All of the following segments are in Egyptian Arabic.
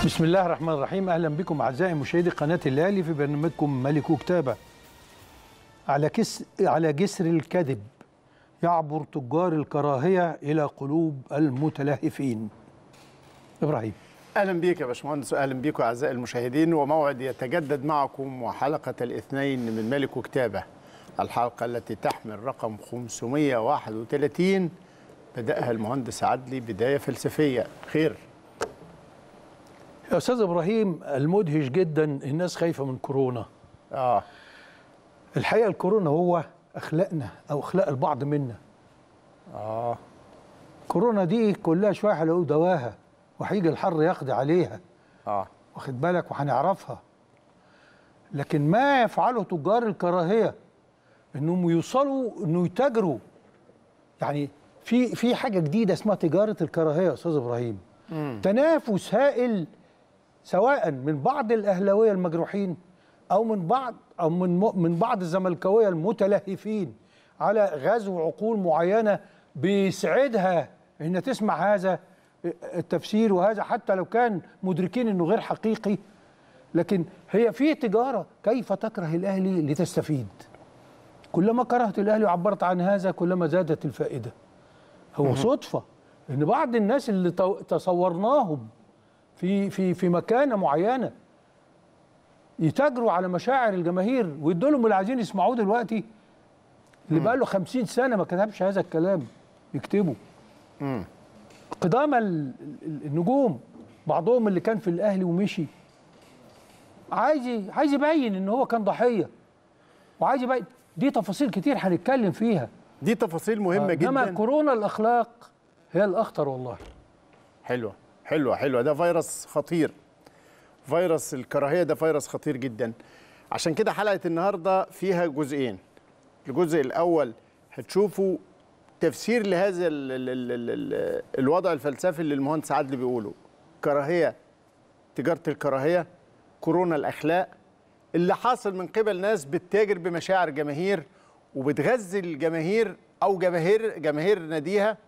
بسم الله الرحمن الرحيم اهلا بكم اعزائي مشاهدي قناه الاهلي في برنامجكم ملك كتابه على كس على جسر الكذب يعبر تجار الكراهيه الى قلوب المتلهفين ابراهيم اهلا بيك يا باشمهندس واهلا بيكم اعزائي المشاهدين وموعد يتجدد معكم وحلقه الاثنين من ملك كتابه الحلقه التي تحمل رقم 531 بداها المهندس عدلي بدايه فلسفيه خير يا استاذ ابراهيم المدهش جدا الناس خايفه من كورونا اه الحقيقه الكورونا هو اخلاقنا او اخلاق البعض منا اه كورونا دي كلها شويه هلاقوا دواها وهيجي الحر يقضي عليها اه واخد بالك وهنعرفها لكن ما يفعله تجار الكراهيه انهم يوصلوا انه يتاجروا يعني في في حاجه جديده اسمها تجاره الكراهيه يا استاذ ابراهيم تنافس هائل سواء من بعض الاهلاويه المجروحين او من بعض او من م- من بعض الزملكاويه المتلهفين على غزو عقول معينه بيسعدها ان تسمع هذا التفسير وهذا حتى لو كان مدركين انه غير حقيقي لكن هي في تجاره كيف تكره الاهلي لتستفيد كلما كرهت الاهلي وعبرت عن هذا كلما زادت الفائده هو صدفه ان بعض الناس اللي تو- تصورناهم في في في مكانه معينه يتاجروا على مشاعر الجماهير ويدوا لهم اللي عايزين يسمعوه دلوقتي اللي بقى له 50 سنه ما كتبش هذا الكلام يكتبه قدام ال- ال- النجوم بعضهم اللي كان في الاهلي ومشي عايز ي- عايز يبين ان هو كان ضحيه وعايز يبين دي تفاصيل كتير هنتكلم فيها دي تفاصيل مهمه انما جدا كورونا الاخلاق هي الاخطر والله حلوه حلوه حلوه ده فيروس خطير فيروس الكراهيه ده فيروس خطير جدا عشان كده حلقه النهارده فيها جزئين الجزء الاول هتشوفوا تفسير لهذا ال ال ال ال ال الوضع الفلسفي اللي المهندس عادل بيقوله كراهيه تجاره الكراهيه كورونا الاخلاق اللي حاصل من قبل ناس بتتاجر بمشاعر جماهير وبتغذي الجماهير او جماهير جماهير ناديها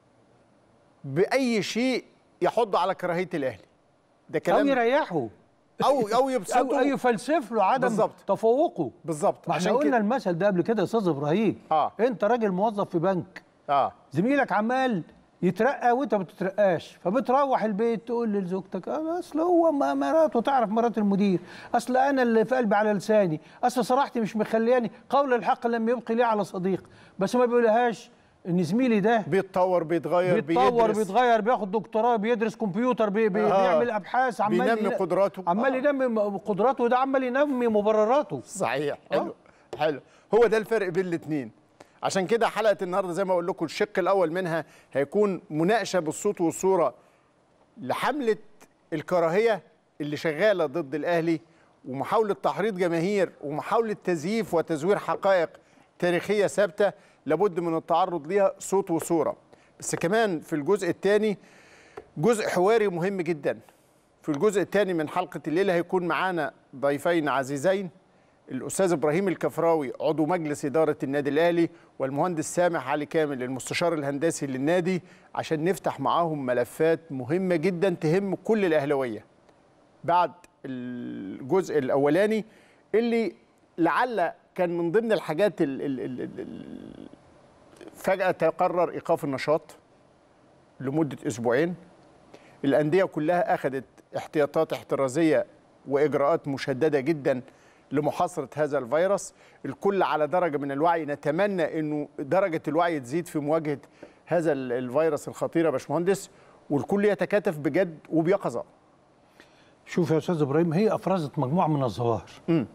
باي شيء يحض على كراهيه الاهلي ده او كلام يريحه او او او يبسطه او يفلسف له عدم بالظبط. تفوقه بالظبط ما احنا عشان قلنا كده المثل ده قبل كده يا استاذ ابراهيم آه. انت راجل موظف في بنك اه زميلك عمال يترقى وانت ما بتترقاش فبتروح البيت تقول لزوجتك آه، اصل هو ما- مراته تعرف مرات المدير اصل انا اللي في قلبي على لساني اصل صراحتي مش مخلياني قول الحق لم يبقي لي على صديق بس ما بيقولهاش ان زميلي ده بيتطور بيتغير بيتطور بيدرس بيتغير بياخد دكتوراه بيدرس كمبيوتر بي بي آه. بيعمل ابحاث عمال بينمي ينا- قدراته. عمال آه. ينمي قدراته وده عمال ينمي مبرراته صحيح حلو حلو هو ده الفرق بين الاثنين عشان كده حلقه النهارده زي ما اقول لكم الشق الاول منها هيكون مناقشه بالصوت والصوره لحمله الكراهيه اللي شغاله ضد الاهلي ومحاوله تحريض جماهير ومحاوله تزييف وتزوير حقائق تاريخيه ثابته لابد من التعرض ليها صوت وصوره بس كمان في الجزء الثاني جزء حواري مهم جدا في الجزء الثاني من حلقه الليله هيكون معانا ضيفين عزيزين الاستاذ ابراهيم الكفراوي عضو مجلس اداره النادي الاهلي والمهندس سامح علي كامل المستشار الهندسي للنادي عشان نفتح معاهم ملفات مهمه جدا تهم كل الاهلاويه بعد الجزء الاولاني اللي لعل كان من ضمن الحاجات ال ال ال ال ال فجاه تقرر ايقاف النشاط لمده اسبوعين الانديه كلها اخذت احتياطات احترازيه واجراءات مشدده جدا لمحاصره هذا الفيروس الكل على درجه من الوعي نتمنى انه درجه الوعي تزيد في مواجهه هذا ال- الفيروس الخطير يا باشمهندس والكل يتكاتف بجد وبيقظه شوف يا استاذ ابراهيم هي افرزت مجموعه من الظواهر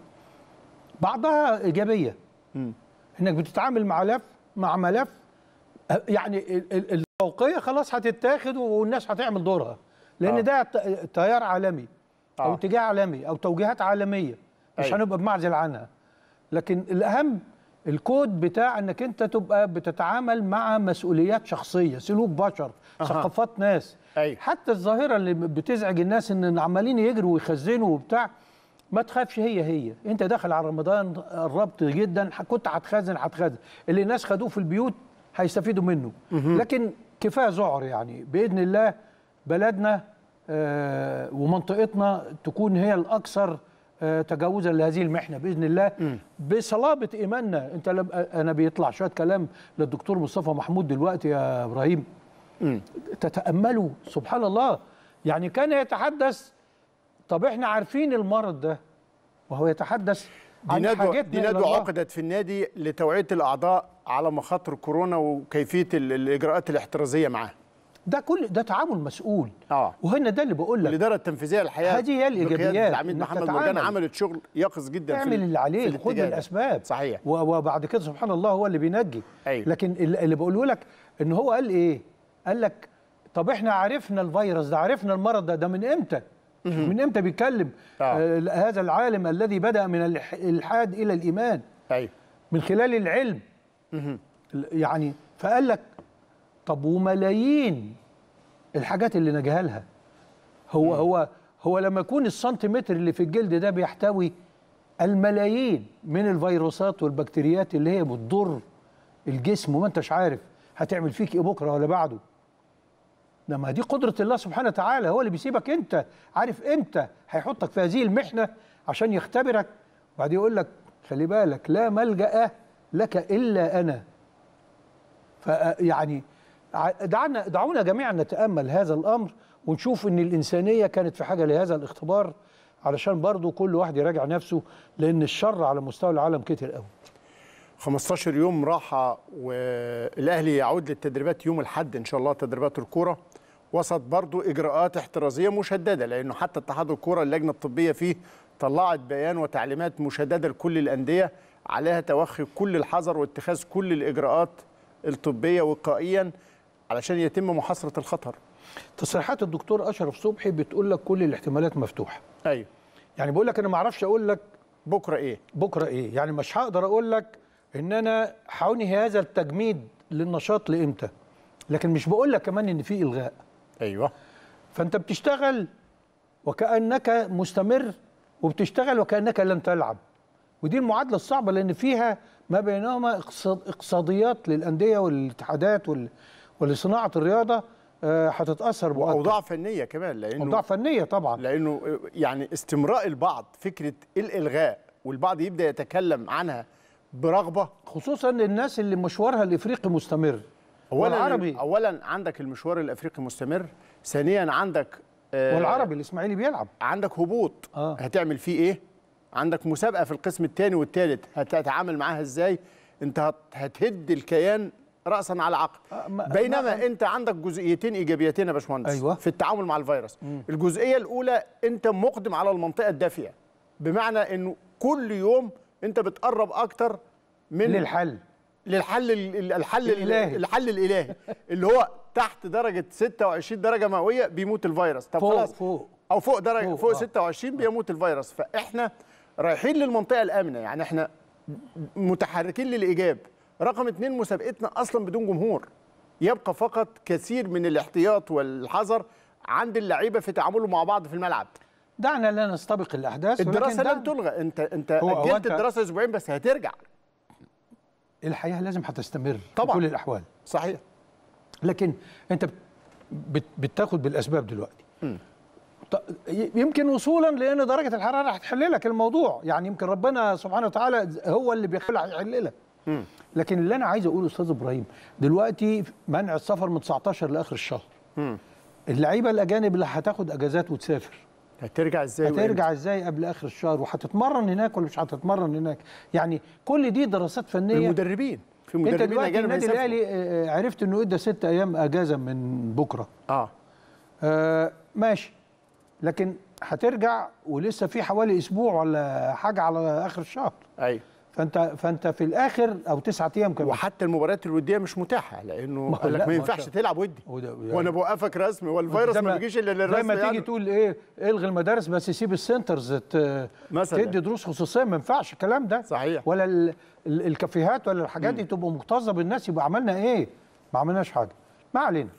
بعضها ايجابيه انك بتتعامل مع ملف مع ملف أه، يعني ال- ال- الفوقيه خلاص هتتاخد والناس هتعمل دورها لان آه. ده ت- تيار عالمي او آه. اتجاه عالمي او توجيهات عالميه مش أيوة. هنبقى بمعزل عنها لكن الاهم الكود بتاع انك انت تبقى بتتعامل مع مسؤوليات شخصيه سلوك بشر ثقافات ناس أيوة. حتى الظاهره اللي بتزعج الناس ان عمالين يجروا ويخزنوا وبتاع ما تخافش هي هي انت داخل على رمضان قربت جدا ح- كنت هتخزن هتخزن اللي الناس خدوه في البيوت هيستفيدوا منه لكن كفايه ذعر يعني باذن الله بلدنا آه، ومنطقتنا تكون هي الاكثر آه، تجاوزا لهذه المحنه باذن الله بصلابه ايماننا انت لم انا بيطلع شويه كلام للدكتور مصطفى محمود دلوقتي يا ابراهيم تتاملوا سبحان الله يعني كان يتحدث طب احنا عارفين المرض ده وهو يتحدث دي عن ندوة حاجتنا دي إلى ندوة الله. عقدت في النادي لتوعية الأعضاء على مخاطر كورونا وكيفية ال- الإجراءات الاحترازية معاه ده كل ده تعامل مسؤول اه وهنا ده اللي بقول لك الإدارة التنفيذية الحقيقة هذه هي الإيجابيات، بقيادة العميد إنك محمد تتعامل. مرجان عملت شغل يقظ جدا في اعمل ال- اللي في عليك خد الاتجاه ده. بالاسباب صحيح و- وبعد كده سبحان الله هو اللي بينجي أيوة. لكن اللي اللي بقوله لك ان هو قال ايه قال لك طب احنا عرفنا الفيروس ده عرفنا المرض ده ده من امتى من امتى بيتكلم آه. آه هذا العالم الذي بدا من الح- الالحاد الى الايمان أيوه من خلال العلم يعني فقال لك طب وملايين الحاجات اللي نجهلها هو هو هو لما يكون السنتيمتر اللي في الجلد ده بيحتوي الملايين من الفيروسات والبكتيريات اللي هي بتضر الجسم وما انتش عارف هتعمل فيك ايه بكره ولا بعده لما دي قدرة الله سبحانه وتعالى هو اللي بيسيبك انت عارف امتى هيحطك في هذه المحنة عشان يختبرك وبعدين يقول لك خلي بالك لا ملجأ لك إلا أنا فيعني دعنا دعونا جميعا نتأمل هذا الأمر ونشوف إن الإنسانية كانت في حاجة لهذا الاختبار علشان برضو كل واحد يراجع نفسه لأن الشر على مستوى العالم كتير قوي 15 يوم راحة والأهلي يعود للتدريبات يوم الحد إن شاء الله تدريبات الكرة وسط برضو إجراءات احترازية مشددة لأنه حتى اتحاد الكرة اللجنة الطبية فيه طلعت بيان وتعليمات مشددة لكل الأندية عليها توخي كل الحذر واتخاذ كل الإجراءات الطبية وقائيا علشان يتم محاصرة الخطر تصريحات الدكتور أشرف صبحي بتقول لك كل الاحتمالات مفتوحة أيوه يعني بقول لك أنا ما أعرفش أقول لك بكرة إيه بكره ايه يعني مش هقدر اقول لك ان انا هنهي هذا التجميد للنشاط لامتى لكن مش بقول لك كمان ان في الغاء أيوه فانت بتشتغل وكانك مستمر وبتشتغل وكانك لن تلعب ودي المعادله الصعبه لان فيها ما بينهما اقتصاد اقتصاديات للانديه والاتحادات وال- ولصناعه الرياضه آه، هتتاثر بمؤكد. وأوضاع فنية كمان لأنه اوضاع فنيه طبعا لانه يعني استمراء البعض فكره الالغاء والبعض يبدا يتكلم عنها برغبه خصوصا الناس اللي مشوارها الافريقي مستمر اولا والعربي اولا عندك المشوار الافريقي مستمر ثانيا عندك آه والعربي الاسماعيلي بيلعب عندك هبوط آه. هتعمل فيه ايه عندك مسابقه في القسم الثاني والثالث هتتعامل معاها ازاي انت هت- هتهد الكيان راسا على عقب آه، ما- بينما ما- انت عندك جزئيتين ايجابيتين يا باشمهندس أيوة. في التعامل مع الفيروس الجزئيه الاولى انت مقدم على المنطقه الدافئه بمعنى انه كل يوم انت بتقرب اكتر من للحل للحل ال- ال- الحل ال- الإلهي. الحل الالهي اللي هو تحت درجه 26 درجه مئويه بيموت الفيروس طب فوق- خلاص فوق. او فوق درجه فوق، فوق, آه. 26 بيموت الفيروس فاحنا رايحين للمنطقه الامنه يعني احنا متحركين للايجاب رقم اتنين مسابقتنا اصلا بدون جمهور يبقى فقط كثير من الاحتياط والحذر عند اللعيبه في تعاملهم مع بعض في الملعب دعنا لا نستبق الاحداث ولكن الدراسه دعنا- لن تلغى انت انت هو- هو اجلت أنت- الدراسه اسبوعين بس هترجع الحياه لازم هتستمر طبعاً. في كل الاحوال صحيح لكن انت بت- بت- بتاخد بالاسباب دلوقتي ط- ي- يمكن وصولا لان درجه الحراره هتحل لك الموضوع يعني يمكن ربنا سبحانه وتعالى هو اللي بيخلع يحل لك لكن اللي انا عايز اقوله استاذ ابراهيم دلوقتي منع السفر من 19 لاخر الشهر اللعيبه الاجانب اللي هتاخد اجازات وتسافر هترجع ازاي وإمتى؟ هترجع ازاي قبل اخر الشهر وهتتمرن هناك ولا مش هتتمرن هناك يعني كل دي دراسات فنيه المدربين في انت مدربين دلوقتي اجانب النادي هيسافروا. الاهلي آه، عرفت انه ادى ست ايام اجازه من بكره اه آه ماشي لكن هترجع ولسه في حوالي اسبوع ولا حاجه على اخر الشهر ايوه فانت فانت في الاخر او تسعة ايام كمان وحتى المباريات الوديه مش متاحه لانه ما- قال لا، لك ما ما ينفعش شاء- تلعب ودي وده- وانا بوقفك رسمي والفيروس زي ما بيجيش الا للرسمي زي ما تيجي يعني. تقول ايه الغي المدارس بس سيب السنترز ت- مثلاً. تدي دروس خصوصيه ما ينفعش الكلام ده صحيح. ولا ال- ال- الكافيهات ولا الحاجات دي تبقى مكتظه بالناس يبقى عملنا ايه؟ ما عملناش حاجه ما علينا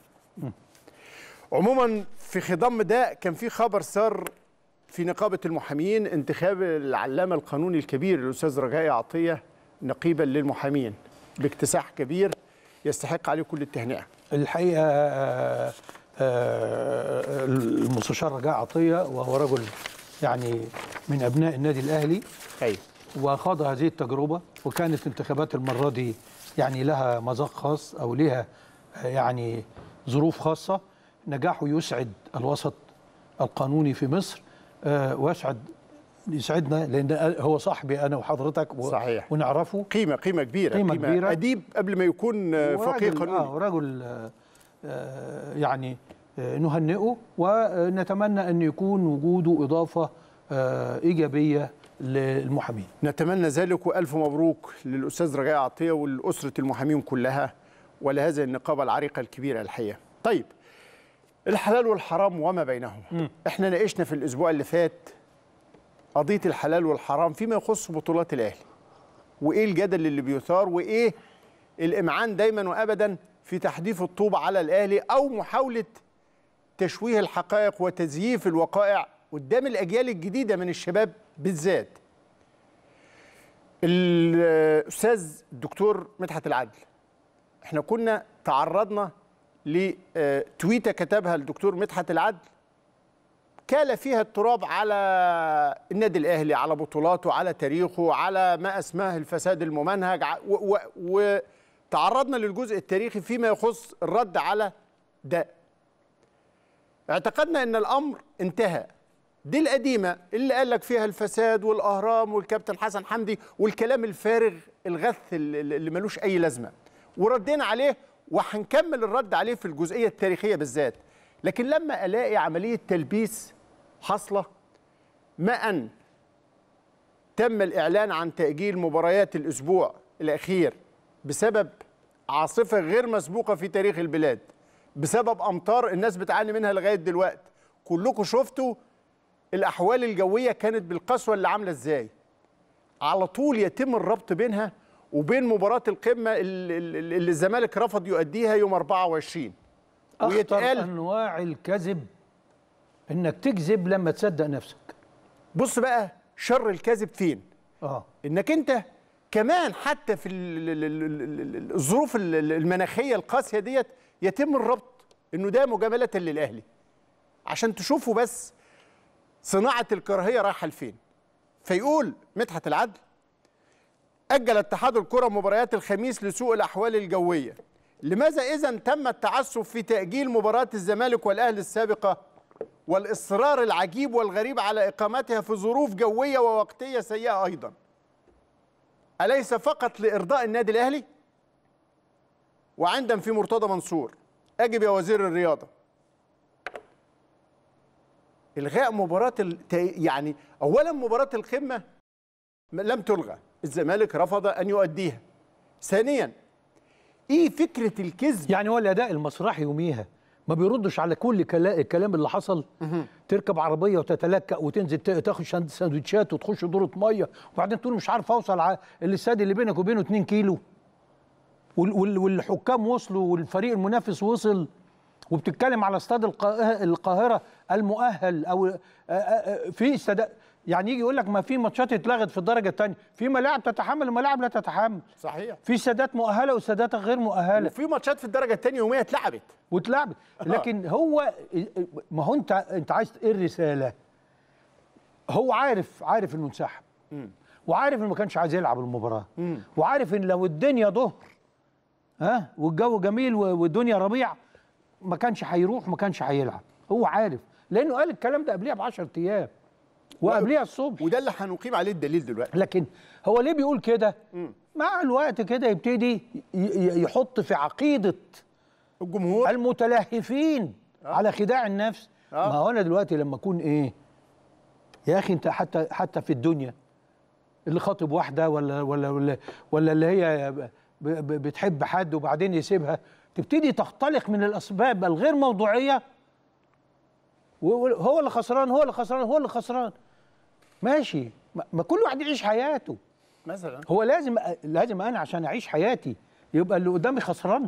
عموما في خضم ده كان في خبر سار في نقابه المحامين انتخاب العلامه القانوني الكبير الاستاذ رجائي عطيه نقيبا للمحامين باكتساح كبير يستحق عليه كل التهنئه الحقيقه آه، آه، المستشار رجاء عطيه وهو رجل يعني من ابناء النادي الاهلي ايوه وخاض هذه التجربه وكانت انتخابات المره دي يعني لها مذاق خاص او لها آه، يعني ظروف خاصه نجاحه يسعد الوسط القانوني في مصر آه، ويسعد يسعدنا لان هو صاحبي انا وحضرتك و- صحيح. ونعرفه قيمه قيمه كبيره قيمة كبيرة. اديب قبل ما يكون آه، فقيه وراجل- قانوني اه رجل آه، آه، يعني آه، نهنئه ونتمنى ان يكون وجوده اضافه آه، ايجابيه للمحامين نتمنى ذلك والف مبروك للاستاذ رجاء عطيه ولاسره المحامين كلها ولهذه النقابه العريقه الكبيره الحقيقه. طيب الحلال والحرام وما بينهما. احنا ناقشنا في الاسبوع اللي فات قضيه الحلال والحرام فيما يخص بطولات الاهلي. وايه الجدل اللي بيثار وايه الامعان دايما وابدا في تحديث الطوبه على الاهلي او محاوله تشويه الحقائق وتزييف الوقائع قدام الاجيال الجديده من الشباب بالذات. الاستاذ الدكتور مدحت العدل احنا كنا تعرضنا لتويته كتبها الدكتور مدحت العدل كال فيها التراب على النادي الاهلي على بطولاته على تاريخه على ما اسماه الفساد الممنهج ع- و- و- وتعرضنا للجزء التاريخي فيما يخص الرد على ده اعتقدنا ان الامر انتهى دي القديمه اللي قال لك فيها الفساد والاهرام والكابتن حسن حمدي والكلام الفارغ الغث اللي اللي ملوش اي لازمه وردينا عليه وهنكمل الرد عليه في الجزئيه التاريخيه بالذات لكن لما الاقي عمليه تلبيس حاصله ما ان تم الاعلان عن تاجيل مباريات الاسبوع الاخير بسبب عاصفه غير مسبوقه في تاريخ البلاد بسبب امطار الناس بتعاني منها لغايه دلوقتي كلكم شفتوا الاحوال الجويه كانت بالقسوه اللي عامله ازاي على طول يتم الربط بينها وبين مباراه القمه اللي اللي الزمالك رفض يؤديها يوم 24 اخطر ويتقال انواع الكذب انك تكذب لما تصدق نفسك بص بقى شر الكذب فين اه انك انت كمان حتى في ال- ال- ال- ال- ال- الظروف ال- ال- المناخيه القاسيه ديت يتم الربط انه ده مجامله للاهلي عشان تشوفوا بس صناعه الكراهيه رايحه لفين فيقول مدحت العدل اجل اتحاد الكره مباريات الخميس لسوء الاحوال الجويه لماذا اذا تم التعسف في تاجيل مباراه الزمالك والاهلي السابقه والاصرار العجيب والغريب على اقامتها في ظروف جويه ووقتيه سيئه ايضا أليس فقط لإرضاء النادي الأهلي؟ وعندما في مرتضى منصور أجب يا وزير الرياضة إلغاء مباراة الت... يعني أولا مباراة القمة لم تلغى الزمالك رفض أن يؤديها ثانيا إيه فكرة الكذب يعني هو الاداء المسرحي يوميها ما بيردش على كل كلا- الكلام اللي حصل تركب عربيه وتتلكأ وتنزل ت- تاخد شند- سندوتشات وتخش دوره ميه وبعدين تقول مش عارف اوصل ع- الاستاد اللي بينك وبينه 2 كيلو وال- وال- والحكام وصلوا والفريق المنافس وصل وبتتكلم على استاد القا- القاهره المؤهل او آه، آه، آه، في استاد يعني يجي يقول لك ما في ماتشات اتلغت في الدرجه الثانيه في ملاعب تتحمل وملاعب لا تتحمل صحيح في استادات مؤهله واستادات غير مؤهله وفي ماتشات في الدرجة الثانية يومية اتلعبت واتلعبت لكن هو ما هو انت انت عايز ايه الرساله هو عارف عارف انه انسحب وعارف انه ما كانش عايز يلعب المباراه وعارف ان لو الدنيا ظهر ها والجو جميل و- والدنيا ربيع ما كانش هيروح ما كانش هيلعب هو عارف لانه قال الكلام ده قبليها ب 10 ايام وقبليها الصبح وده اللي هنقيم عليه الدليل دلوقتي لكن هو ليه بيقول كده مع الوقت كده يبتدي ي- ي- يحط في عقيده الجمهور المتلهفين على خداع النفس آه. ما هو انا دلوقتي لما اكون ايه يا اخي انت حتى حتى في الدنيا اللي خاطب واحده ولا ولا ولا, ولا اللي هي ب- ب- بتحب حد وبعدين يسيبها تبتدي تختلق من الاسباب الغير موضوعيه وهو اللي خسران هو اللي خسران هو اللي خسران ماشي ما- ما كل واحد يعيش حياته مثلا هو لازم لازم انا عشان اعيش حياتي يبقى اللي قدامي خسران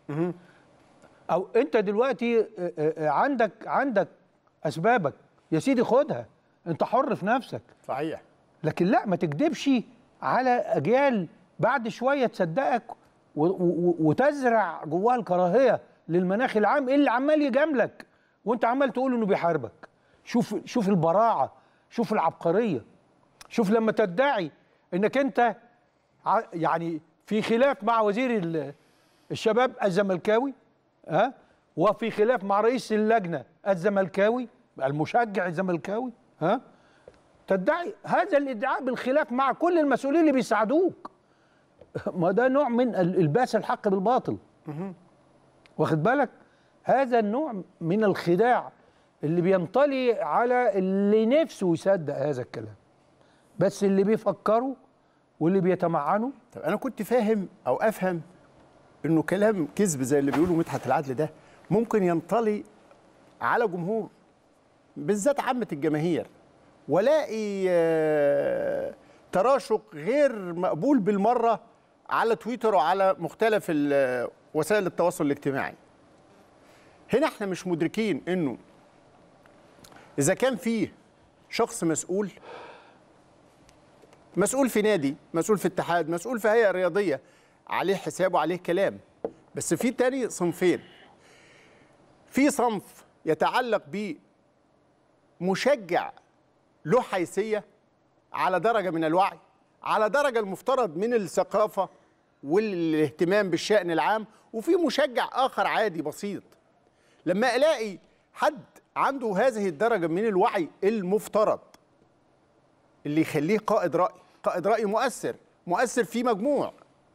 او انت دلوقتي آه، آه، عندك عندك اسبابك يا سيدي خدها انت حر في نفسك صحيح لكن لا ما تكذبش على اجيال بعد شويه تصدقك و- و- وتزرع جواها الكراهيه للمناخ العام اللي عمال يجاملك وانت عمال تقول انه بيحاربك شوف شوف البراعه شوف العبقريه شوف لما تدعي انك انت ع- يعني في خلاف مع وزير ال- الشباب الزملكاوي ها وفي خلاف مع رئيس اللجنه الزملكاوي المشجع الزملكاوي ها تدعي هذا الادعاء بالخلاف مع كل المسؤولين اللي بيساعدوك ما ده نوع من ال- الباس الحق بالباطل واخد بالك هذا النوع من الخداع اللي بينطلي على اللي نفسه يصدق هذا الكلام بس اللي بيفكروا واللي بيتمعنوا طب انا كنت فاهم او افهم انه كلام كذب زي اللي بيقولوا مدحت العدل ده ممكن ينطلي على جمهور بالذات عامه الجماهير والاقي آه، تراشق غير مقبول بالمره على تويتر وعلى مختلف ال- وسائل التواصل الاجتماعي هنا احنا مش مدركين انه اذا كان فيه شخص مسؤول مسؤول في نادي مسؤول في اتحاد مسؤول في هيئه رياضيه عليه حساب وعليه كلام بس في تاني صنفين في صنف يتعلق بمشجع له حيثيه على درجه من الوعي على درجه المفترض من الثقافه والاهتمام بالشان العام وفي مشجع اخر عادي بسيط لما الاقي حد عنده هذه الدرجه من الوعي المفترض اللي يخليه قائد رأي قائد رأي مؤثر مؤثر في مجموع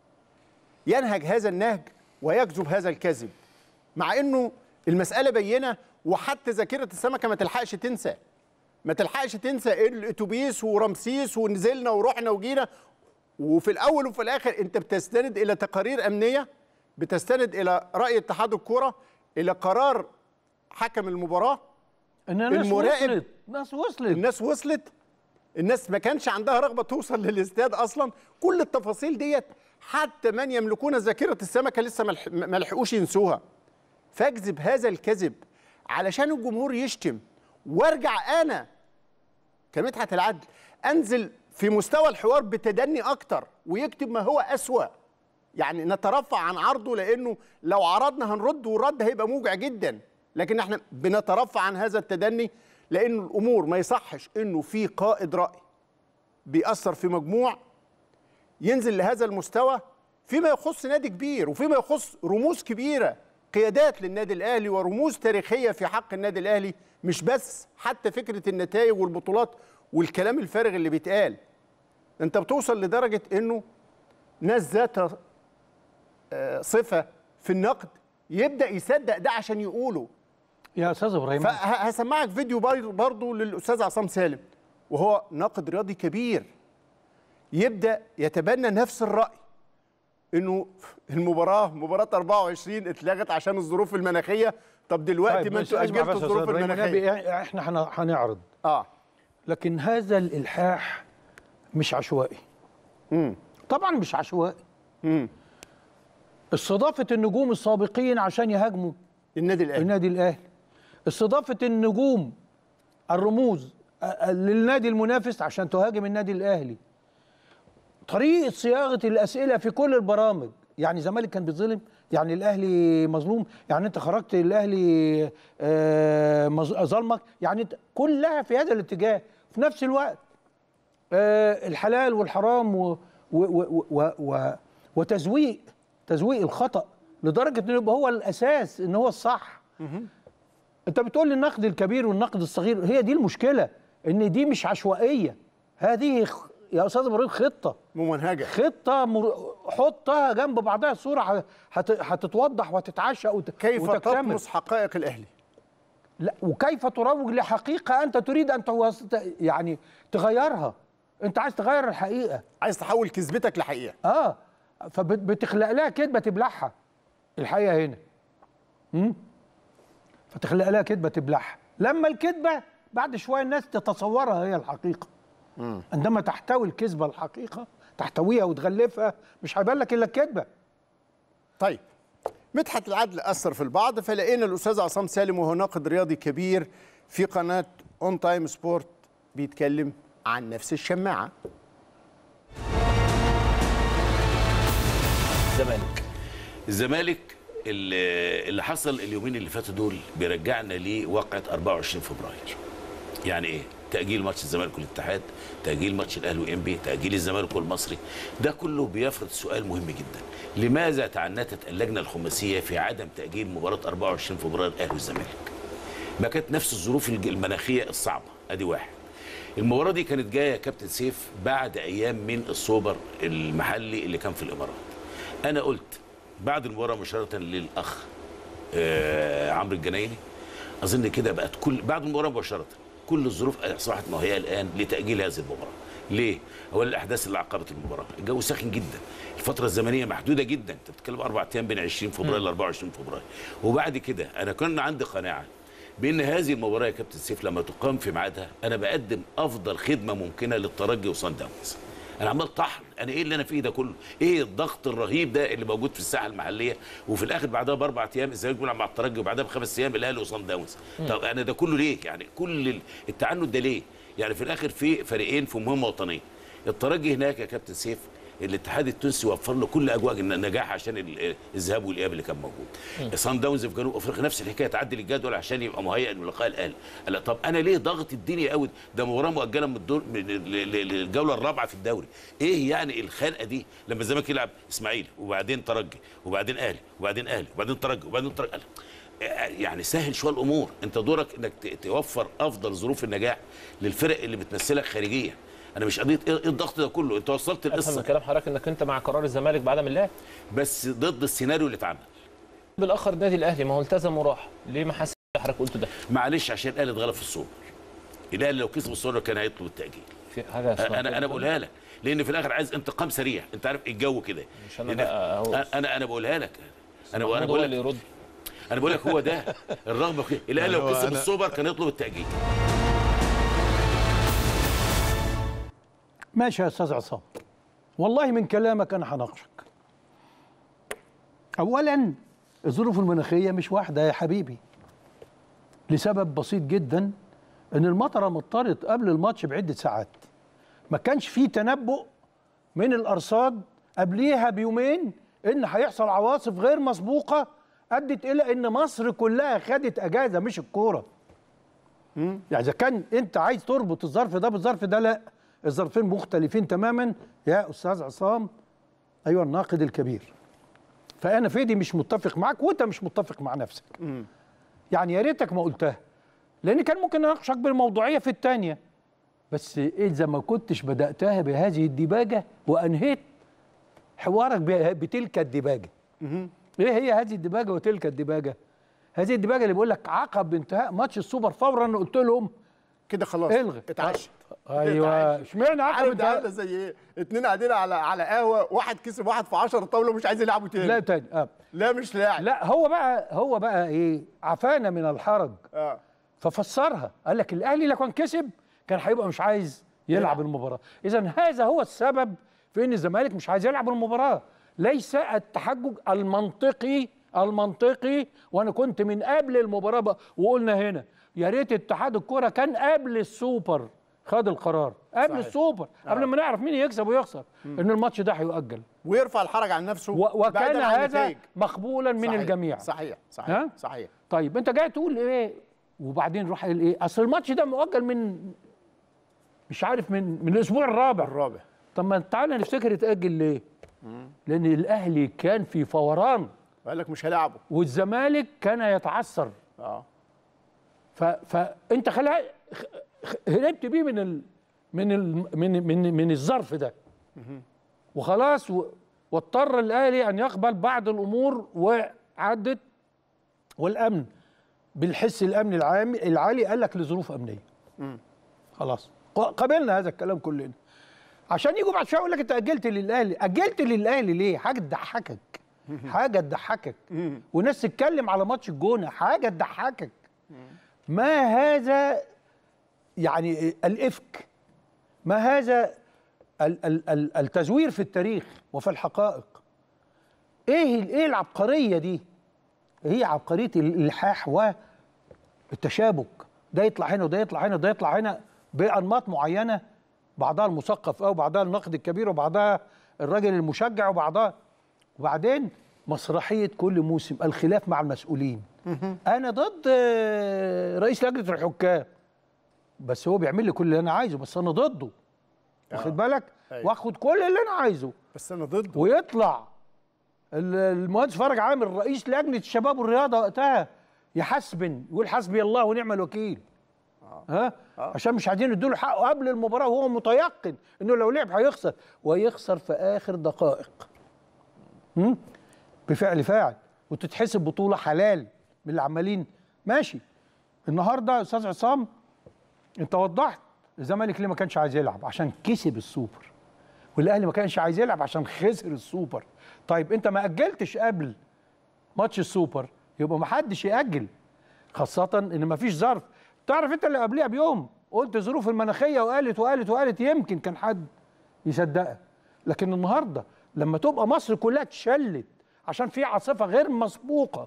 ينهج هذا النهج ويكذب هذا الكذب مع انه المسألة بينة وحتى ذاكرة السمكة ما تلحقش تنسى ما تلحقش تنسى الاتوبيس ورمسيس ونزلنا ورحنا وجينا وفي الاول وفي الاخر انت بتستند الى تقارير امنيه بتستند الى راي اتحاد الكوره الى قرار حكم المباراه ان الناس المراقب- وصلت ناس وصلت الناس وصلت الناس ما كانش عندها رغبه توصل للاستاد اصلا كل التفاصيل ديت حتى من يملكون ذاكره السمكه لسه ما لح- ما لحقوش ينسوها فاكذب هذا الكذب علشان الجمهور يشتم وارجع انا كمدحت العدل انزل في مستوى الحوار بتدني اكتر ويكتب ما هو اسوأ يعني نترفع عن عرضه لانه لو عرضنا هنرد والرد هيبقى موجع جدا لكن احنا بنترفع عن هذا التدني لان الامور ما يصحش انه في قائد راي بيأثر في مجموع ينزل لهذا المستوى فيما يخص نادي كبير وفيما يخص رموز كبيره قيادات للنادي الاهلي ورموز تاريخيه في حق النادي الاهلي مش بس حتى فكره النتائج والبطولات والكلام الفارغ اللي بيتقال انت بتوصل لدرجه انه ناس ذات آه، صفه في النقد يبدا يصدق ده عشان يقوله يا استاذ ابراهيم فهسمعك فيديو باي- برضه للاستاذ عصام سالم وهو ناقد رياضي كبير يبدا يتبنى نفس الراي انه المباراه مباراه 24 اتلغت عشان الظروف المناخيه طب دلوقتي ما بس انتوا اسمع اجلتوا بس يا الظروف أستاذ إبراهيم، المناخيه النبي، احنا هن- هنعرض اه لكن هذا الالحاح مش عشوائي طبعا مش عشوائي استضافه النجوم السابقين عشان يهاجموا النادي الاهلي النادي الاهلي استضافه النجوم الرموز أ- أ- للنادي المنافس عشان تهاجم النادي الاهلي طريقه صياغه الاسئله في كل البرامج يعني الزمالك كان بيتظلم يعني الاهلي مظلوم يعني انت خرجت الاهلي آه، مظ- ظلمك يعني انت كلها في هذا الاتجاه في نفس الوقت آه، الحلال والحرام و و و و و وتزويق تزويق الخطأ لدرجة انه يبقى هو الأساس ان هو الصح انت بتقول لي النقد الكبير والنقد الصغير هي دي المشكلة ان دي مش عشوائية هذه خ- يا أستاذ إبراهيم خطة ممنهجه خطة مر... حطها جنب بعضها الصورة ه- هت... هتتوضح وتتعشى وت... كيف وتكتمل تطمس حقائق الاهلي لا وكيف تروج لحقيقة أنت تريد أن توص... يعني تغيرها أنت عايز تغير الحقيقة عايز تحول كذبتك لحقيقه اه فبتخلق لها كذبه تبلعها الحقيقه هنا امم فتخلق لها كذبه تبلعها لما الكذبه بعد شويه الناس تتصورها هي الحقيقه عندما تحتوي الكذبه الحقيقه تحتويها وتغلفها مش هيبان لك الا الكذبه طيب مدحت العدل اثر في البعض فلقينا الاستاذ عصام سالم وهو ناقد رياضي كبير في قناه اون تايم سبورت بيتكلم عن نفس الشماعه الزمالك الزمالك اللي اللي حصل اليومين اللي فاتوا دول بيرجعنا لواقعه 24 فبراير يعني ايه تاجيل ماتش الزمالك والاتحاد تاجيل ماتش الاهلي وانبي تاجيل الزمالك والمصري ده كله بيفرض سؤال مهم جدا لماذا تعنتت اللجنه الخماسيه في عدم تاجيل مباراه 24 فبراير الاهلي والزمالك ما كانت نفس الظروف الج- المناخيه الصعبه ادي واحد المباراه دي كانت جايه يا كابتن سيف بعد ايام من السوبر المحلي اللي كان في الامارات انا قلت بعد المباراه مباشره للاخ آه عمرو الجنايني اظن كده بقت كل بعد المباراه مباشره كل الظروف اصبحت مهيئه الان لتاجيل هذه المباراه ليه؟ اولا الاحداث اللي عقبت المباراه، الجو ساخن جدا، الفتره الزمنيه محدوده جدا، انت بتتكلم اربع ايام بين 20 فبراير ل 24 فبراير، وبعد كده انا كان عندي قناعه بان هذه المباراه يا كابتن سيف لما تقام في ميعادها انا بقدم افضل خدمه ممكنه للترجي وصن داونز. انا عمال طحن انا ايه اللي انا فيه ده كله ايه الضغط الرهيب ده اللي موجود في الساحه المحليه وفي الاخر بعدها باربع ايام الزمالك بيلعب مع الترجي وبعدها بخمس ايام الاهلي وصن داونز طب انا ده كله ليه يعني كل ال- التعنت ده ليه يعني في الاخر في فريقين في مهمه وطنيه الترجي هناك يا كابتن سيف الاتحاد التونسي وفر له كل اجواء النجاح عشان ال- الذهاب والاياب اللي كان موجود صن داونز في جنوب افريقيا نفس الحكايه تعدل الجدول عشان يبقى مهيئ للقاء الاهلي لا طب انا ليه ضغط الدنيا قوي ده مباراه مؤجله من الدور من ال- ل- للجوله الرابعه في الدوري ايه يعني الخنقه دي لما الزمالك يلعب اسماعيلي وبعدين ترجي وبعدين اهلي وبعدين اهلي وبعدين ترجي وبعدين ترجي يعني سهل شويه الامور انت دورك انك ت- توفر افضل ظروف النجاح للفرق اللي بتمثلك خارجيا انا مش قضيه ايه إيه الضغط ده كله انت وصلت افهم من القصه كلام حضرتك انك انت مع قرار الزمالك بعدم اللعب بس ضد السيناريو اللي اتعمل بالاخر النادي الاهلي ما هو التزم وراح ليه ما حسش حضرتك قلت ده معلش عشان الاهلي اتغلب في السوبر الاهلي لو كسب السوبر كان هيطلب التاجيل في هذا اسمه انا انا بقولها لك لان في الاخر عايز انتقام سريع انت عارف الجو كده مش أنا لأن- بقى أهو. انا انا بقولها لك انا محمود انا هو بقول اللي لك يرد انا بقول لك هو ده الرغبه في الاهلي لو هو كسب أنا- السوبر كان يطلب التاجيل ماشي يا استاذ عصام والله من كلامك انا هناقشك اولا الظروف المناخيه مش واحده يا حبيبي لسبب بسيط جدا ان المطره مطرت قبل الماتش بعده ساعات ما كانش فيه تنبؤ من الارصاد قبليها بيومين ان هيحصل عواصف غير مسبوقه ادت الى ان مصر كلها خدت اجازه مش الكوره يعني اذا كان انت عايز تربط الظرف ده بالظرف ده لا الظرفين مختلفين تماما يا استاذ عصام ايها الناقد الكبير فانا في دي مش متفق معاك وانت مش متفق مع نفسك يعني يا ريتك ما قلتها لان كان ممكن اناقشك بالموضوعيه في الثانيه بس اذا ما كنتش بداتها بهذه الديباجه وانهيت حوارك ب- بتلك الديباجه ايه هي هذه الديباجه وتلك الديباجه هذه الديباجه اللي بيقول لك عقب انتهاء ماتش السوبر فورا قلت لهم كده خلاص الغي. اتعشت ايوه اشمعنى عقب عارف ده عامله انتهاء زي ايه؟ اتنين قاعدين على على قهوه واحد كسب واحد في 10 طاوله ومش عايز يلعبوا تاني لا تاني آه. لا مش لاعب لا هو بقى هو بقى ايه عفانا من الحرج اه ففسرها قال لك الاهلي لو كان كسب كان هيبقى مش عايز يلعب المباراه اذا هذا هو السبب في ان الزمالك مش عايز يلعب المباراه ليس التحجج المنطقي المنطقي وانا كنت من قبل المباراه بقى وقلنا هنا يا ريت اتحاد الكوره كان قبل السوبر خد القرار قبل صحيح. السوبر قبل ما نعرف مين يكسب ويخسر ان الماتش ده هيؤجل ويرفع الحرج عن نفسه و- وكان بعيداً عن هذا النتائج. مقبولا من صحيح. الجميع صحيح صحيح ها؟ صحيح طيب انت جاي تقول ايه وبعدين روح قال ايه اصل الماتش ده مؤجل من مش عارف من من الاسبوع الرابع الرابع طب ما تعالى نفتكر يتاجل ليه لان الاهلي كان في فوران وقال لك مش هيلعبوا والزمالك كان يتعثر اه ف فانت خلها خ- خ- هربت بيه من ال من ال من من من الظرف ده وخلاص و- واضطر الاهلي ان يقبل بعض الامور وعدت والامن بالحس الامني العام العالي قال لك لظروف امنيه خلاص ق- قبلنا هذا الكلام كلنا عشان يجوا بعد شويه يقول لك انت اجلت للاهلي اجلت للاهلي ليه حاجه تضحكك حاجه تضحكك وناس تتكلم على ماتش الجونه حاجه تضحكك ما هذا يعني الافك ما هذا ال- ال- ال- التزوير في التاريخ وفي الحقائق ايه ال- ايه العبقريه دي هي عبقريه الالحاح والتشابك ده يطلع هنا وده يطلع هنا وده يطلع هنا بانماط معينه بعضها المثقف او بعضها الناقد الكبير وبعضها الراجل المشجع وبعضها وبعدين مسرحيه كل موسم الخلاف مع المسؤولين انا ضد آه، رئيس لجنه الحكام بس هو بيعمل لي كل اللي انا عايزه بس انا ضده واخد بالك أيوة. واخد كل اللي انا عايزه بس انا ضده ويطلع ال- المهندس فرج عامر رئيس لجنه الشباب والرياضه وقتها يحاسبن يقول حسبي الله ونعم الوكيل ها عشان مش عايزين يدوا له حقه قبل المباراه وهو متيقن انه لو لعب هيخسر ويخسر في اخر دقائق هم؟ بفعل فاعل وتتحسب بطوله حلال من اللي عمالين ماشي النهارده يا استاذ عصام انت وضحت الزمالك ليه ما كانش عايز يلعب عشان كسب السوبر والاهلي ما كانش عايز يلعب عشان خسر السوبر طيب انت ما اجلتش قبل ماتش السوبر يبقى ما حدش ياجل خاصه ان ما فيش ظرف تعرف انت اللي قبلها بيوم قلت ظروف المناخيه وقالت وقالت وقالت يمكن كان حد يصدقها لكن النهارده لما تبقى مصر كلها اتشلت عشان في عاصفه غير مسبوقه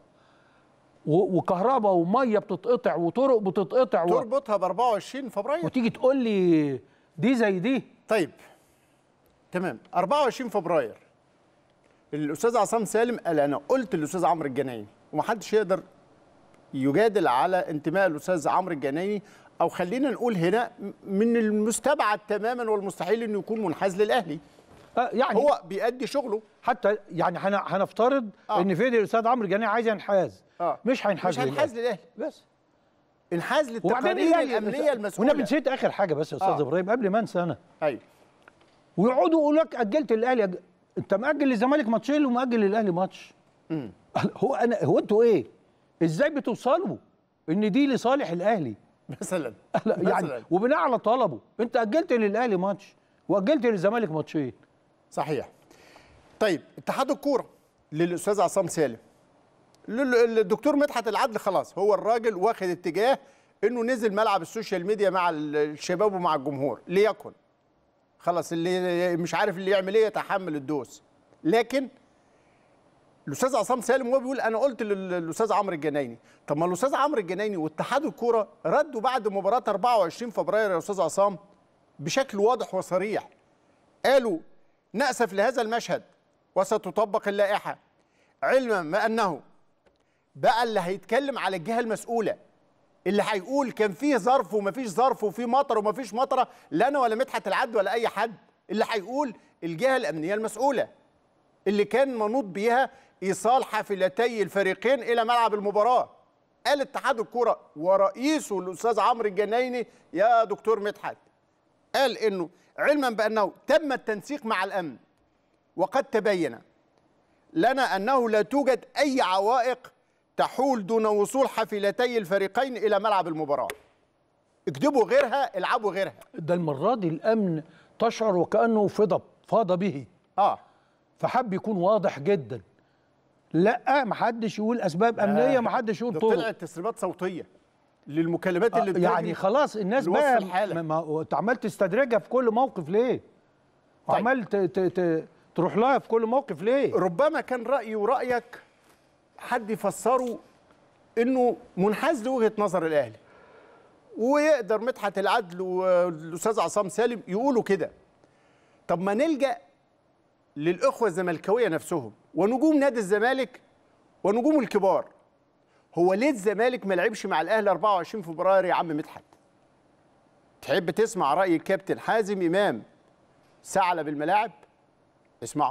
و- وكهرباء وميه بتتقطع وطرق بتتقطع و... تربطها ب 24 فبراير وتيجي تقول لي دي زي دي طيب تمام 24 فبراير الاستاذ عصام سالم قال انا قلت للاستاذ عمرو الجنايني ومحدش يقدر يجادل على انتماء الاستاذ عمرو الجنايني او خلينا نقول هنا من المستبعد تماما والمستحيل انه يكون منحاز للاهلي آه يعني هو بيأدي شغله حتى يعني هن- هنفترض آه. ان فيدي الاستاذ عمرو جناح عايز ينحاز آه. مش هينحاز مش هينحاز للأهلي. للاهلي بس انحاز وبعدين للتقارير الأهلي- الامنيه المسؤوله وانا نسيت اخر حاجه بس يا استاذ آه. ابراهيم قبل ما انسى انا ايوه ويقعدوا يقولوا لك اجلت الاهلي أج... انت مأجل للزمالك ماتشين ومأجل للاهلي ماتش هو انا هو انتوا ايه؟ ازاي بتوصلوا ان دي لصالح الاهلي؟ مثلا لا يعني مثلا وبناء على طلبه انت اجلت للاهلي ماتش واجلت للزمالك ماتشين صحيح طيب اتحاد الكوره للاستاذ عصام سالم لل- الدكتور مدحت العدل خلاص هو الراجل واخد اتجاه انه نزل ملعب السوشيال ميديا مع ال- الشباب ومع الجمهور ليكن خلاص اللي مش عارف اللي يعمل ايه يتحمل الدوس لكن الاستاذ عصام سالم هو بيقول انا قلت لل- للاستاذ عمرو الجنايني طب ما الاستاذ عمرو الجنايني واتحاد الكوره ردوا بعد مباراه 24 فبراير يا استاذ عصام بشكل واضح وصريح قالوا نأسف لهذا المشهد وستطبق اللائحة علما ما أنه بقى اللي هيتكلم على الجهة المسؤولة اللي هيقول كان فيه ظرف وما فيش ظرف وفي مطر وما فيش مطرة لا أنا ولا مدحت العد ولا أي حد اللي هيقول الجهة الأمنية المسؤولة اللي كان منوط بيها إيصال حافلتي الفريقين إلى ملعب المباراة قال اتحاد الكرة ورئيسه الأستاذ عمرو الجنايني يا دكتور مدحت قال انه علما بانه تم التنسيق مع الامن وقد تبين لنا انه لا توجد اي عوائق تحول دون وصول حافلتي الفريقين الى ملعب المباراه اكتبوا غيرها العبوا غيرها ده المره دي الامن تشعر وكانه فضب فاض به اه فحب يكون واضح جدا لا محدش يقول اسباب امنيه محدش يقول ده طرق طلعت تسريبات صوتيه للمكالمات اللي آه، بتجري يعني خلاص الناس لوصف بقى الحالة. ما- ما انت عمال تستدرجها في كل موقف ليه؟ وعمال ت- ت- ت- تروح لها في كل موقف ليه؟ ربما كان رايي ورايك حد يفسره انه منحاز لوجهه نظر الاهلي ويقدر مدحت العدل والاستاذ عصام سالم يقولوا كده طب ما نلجا للاخوه الزملكاويه نفسهم ونجوم نادي الزمالك ونجوم الكبار هو ليه الزمالك ما لعبش مع الاهلي 24 فبراير يا عم مدحت تحب تسمع راي الكابتن حازم امام ثعلب الملاعب اسمعوا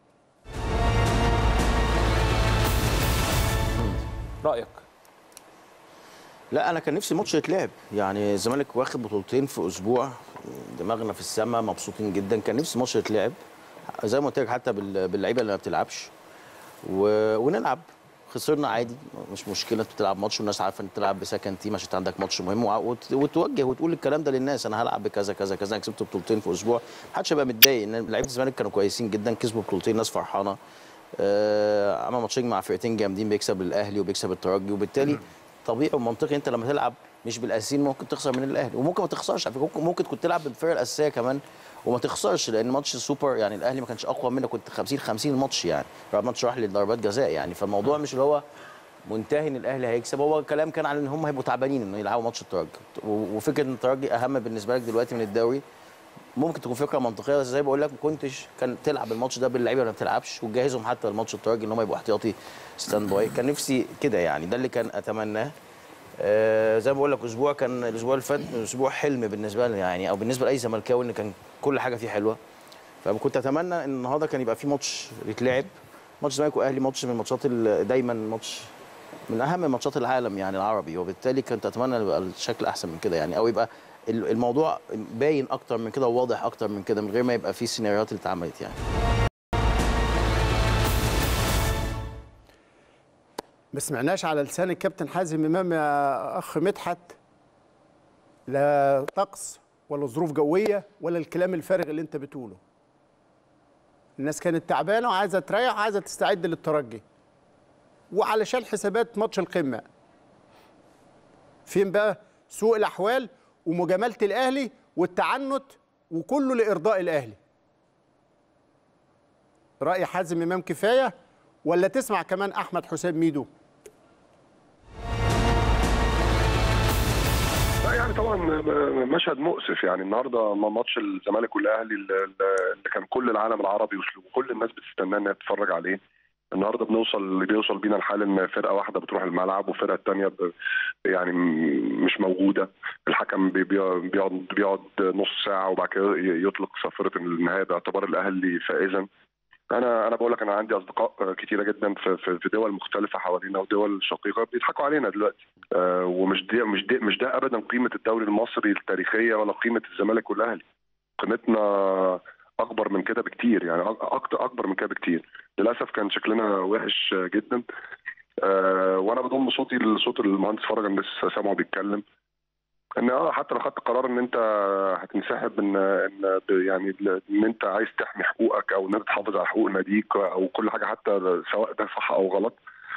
رايك لا انا كان نفسي ماتش يتلعب يعني الزمالك واخد بطولتين في اسبوع دماغنا في السما مبسوطين جدا كان نفسي ماتش يتلعب زي ما قلت لك حتى بال- باللعيبه اللي ما بتلعبش و... ونلعب خسرنا عادي مش مشكله انت بتلعب ماتش والناس عارفه انت بتلعب بسكند تيم عشان انت عندك ماتش مهم وع- وت... وتوجه وتقول الكلام ده للناس انا هلعب بكذا كذا كذا انا كسبت بطولتين في اسبوع محدش هيبقى متضايق ان لعيبه الزمالك كانوا كويسين جدا كسبوا بطولتين الناس فرحانه آه عمل ماتشين مع فرقتين جامدين بيكسب الاهلي وبيكسب الترجي وبالتالي طبيعي ومنطقي انت لما تلعب مش بالاساسيين ممكن تخسر من الاهلي وممكن ما تخسرش على فكره ممكن ممكن كنت تلعب بالفرقه الاساسيه كمان وما تخسرش لان ماتش السوبر يعني الاهلي ما كانش اقوى منك كنت 50 50 الماتش يعني رغم ماتش راح لضربات جزاء يعني فالموضوع مش اللي هو منتهي ان الاهلي هيكسب هو كلام كان عن ان هم هيبقوا تعبانين انه يلعبوا ماتش الترجي و- وفكره ان الترجي اهم بالنسبه لك دلوقتي من الدوري ممكن تكون فكره منطقيه بس زي بقول لك ما كنتش كان تلعب الماتش ده باللعيبه اللي ما بتلعبش وتجهزهم حتى الماتش الترجي ان هم يبقوا احتياطي ستاند باي كان نفسي كده يعني ده اللي كان اتمناه آه زي ما بقول لك اسبوع كان الاسبوع اللي فات اسبوع حلم بالنسبه لي يعني او بالنسبه لاي زملكاوي ان كان كل حاجه فيه حلوه فكنت اتمنى ان النهارده كان يبقى في ماتش يتلعب ماتش الزمالك واهلي ماتش من الماتشات ال- دايما ماتش من اهم ماتشات العالم يعني العربي وبالتالي كنت اتمنى يبقى الشكل احسن من كده يعني او يبقى ال- الموضوع باين اكتر من كده وواضح اكتر من كده من غير ما يبقى فيه السيناريوهات اللي اتعملت يعني ما سمعناش على لسان الكابتن حازم امام يا اخ مدحت لا طقس ولا ظروف جويه ولا الكلام الفارغ اللي انت بتقوله الناس كانت تعبانه وعايزه تريح وعايزه تستعد للترجي وعلشان حسابات ماتش القمه فين بقى سوء الاحوال ومجامله الاهلي والتعنت وكله لارضاء الاهلي راي حازم امام كفايه ولا تسمع كمان احمد حسام ميدو لا يعني طبعا م- مشهد مؤسف يعني النهارده م- ماتش الزمالك والاهلي اللي اللي كان كل العالم العربي وش- وكل الناس بتستناه انها تتفرج عليه النهارده بنوصل اللي بيوصل بينا الحال ان فرقه واحده بتروح الملعب والفرقه الثانيه يعني م- مش موجوده الحكم بي- بي- بيقعد بيقعد نص ساعه وبعد كده ي- يطلق صفره النهايه باعتبار الاهلي فائزا انا انا بقول لك انا عندي اصدقاء كتيره جدا في في في دول مختلفه حوالينا ودول شقيقه بيضحكوا علينا دلوقتي آه، ومش دي مش دي مش ده ابدا قيمه الدوري المصري التاريخيه ولا قيمه الزمالك والاهلي قيمتنا اكبر من كده بكتير يعني أك- اكتر اكبر من كده بكتير للاسف كان شكلنا وحش جدا آه، وانا بضم صوتي لصوت المهندس فرج انا لسه سامعه بيتكلم ان اه حتى لو خدت قرار ان انت هتنسحب ان ان ب- يعني ل- ان انت عايز تحمي حقوقك او ان انت تحافظ على حقوق ناديك او كل حاجه حتى سواء ده صح او غلط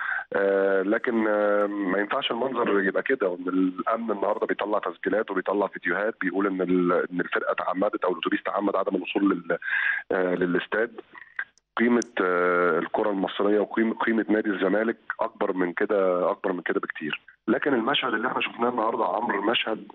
آه لكن آه ما ينفعش المنظر يبقى كده وان الامن النهارده بيطلع تسجيلات وبيطلع فيديوهات بيقول ان ال- ان الفرقه تعمدت او الاتوبيس تعمد عدم الوصول لل آه للاستاد قيمه آه الكره المصريه وقيمه قيمه نادي الزمالك اكبر من كده اكبر من كده بكتير لكن المشهد اللي احنا شفناه النهارده يا عمرو مشهد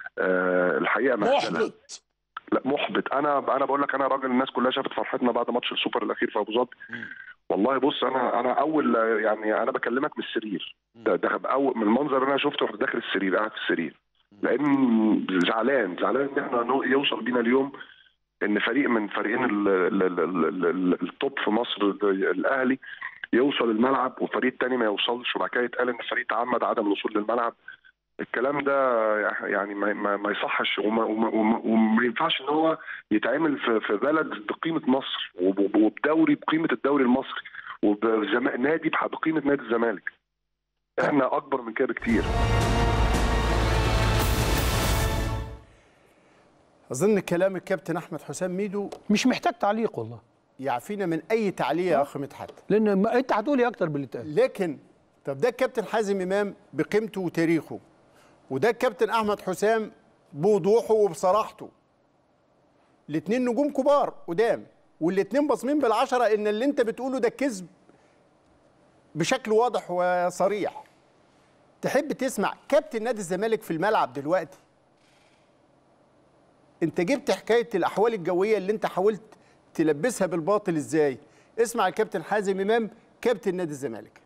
آه الحقيقه مهزلة. محبط لا محبط انا انا بقول لك انا راجل الناس كلها شافت فرحتنا بعد ماتش السوبر الاخير في ابو ظبي والله بص انا انا اول يعني انا بكلمك من السرير ده ده اول من المنظر اللي انا شفته وانا داخل السرير قاعد في السرير لان زعلان زعلان ان احنا نو- يوصل بينا اليوم ان فريق من فريقين ال- ال- ال- ال- ال- التوب في مصر الاهلي يوصل الملعب وفريق تاني ما يوصلش وبعد كده يتقال ان الفريق تعمد عدم الوصول للملعب الكلام ده يعني ما, ما, ما يصحش وما, وما, وما, وما ينفعش ان هو يتعمل في, في بلد بقيمه مصر وب- وبدوري بقيمه الدوري المصري وبنادي بقيمه نادي الزمالك احنا اكبر من كده بكتير اظن كلام الكابتن احمد حسام ميدو مش محتاج تعليق والله يعفينا من اي تعليق يا اخ مدحت لان ما انت هتقولي اكتر باللي اتقال لكن طب ده الكابتن حازم امام بقيمته وتاريخه وده الكابتن احمد حسام بوضوحه وبصراحته الاثنين نجوم كبار قدام والاثنين باصمين بالعشره ان اللي انت بتقوله ده كذب بشكل واضح وصريح تحب تسمع كابتن نادي الزمالك في الملعب دلوقتي انت جبت حكايه الاحوال الجويه اللي انت حاولت تلبسها بالباطل ازاي اسمع الكابتن حازم امام كابتن نادي الزمالك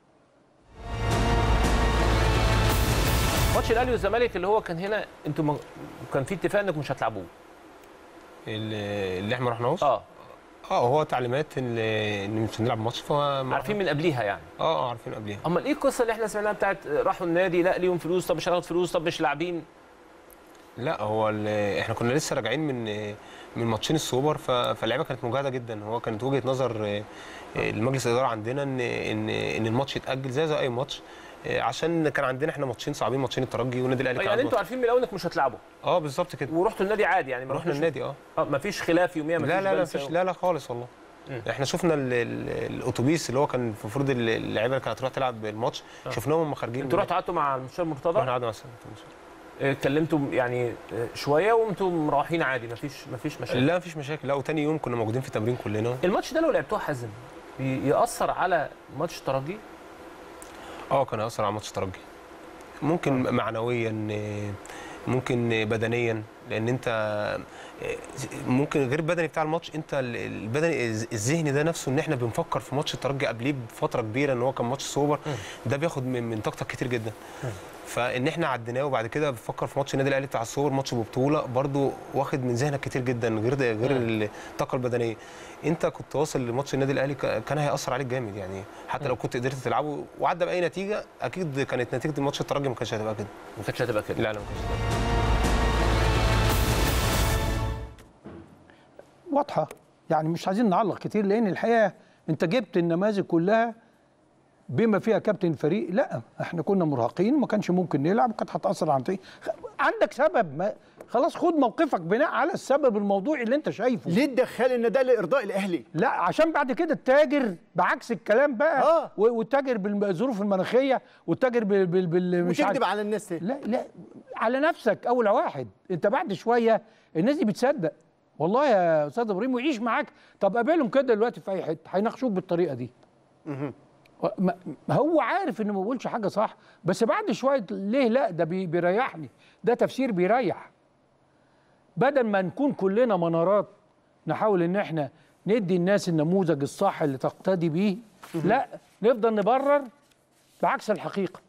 ماتش الاهلي والزمالك اللي هو كان هنا انتوا م... كان في اتفاق انكم مش هتلعبوه اللي اللي احنا ما رحناهوش اه اه هو تعليمات ان ان مش هنلعب ماتش فما عارفين من قبليها يعني اه اه عارفين قبليها امال ايه القصه اللي احنا سمعناها بتاعت راحوا النادي لا ليهم فلوس طب مش هناخد فلوس طب مش لاعبين لا هو ال- احنا كنا لسه راجعين من من ماتشين السوبر ف- فاللعيبه كانت مجهده جدا هو كانت وجهه نظر آه، آه، المجلس الاداره عندنا ان ان ان الماتش يتاجل زي زي اي ماتش آه، عشان كان عندنا احنا ماتشين صعبين ماتشين الترجي والنادي الاهلي كان يعني عنده انتوا عارفين من الاول انكم مش هتلعبوا اه بالظبط كده ورحتوا النادي عادي يعني ما رحنا رحتوش- النادي اه اه ما فيش خلاف يوميا ما لا لا لا جلسة فيش لا لا خالص والله احنا شفنا ال- ال- الاتوبيس اللي هو كان المفروض ال- اللعيبه اللي كانت هتروح تلعب الماتش شفناهم هم خارجين انتوا من- رحتوا قعدتوا مع المستشار رحنا مرتضى قعدنا مع السنة. اه، اتكلمتوا يعني اه، شويه وانتم مروحين عادي ما فيش ما فيش مشاكل لا مفيش مشاكل لا وتاني يوم كنا موجودين في التمرين كلنا الماتش ده لو لعبتوه حازم ي- ياثر على ماتش الترجي اه كان هيأثر على ماتش الترجي ممكن معنويا آه، ممكن بدنيا لان انت آه، ممكن غير البدني بتاع الماتش انت ال- البدني الذهني ده نفسه ان احنا بنفكر في ماتش الترجي قبليه بفتره كبيره ان هو كان ماتش سوبر ده بياخد من من طاقتك كتير جدا فان احنا عديناه وبعد كده بفكر في ماتش النادي الاهلي بتاع السوبر ماتش ببطوله برضو واخد من ذهنك كتير جدا غير ده غير الطاقه البدنيه انت كنت واصل لماتش النادي الاهلي ك- كان هياثر عليك جامد يعني حتى لو كنت قدرت تلعبه وعدى باي نتيجه اكيد كانت نتيجه ماتش الترجي ما كانتش هتبقى كده ما كانتش هتبقى كده لا لا ما كانتش هتبقى واضحه يعني مش عايزين نعلق كتير لان الحقيقه انت جبت النماذج كلها بما فيها كابتن الفريق لا احنا كنا مرهقين وما كانش ممكن نلعب وكانت هتاثر على النتيجه عندك سبب ما خلاص خد موقفك بناء على السبب الموضوعي اللي انت شايفه ليه تدخل ان ده لارضاء الاهلي لا عشان بعد كده التاجر بعكس الكلام بقى آه. و- والتاجر بالظروف المناخيه والتاجر بال, بال, بال مش وتكذب عارف على الناس تاني. لا لا على نفسك اول واحد انت بعد شويه الناس دي بتصدق والله يا استاذ ابراهيم ويعيش معاك طب قابلهم كده دلوقتي في اي حته هيناقشوك بالطريقه دي ما ما هو عارف انه ما بيقولش حاجه صح بس بعد شويه ليه لا ده بي بيريحني ده تفسير بيريح بدل ما نكون كلنا منارات نحاول ان احنا ندي الناس النموذج الصح اللي تقتدي بيه لا نفضل نبرر بعكس الحقيقه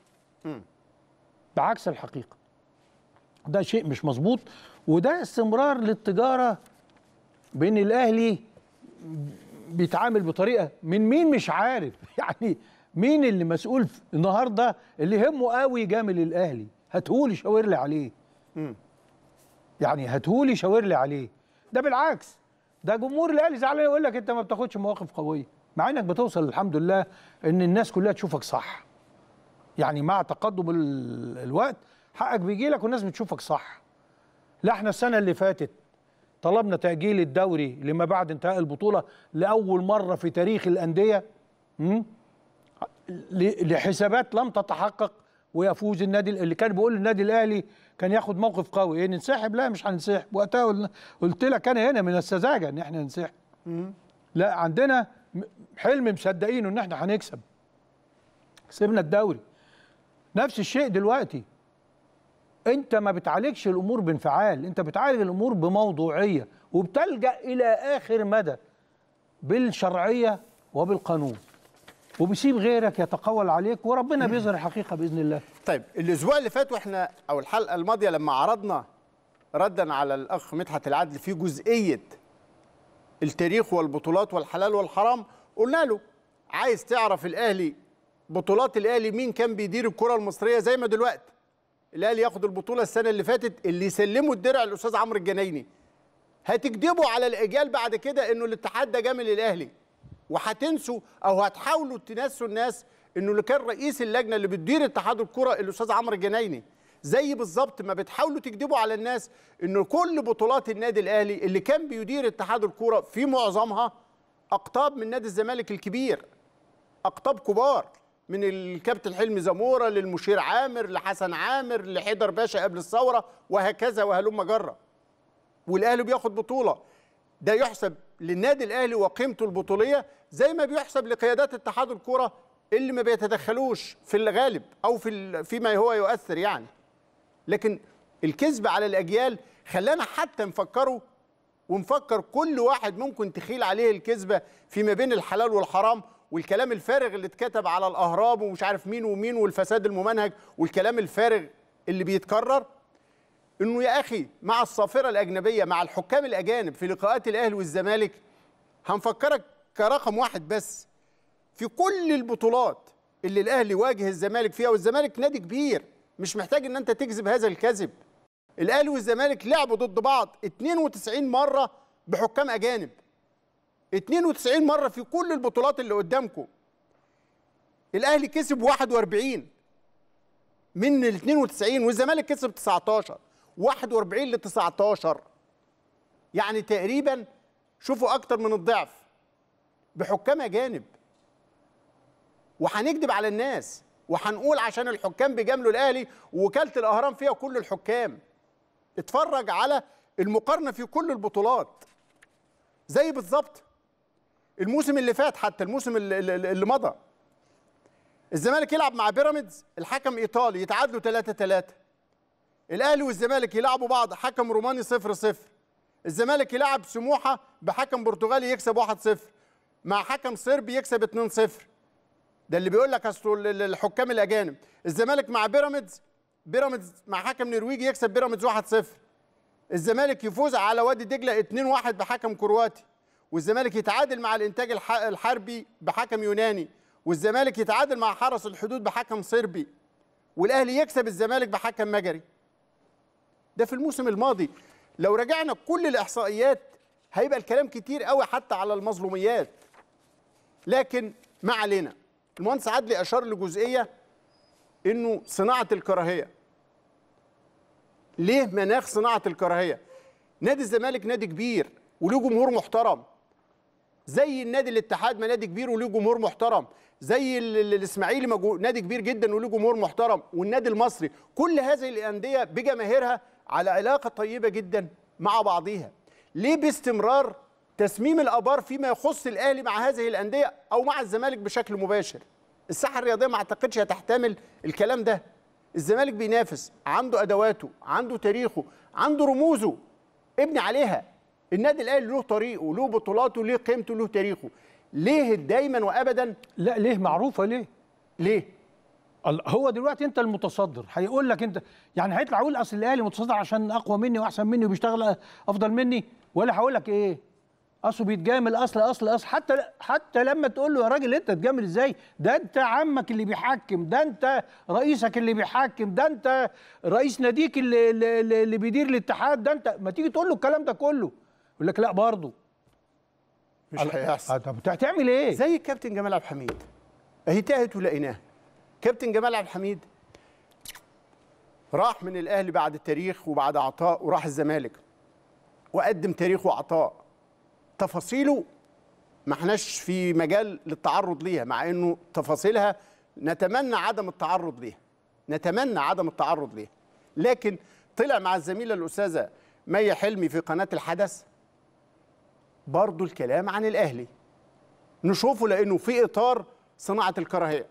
بعكس الحقيقه ده شيء مش مظبوط وده استمرار للتجاره بين الاهلي بيتعامل بطريقه من مين مش عارف يعني مين اللي مسؤول في- النهارده اللي يهمه قوي جامل الاهلي هاتهولي شاور لي عليه يعني هاتهولي شاور لي عليه ده بالعكس ده جمهور الاهلي زعلان يقول لك انت ما بتاخدش مواقف قويه مع انك بتوصل الحمد لله ان الناس كلها تشوفك صح يعني مع تقدم ال- الوقت حقك بيجي لك والناس بتشوفك صح لا احنا السنه اللي فاتت طلبنا تأجيل الدوري لما بعد انتهاء البطولة لأول مرة في تاريخ الأندية م? ل- لحسابات لم تتحقق ويفوز النادي اللي كان بيقول النادي الأهلي كان ياخد موقف قوي ايه ننسحب لا مش هننسحب وقتها قلنا- قلت لك أنا هنا من السذاجة إن احنا ننسحب لا عندنا م- حلم مصدقينه إن احنا هنكسب كسبنا الدوري نفس الشيء دلوقتي انت ما بتعالجش الامور بانفعال انت بتعالج الامور بموضوعيه وبتلجا الى اخر مدى بالشرعيه وبالقانون وبيسيب غيرك يتقول عليك وربنا بيظهر الحقيقه باذن الله طيب الاسبوع اللي فات واحنا او الحلقه الماضيه لما عرضنا ردا على الاخ مدحت العدل في جزئيه التاريخ والبطولات والحلال والحرام قلنا له عايز تعرف الاهلي بطولات الاهلي مين كان بيدير الكره المصريه زي ما دلوقتي الاهلي ياخد البطوله السنه اللي فاتت اللي يسلموا الدرع الاستاذ عمرو الجنايني هتكذبوا على الاجيال بعد كده انه الاتحاد ده جامل الاهلي وهتنسوا او هتحاولوا تنسوا الناس انه اللي كان رئيس اللجنه اللي بتدير اتحاد الكره الاستاذ عمرو الجنايني زي بالظبط ما بتحاولوا تكذبوا على الناس انه كل بطولات النادي الاهلي اللي كان بيدير اتحاد الكره في معظمها اقطاب من نادي الزمالك الكبير اقطاب كبار من الكابتن حلمي زموره للمشير عامر لحسن عامر لحيدر باشا قبل الثوره وهكذا وهلم جره والاهلي بياخد بطوله ده يحسب للنادي الاهلي وقيمته البطوليه زي ما بيحسب لقيادات اتحاد الكره اللي ما بيتدخلوش في الغالب او في ال- فيما هو يؤثر يعني لكن الكذب على الاجيال خلانا حتى نفكره ونفكر كل واحد ممكن تخيل عليه الكذبه فيما بين الحلال والحرام والكلام الفارغ اللي اتكتب على الاهرام ومش عارف مين ومين والفساد الممنهج والكلام الفارغ اللي بيتكرر انه يا اخي مع الصافره الاجنبيه مع الحكام الاجانب في لقاءات الاهلي والزمالك هنفكرك كرقم واحد بس في كل البطولات اللي الاهلي واجه الزمالك فيها والزمالك نادي كبير مش محتاج ان انت تكذب هذا الكذب الاهلي والزمالك لعبوا ضد بعض 92 مره بحكام اجانب 92 مره في كل البطولات اللي قدامكم الاهلي كسب 41 من ال 92 والزمالك كسب 19 41 ل 19 يعني تقريبا شوفوا اكتر من الضعف بحكام اجانب وهنكذب على الناس وهنقول عشان الحكام بيجاملوا الاهلي ووكاله الاهرام فيها كل الحكام اتفرج على المقارنه في كل البطولات زي بالظبط الموسم اللي فات حتى الموسم اللي, اللي اللي مضى الزمالك يلعب مع بيراميدز الحكم ايطالي يتعادلوا 3 3 الاهلي والزمالك يلعبوا بعض حكم روماني 0 0 الزمالك يلعب سموحه بحكم برتغالي يكسب 1 0 مع حكم صربي يكسب 2 0 ده اللي بيقول لك اصل ال- الحكام الاجانب الزمالك مع بيراميدز بيراميدز مع حكم نرويجي يكسب بيراميدز 1 0 الزمالك يفوز على وادي دجله 2 1 بحكم كرواتي والزمالك يتعادل مع الانتاج الح- الحربي بحكم يوناني والزمالك يتعادل مع حرس الحدود بحكم صربي والاهلي يكسب الزمالك بحكم مجري ده في الموسم الماضي لو رجعنا كل الاحصائيات هيبقى الكلام كتير قوي حتى على المظلوميات لكن ما علينا المهندس عدلي اشار لجزئيه انه صناعه الكراهيه ليه مناخ صناعه الكراهيه نادي الزمالك نادي كبير وله جمهور محترم زي النادي الاتحاد ما نادي كبير وله جمهور محترم زي ال- ال- الاسماعيلي مجو- نادي كبير جدا وله جمهور محترم والنادي المصري كل هذه الانديه بجماهيرها على علاقه طيبه جدا مع بعضيها ليه باستمرار تسميم الابار فيما يخص الاهلي مع هذه الانديه او مع الزمالك بشكل مباشر الساحه الرياضيه ما اعتقدش هتحتمل الكلام ده الزمالك بينافس عنده ادواته عنده تاريخه عنده رموزه ابني عليها النادي الاهلي له طريقه له بطولاته له قيمته له تاريخه ليه دايما وابدا لا ليه معروفه ليه ليه ال- هو دلوقتي انت المتصدر هيقول لك انت يعني هيطلع يقول اصل الاهلي متصدر عشان اقوى مني واحسن مني وبيشتغل افضل مني ولا هقول لك ايه اصله بيتجامل اصل اصل اصل حتى حتى لما تقول له يا راجل انت تجامل ازاي ده انت عمك اللي بيحكم ده انت رئيسك اللي بيحكم ده انت رئيس ناديك اللي اللي, اللي بيدير الاتحاد ده انت ما تيجي تقول له الكلام ده كله يقول لك لا برضه مش هيحصل طب هتعمل ايه زي الكابتن جمال عبد الحميد اهي تاهت ولقيناها كابتن جمال عبد الحميد راح من الاهلي بعد التاريخ وبعد عطاء وراح الزمالك وقدم تاريخ وعطاء تفاصيله ما احناش في مجال للتعرض ليها مع انه تفاصيلها نتمنى عدم التعرض ليها نتمنى عدم التعرض ليها لكن طلع مع الزميله الاستاذه مي حلمي في قناه الحدث برضو الكلام عن الاهلي نشوفه لانه في اطار صناعه الكراهيه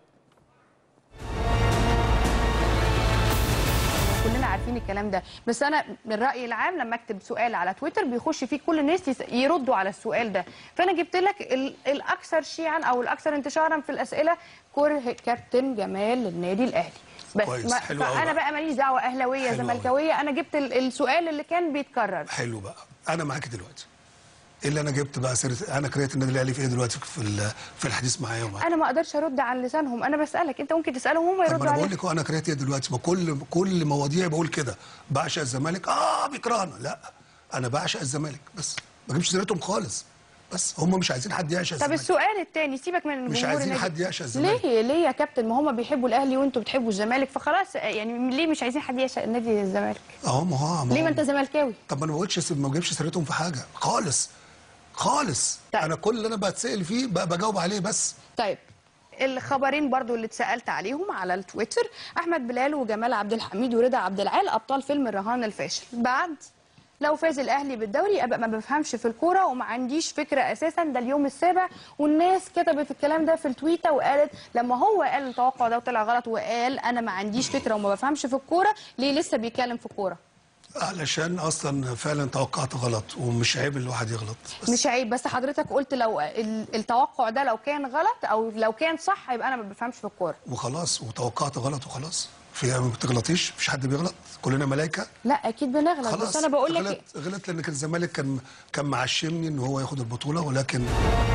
كلنا عارفين الكلام ده بس انا من الراي العام لما اكتب سؤال على تويتر بيخش فيه كل الناس يس- يردوا على السؤال ده فانا جبت لك ال- الاكثر شيعا او الاكثر انتشارا في الاسئله كره كابتن جمال للنادي الاهلي بس كويس، ما حلو أوي فانا بقى. بقى ماليش دعوه اهلاويه حلو أوي. زملكاويه انا جبت ال- السؤال اللي كان بيتكرر حلو بقى انا معاك دلوقتي ايه اللي انا جبت بقى سيره انا كرهت النادي الاهلي في ايه دلوقتي في ال- في الحديث معايا ومعاك انا ما اقدرش ارد عن لسانهم انا بسالك انت ممكن تسالهم هم طب ما يردوا انا بقول عليك لك هو انا كرهت ايه دلوقتي ما كل كل مواضيع بقول كده بعشق الزمالك اه بيكرهنا لا انا بعشق الزمالك بس ما بجيبش سيرتهم خالص بس هم مش عايزين حد يعشق طب الزمالك السؤال الثاني سيبك من مش جمهور عايزين النادي. حد يعشق الزمالك. ليه ليه يا كابتن ما هم بيحبوا الاهلي وانتوا بتحبوا الزمالك فخلاص يعني ليه مش عايزين حد يعشق نادي الزمالك اه ما هو ما ليه هو- ما انت زملكاوي طب ما انا ما بقولش ما بجيبش سيرتهم في حاجه خالص خالص طيب. انا كل اللي انا بتسال فيه ب- بجاوب عليه بس طيب الخبرين برضو اللي اتسالت عليهم على التويتر احمد بلال وجمال عبد الحميد ورضا عبد العال ابطال فيلم الرهان الفاشل بعد لو فاز الاهلي بالدوري ابقى ما بفهمش في الكوره وما عنديش فكره اساسا ده اليوم السابع والناس كتبت الكلام ده في التويته وقالت لما هو قال التوقع ده وطلع غلط وقال انا ما عنديش فكره وما بفهمش في الكوره ليه لسه بيتكلم في الكوره علشان اصلا فعلا توقعت غلط ومش عيب الواحد يغلط بس مش عيب بس حضرتك قلت لو ال- التوقع ده لو كان غلط او لو كان صح يبقى انا ما بفهمش في الكوره وخلاص وتوقعت غلط وخلاص في ما بتغلطيش مفيش حد بيغلط كلنا ملائكه لا اكيد بنغلط خلاص بس انا بقول لك غلط غلط لان كان الزمالك كان كان معشمني ان هو ياخد البطوله ولكن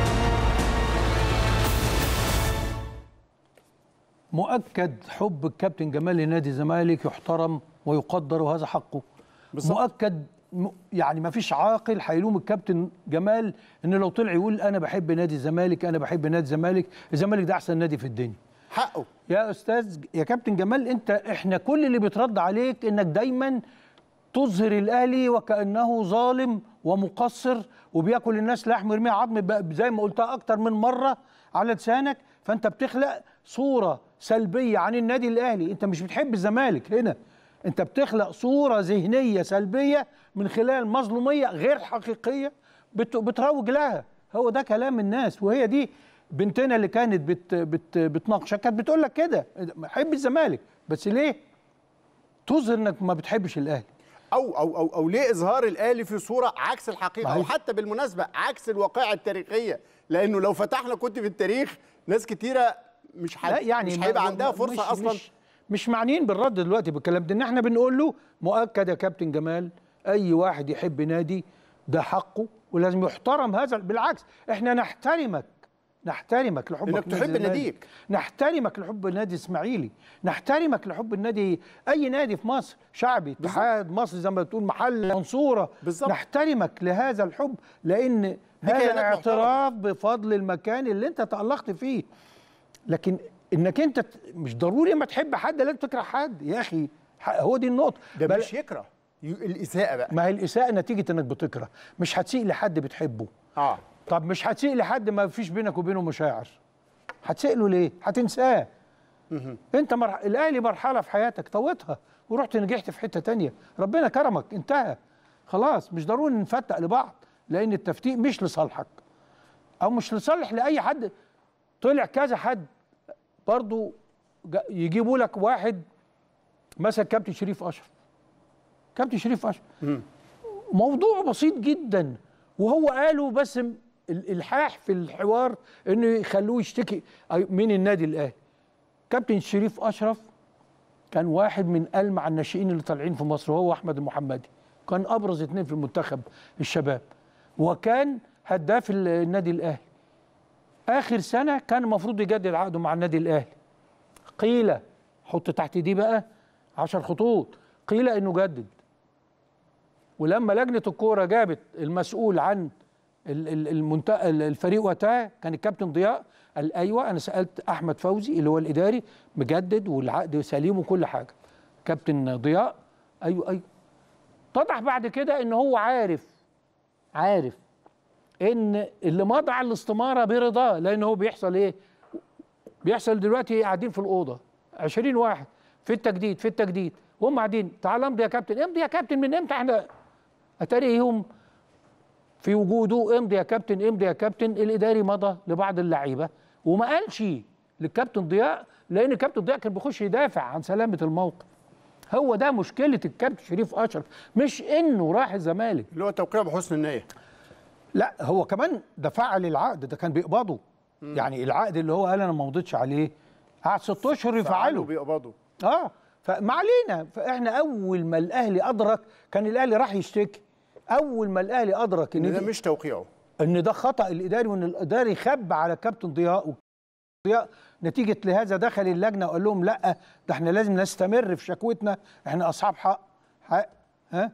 مؤكد حب الكابتن جمال لنادي الزمالك يحترم ويقدر وهذا حقه بالظبط. مؤكد م- يعني ما فيش عاقل هيلوم الكابتن جمال ان لو طلع يقول انا بحب نادي الزمالك انا بحب نادي الزمالك الزمالك ده احسن نادي في الدنيا حقه يا استاذ يا كابتن جمال انت احنا كل اللي بيترد عليك انك دايما تظهر الاهلي وكانه ظالم ومقصر وبياكل الناس لحم يرميها عظم بقى زي ما قلتها اكتر من مره على لسانك فانت بتخلق صوره سلبيه عن النادي الاهلي انت مش بتحب الزمالك هنا انت بتخلق صوره ذهنيه سلبيه من خلال مظلوميه غير حقيقيه بت- بتروج لها هو ده كلام الناس وهي دي بنتنا اللي كانت بت بت بتناقشك كانت بتقول لك كده حب الزمالك بس ليه تظهر انك ما بتحبش الاهلي او او او او ليه اظهار الاهلي في صوره عكس الحقيقه ما او هي- حتى بالمناسبه عكس الواقعه التاريخيه لانه لو فتحنا كتب التاريخ ناس كتيره مش لا حد يعني مش ما- هيبقى ما- عندها فرصه مش اصلا مش, مش معنيين بالرد دلوقتي بالكلام ده ان احنا بنقول له مؤكد يا كابتن جمال اي واحد يحب نادي ده حقه ولازم يحترم هذا بالعكس احنا نحترمك نحترمك لحبك إنك نادي تحب الزمالك. ناديك. نحترمك لحب النادي الاسماعيلي نحترمك لحب النادي اي نادي في مصر شعبي اتحاد مصر زي ما بتقول محل منصوره بالظبط. نحترمك لهذا الحب لان هذا كيانات اعتراف بفضل المكان اللي انت تألقت فيه لكن انك انت ت- مش ضروري اما تحب حد لازم تكره حد يا اخي ح- هو دي النقطه ده بل- مش يكره ي- الاساءه بقى ما هي الاساءه نتيجه انك بتكره مش هتسيء لحد بتحبه اه طب مش هتسيء لحد ما فيش بينك وبينه مشاعر هتسيء له ليه هتنساه انت مرح... الاهلي مرحله في حياتك طوتها ورحت نجحت في حته تانية ربنا كرمك انتهى خلاص مش ضروري نفتق لبعض لان التفتيق مش لصالحك او مش لصالح لاي حد طلع كذا حد برضو جا- يجيبوا لك واحد مثلا كابتن شريف اشرف كابتن شريف اشرف موضوع بسيط جدا وهو قاله بس م- الالحاح في الحوار انه يخلوه يشتكي أي- من النادي الاهلي كابتن شريف اشرف كان واحد من ألمع الناشئين اللي طالعين في مصر وهو احمد المحمدي كان ابرز اثنين في المنتخب الشباب وكان هداف ال- النادي الاهلي اخر سنه كان المفروض يجدد عقده مع النادي الاهلي قيل حط تحت دي بقى عشر خطوط قيل انه جدد ولما لجنه الكوره جابت المسؤول عن ال- ال- المنت... ال- الفريق وقتها كان الكابتن ضياء قال ايوه انا سالت احمد فوزي اللي هو الاداري مجدد والعقد سليم وكل حاجه كابتن ضياء ايوه ايوه اتضح بعد كده ان هو عارف عارف ان اللي مضى على الاستماره برضاه لان هو بيحصل ايه بيحصل دلوقتي قاعدين في الاوضه 20 واحد في التجديد في التجديد وهم قاعدين تعال امضي يا كابتن امضي يا كابتن من امتى احنا اتاريهم في وجوده امضي يا كابتن امضي يا كابتن الاداري مضى لبعض اللعيبه وما قالش للكابتن ضياء لان الكابتن ضياء كان بيخش يدافع عن سلامه الموقف هو ده مشكله الكابتن شريف اشرف مش انه راح الزمالك اللي هو توقيع بحسن النيه لا هو كمان ده فعل العقد ده كان بيقبضه يعني العقد اللي هو قال انا ما مضيتش عليه قعد ست اشهر يفعله بيقبضوا اه فما علينا فاحنا اول ما الاهلي ادرك كان الاهلي راح يشتكي اول ما الاهلي ادرك ان ان ده دي- مش توقيعه ان ده خطا الاداري وان الاداري خب على كابتن ضياء ضياء نتيجه لهذا دخل اللجنه وقال لهم لا ده احنا لازم نستمر في شكوتنا احنا اصحاب حق حق ها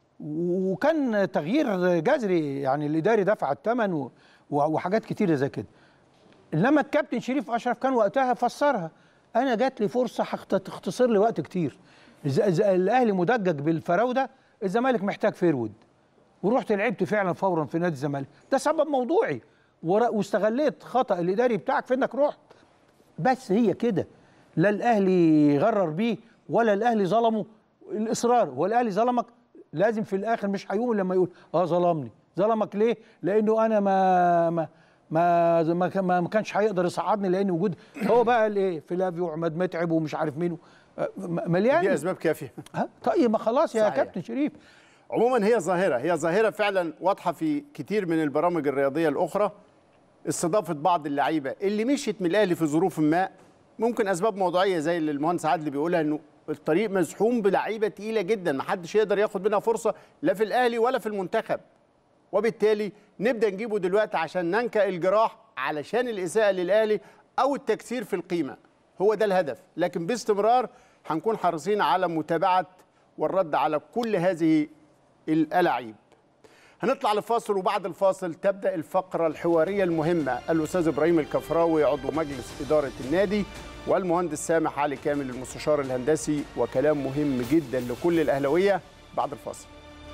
وكان تغيير جذري يعني الاداري دفع الثمن و- و- وحاجات كتيره زي كده انما الكابتن شريف اشرف كان وقتها فسرها انا جات لي فرصه هخت- تختصر لي وقت كتير إذا- إذا الاهلي مدجج بالفراوده الزمالك محتاج فيرود ورحت لعبت فعلا فورا في نادي الزمالك ده سبب موضوعي ور- واستغليت خطا الاداري بتاعك في انك رحت بس هي كده لا الاهلي غرر بيه ولا الاهلي ظلمه الاصرار والاهلي ظلمك لازم في الاخر مش هيقوم لما يقول اه ظلمني ظلمك ليه لانه انا ما ما ما ما, كان- ما, ما كانش هيقدر يصعدني لان وجود هو بقى الايه فلافيو وعماد متعب ومش عارف مين آه، م- مليان دي اسباب كافيه ها؟ طيب ما خلاص يا صحيح. كابتن شريف عموما هي ظاهره هي ظاهره فعلا واضحه في كتير من البرامج الرياضيه الاخرى استضافه بعض اللعيبه اللي مشيت من الاهلي في ظروف ما ممكن اسباب موضوعيه زي اللي المهندس عادل بيقولها انه الطريق مزحوم بلعيبه تقيله جدا ما حدش يقدر ياخد منها فرصه لا في الاهلي ولا في المنتخب وبالتالي نبدا نجيبه دلوقتي عشان ننكأ الجراح علشان الاساءه للاهلي او التكسير في القيمه هو ده الهدف لكن باستمرار هنكون حريصين على متابعه والرد على كل هذه الالاعيب هنطلع لفاصل وبعد الفاصل تبدا الفقره الحواريه المهمه الاستاذ ابراهيم الكفراوي عضو مجلس اداره النادي والمهندس سامح علي كامل المستشار الهندسي وكلام مهم جدا لكل الاهلاويه بعد الفاصل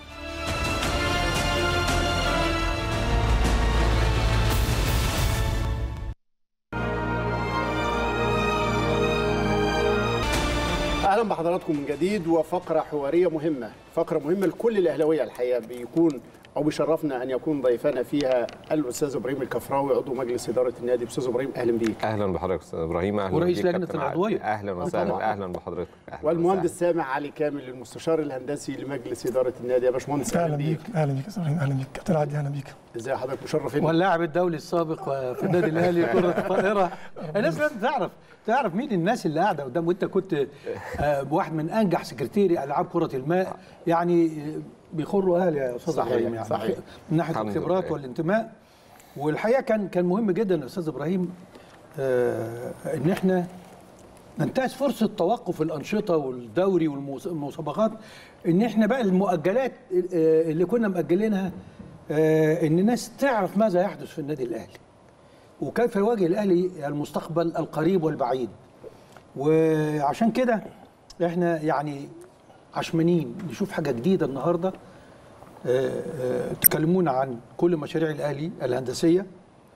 اهلا بحضراتكم من جديد وفقره حواريه مهمه فقره مهمه لكل الاهلاويه الحقيقه بيكون او بيشرفنا ان يكون ضيفنا فيها الاستاذ ابراهيم الكفراوي عضو مجلس اداره النادي استاذ ابراهيم اهلا بيك اهلا بحضرتك استاذ ابراهيم اهلا ورئيس بيك لجنة كابتن عادل. العضوية. اهلا وسهلا اهلا بحضرتك أهلاً والمهندس سامح علي كامل المستشار الهندسي لمجلس اداره النادي يا باشمهندس اهلا بيك اهلا بيك يا استاذ إبراهيم، اهلا بيك كابتن عادل اهلا بيك ازي حضرتك مشرفين واللاعب الدولي السابق في النادي الاهلي كره الطائره الناس لازم تعرف تعرف مين الناس اللي قاعده قدام وانت كنت آه، واحد من انجح سكرتيري العاب كره الماء يعني آه، بيخروا اهل يا استاذ صحيح، ابراهيم يعني صحيح. من ناحيه الحمد الخبرات لله. والانتماء والحقيقه كان كان مهم جدا يا استاذ ابراهيم آه، ان احنا ننتهز فرصه توقف الانشطه والدوري والمسابقات ان احنا بقى المؤجلات آه، اللي كنا مأجلينها آه، ان الناس تعرف ماذا يحدث في النادي الاهلي وكيف يواجه الاهلي المستقبل القريب والبعيد وعشان كده احنا يعني عشمانين نشوف حاجه جديده النهارده آه، آه، تكلمونا عن كل مشاريع الاهلي الهندسيه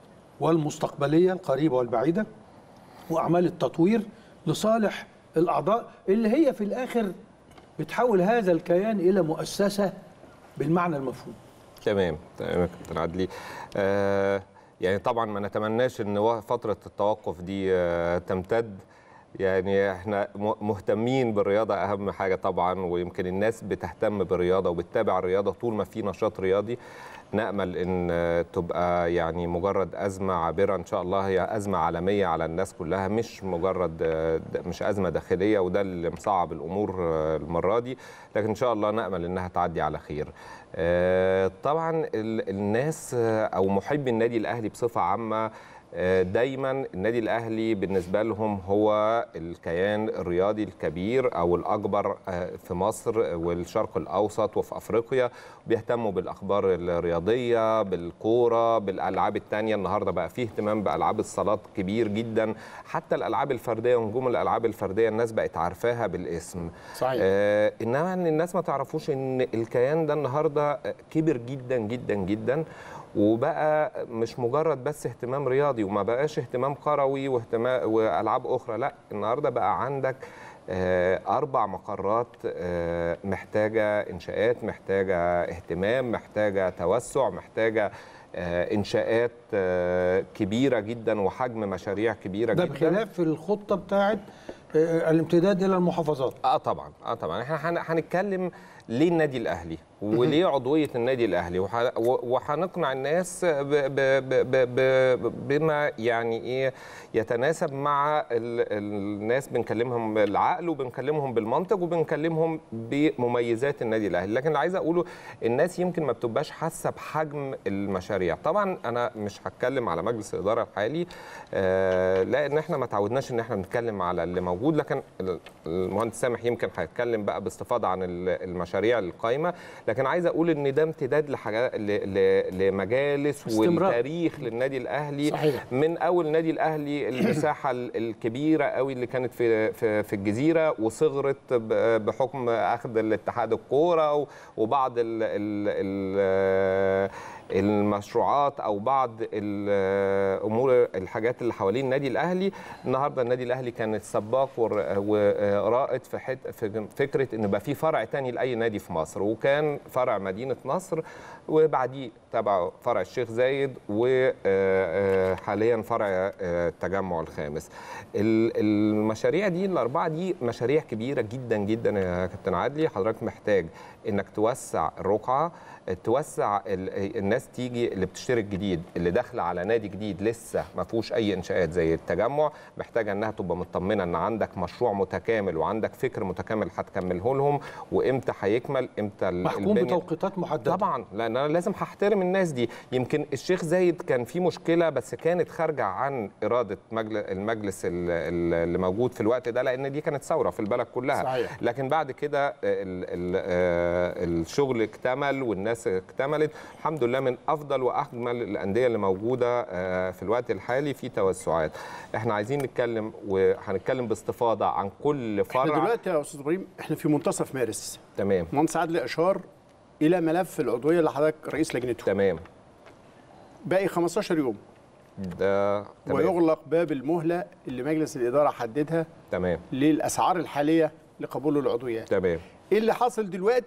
والمستقبليه القريبه والبعيده واعمال التطوير لصالح الاعضاء اللي هي في الاخر بتحول هذا الكيان الى مؤسسه بالمعنى المفهوم تمام تمام يا كابتن عدلي آه يعني طبعا ما نتمناش ان و- فتره التوقف دي آه تمتد يعني احنا م- مهتمين بالرياضه اهم حاجه طبعا ويمكن الناس بتهتم بالرياضه وبتتابع الرياضه طول ما في نشاط رياضي نامل ان آه، تبقى يعني مجرد ازمه عابره ان شاء الله هي ازمه عالميه على الناس كلها مش مجرد آه، د- مش ازمه داخليه وده اللي مصعب الامور آه، المره دي لكن ان شاء الله نامل انها تعدي على خير آه، طبعا ال- الناس آه، او محبي النادي الاهلي بصفه عامه آه، دايما النادي الاهلي بالنسبه لهم هو الكيان الرياضي الكبير او الاكبر آه، في مصر والشرق الاوسط وفي افريقيا بيهتموا بالاخبار الرياضيه بالكوره بالالعاب التانية النهارده بقى فيه اهتمام بالعاب الصالات كبير جدا حتى الالعاب الفرديه ونجوم الالعاب الفرديه الناس بقت عارفاها بالاسم صحيح. آه انما ان الناس ما تعرفوش ان الكيان ده النهارده آه، كبر جدا جدا جدا وبقى مش مجرد بس اهتمام رياضي وما بقاش اهتمام كروي واهتمام والعاب اخرى لا النهارده بقى عندك آه، اربع مقرات آه، محتاجه انشاءات محتاجه اهتمام محتاجه توسع محتاجه آه، انشاءات آه، كبيره جدا وحجم مشاريع كبيره ده جدا بخلاف الخطه بتاعت آه، الامتداد الى المحافظات اه طبعا اه طبعا احنا هن- هنتكلم ليه النادي الاهلي وليه عضويه النادي الاهلي وح- و- وهنقنع الناس ب ب ب ب ب بما يعني ايه يتناسب مع ال الناس بنكلمهم بالعقل وبنكلمهم بالمنطق وبنكلمهم بمميزات النادي الاهلي لكن اللي عايز اقوله الناس يمكن ما بتبقاش حاسه بحجم المشاريع طبعا انا مش هتكلم على مجلس الاداره الحالي آه لان احنا ما تعودناش ان احنا نتكلم على اللي موجود لكن ال- المهندس سامح يمكن هيتكلم بقى باستفاضه عن ال- المشاريع القايمه لكن عايز اقول ان ده امتداد لحاجات ل- ل- لمجالس استمرار. وتاريخ للنادي الاهلي صحيح. من اول النادي الاهلي المساحه ال- الكبيره قوي اللي كانت في في, في الجزيره وصغرت ب- بحكم اخذ الاتحاد الكوره و- وبعض ال ال ال المشروعات او بعض الامور الحاجات اللي حوالين النادي الاهلي النهارده النادي الاهلي كان سباق ور- ورائد في حت في فكره ان بقى في فرع تاني لاي نادي في مصر وكان فرع مدينه نصر وبعديه تبع فرع الشيخ زايد وحاليا فرع آه، التجمع الخامس ال- المشاريع دي الاربعه دي مشاريع كبيره جدا جدا يا كابتن عادلي حضرتك محتاج انك توسع الرقعه توسع ال- الناس تيجي اللي بتشترك جديد اللي داخله على نادي جديد لسه ما فيهوش اي انشاءات زي التجمع محتاجه انها تبقى مطمنه ان عندك مشروع متكامل وعندك فكر متكامل هتكمله لهم وامتى هيكمل امتى ال- محكوم البنية- بتوقيتات محدده طبعا لان انا لازم هحترم الناس دي يمكن الشيخ زايد كان في مشكله بس كانت خارجه عن اراده مجل- المجلس ال- ال- اللي موجود في الوقت ده لان دي كانت ثوره في البلد كلها صحيح. لكن بعد كده ال- ال- آه، الشغل اكتمل والناس اكتملت الحمد لله من افضل واجمل الانديه اللي موجوده آه، في الوقت الحالي في توسعات احنا عايزين نتكلم وهنتكلم باستفاضه عن كل احنا فرع دلوقتي يا استاذ ابراهيم احنا في منتصف مارس تمام مهندس عادل اشار الى ملف العضويه اللي حضرتك رئيس لجنته تمام باقي 15 يوم ده تمام ويغلق باب المهله اللي مجلس الاداره حددها تمام للاسعار الحاليه لقبول العضويات تمام ايه اللي حاصل دلوقتي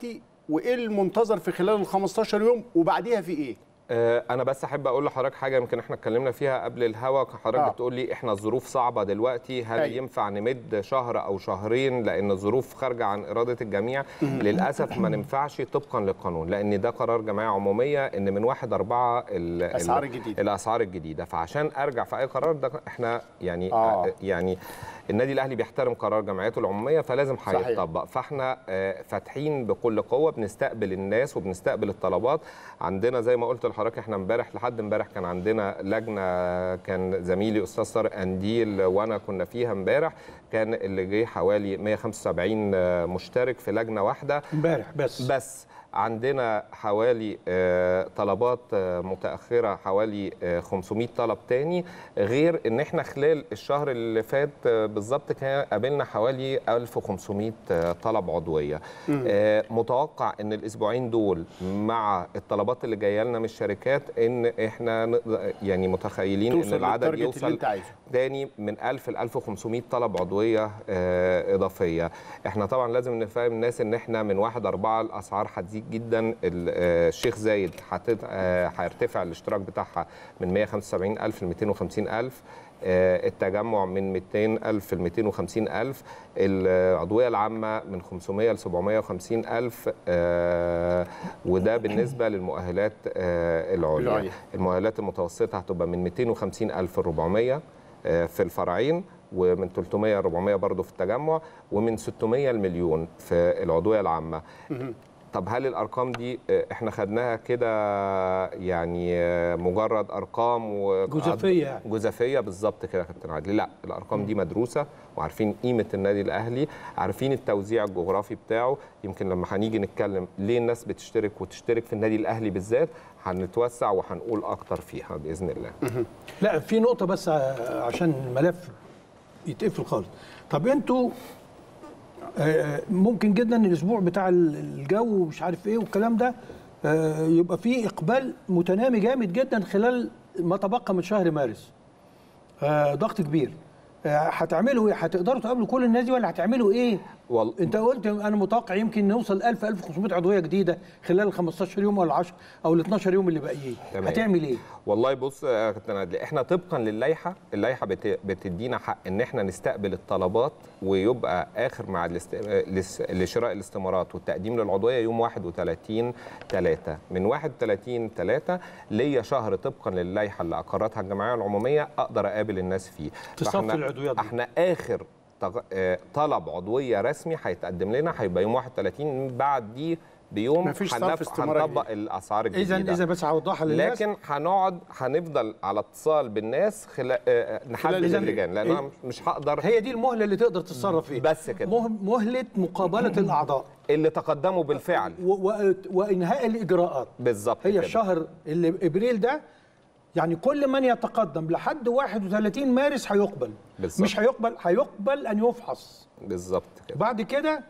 وايه المنتظر في خلال ال 15 يوم وبعديها في ايه آه، انا بس احب اقول لحضرتك حاجه يمكن احنا اتكلمنا فيها قبل الهوا حضرتك آه. آه. بتقول لي احنا الظروف صعبه دلوقتي هل أيوة. أي. ينفع نمد شهر او شهرين لان الظروف خارجه عن اراده الجميع للاسف ما ننفعش طبقا للقانون لان ده قرار جمعيه عموميه ان من 1 4 ال- ال- الأسعار الجديدة. الاسعار الجديده فعشان ارجع في اي قرار ده احنا يعني آه. آه. يعني النادي الاهلي بيحترم قرار جمعيته العموميه فلازم صحيح. هيطبق فاحنا آه، فاتحين بكل قوه بنستقبل الناس وبنستقبل الطلبات عندنا زي ما قلت لحضرتك احنا امبارح لحد امبارح كان عندنا لجنه كان زميلي استاذ طارق انديل وانا كنا فيها امبارح كان اللي جه حوالي 175 مشترك في لجنه واحده امبارح بس بس عندنا حوالي آه، طلبات آه، متأخرة حوالي آه، 500 طلب تاني غير ان احنا خلال الشهر اللي فات آه، بالظبط كان قابلنا حوالي 1500 آه، طلب عضوية آه، متوقع ان الاسبوعين دول مع الطلبات اللي جايه لنا من الشركات ان احنا نقدر- يعني متخيلين ان توصل العدد للتارجت اللي يوصل انت عايزه تاني من 1000 ل 1500 طلب عضويه آه، اضافيه احنا طبعا لازم نفهم الناس ان احنا من 1 4 الاسعار هتزيد جدا ال- آه، الشيخ زايد هتت- آه، هيرتفع الاشتراك بتاعها من 175000 ل 250000 آه، التجمع من 200000 ل 250000 العضويه العامه من 500 ل 750000 آه، وده بالنسبه للمؤهلات آه، العليا العليا. المؤهلات المتوسطه هتبقى من 250000 ل 400 آه، في الفرعين ومن 300 ل 400 برضه في التجمع ومن 600 المليون في العضويه العامه طب هل الارقام دي آه، احنا خدناها كده يعني آه، مجرد ارقام و جزافية يعني. جزافيه بالظبط كده يا كابتن عادل لا الارقام دي مدروسه وعارفين قيمه النادي الاهلي عارفين التوزيع الجغرافي بتاعه يمكن لما هنيجي نتكلم ليه الناس بتشترك وتشترك في النادي الاهلي بالذات هنتوسع وهنقول اكتر فيها باذن الله لا في نقطة بس ع- عشان الملف يتقفل خالص طب انتوا آه، ممكن جدا الاسبوع بتاع ال- الجو ومش عارف ايه والكلام ده آه، يبقى فيه اقبال متنامي جامد جدا خلال ما تبقى من شهر مارس آه، ضغط كبير آه، هتعملوا ايه هتقدروا تقابلوا كل الناس دي ولا هتعملوا ايه وال... انت قلت انا متوقع يمكن نوصل 1000 1500 عضويه جديده خلال ال 15 يوم ولا 10 او ال 12 يوم اللي باقيين تمام. هتعمل ايه والله بص يا كابتن عادل احنا طبقا للائحه اللائحه بت- بتدينا حق ان احنا نستقبل الطلبات ويبقى اخر مع الاست... لس- لشراء الاستمارات والتقديم للعضويه يوم 31 3 من 31 3 ليا شهر طبقا للائحه اللي اقرتها الجمعيه العموميه اقدر اقابل الناس فيه تصفي فاحنا- العضويات دي. احنا اخر تغ- آه، طلب عضويه رسمي هيتقدم لنا هيبقى يوم 31 بعد دي بيوم مفيش صرف هنف- استمارة هنطبق الاسعار اذا الجديده اذا بس هوضحها للناس لكن هنقعد هنفضل على اتصال بالناس خلال نحدد إذن- اللجان لان انا مش هقدر هي دي المهله اللي تقدر تتصرف فيها بس كده مه- مهله مقابله الاعضاء اللي تقدموا بالفعل و- و- وانهاء الاجراءات بالظبط هي كده. الشهر اللي ابريل ده يعني كل من يتقدم لحد 31 مارس هيقبل بالظبط. مش هيقبل هيقبل ان يفحص بالظبط كده بعد كده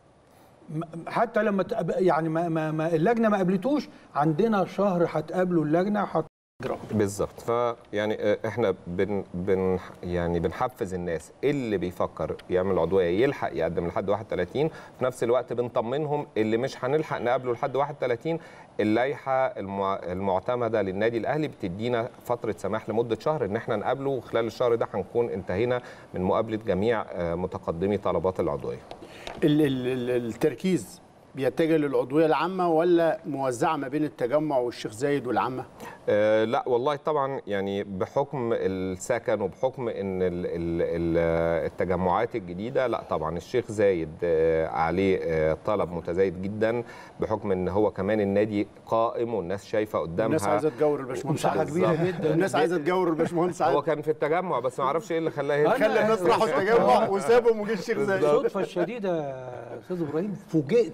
م- حتى لما تقب- يعني ما ما ما اللجنه ما قابلتوش عندنا شهر هتقابلوا اللجنه هت بالظبط فيعني آه، احنا بن بن يعني بنحفز الناس اللي بيفكر يعمل عضويه يلحق يقدم لحد 31 في نفس الوقت بنطمنهم اللي مش هنلحق نقابله لحد 31 اللائحه المع- المعتمده للنادي الاهلي بتدينا فتره سماح لمده شهر ان احنا نقابله وخلال الشهر ده هنكون انتهينا من مقابله جميع آه، متقدمي طلبات العضويه ال- ال- ال- التركيز بيتجه للعضوية العامة ولا موزعة ما بين التجمع والشيخ زايد والعامة؟ آه لا والله طبعا يعني بحكم السكن وبحكم ان ال ال ال التجمعات الجديده لا طبعا الشيخ زايد آه عليه آه طلب متزايد جدا بحكم ان هو كمان النادي قائم والناس شايفه قدامها الناس عايزة تجور الباشمهندس مساحة عادل. كبيرة بالظبط. جدا. الناس عايزة تجور الباشمهندس هو عادل كان في التجمع بس ما اعرفش ايه اللي خلاه هنا خلى الناس راحوا التجمع وسابهم وجه الشيخ زايد الصدفه الشديده يا استاذ ابراهيم فوجئت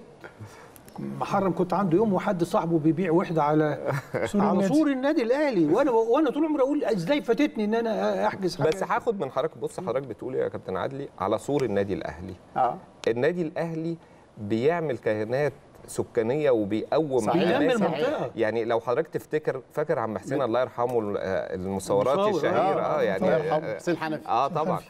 محرم كنت عنده يوم وحد صاحبه بيبيع وحده على على النادي. سور النادي الاهلي وانا وانا طول عمري اقول ازاي فاتتني ان انا احجز حاجه بس هاخد من حضرتك بص حضرتك بتقول يا كابتن عدلي على سور النادي الاهلي اه النادي الاهلي بيعمل كيانات سكانيه وبيقوم صحيح. بينمي أماكن. المنطقة. يعني لو حضرتك تفتكر فاكر عم حسين الله يرحمه ال- آه، المصورات المصور، الشهيره آه، اه يعني الله يرحمه آه، حسين حنفي اه طبعا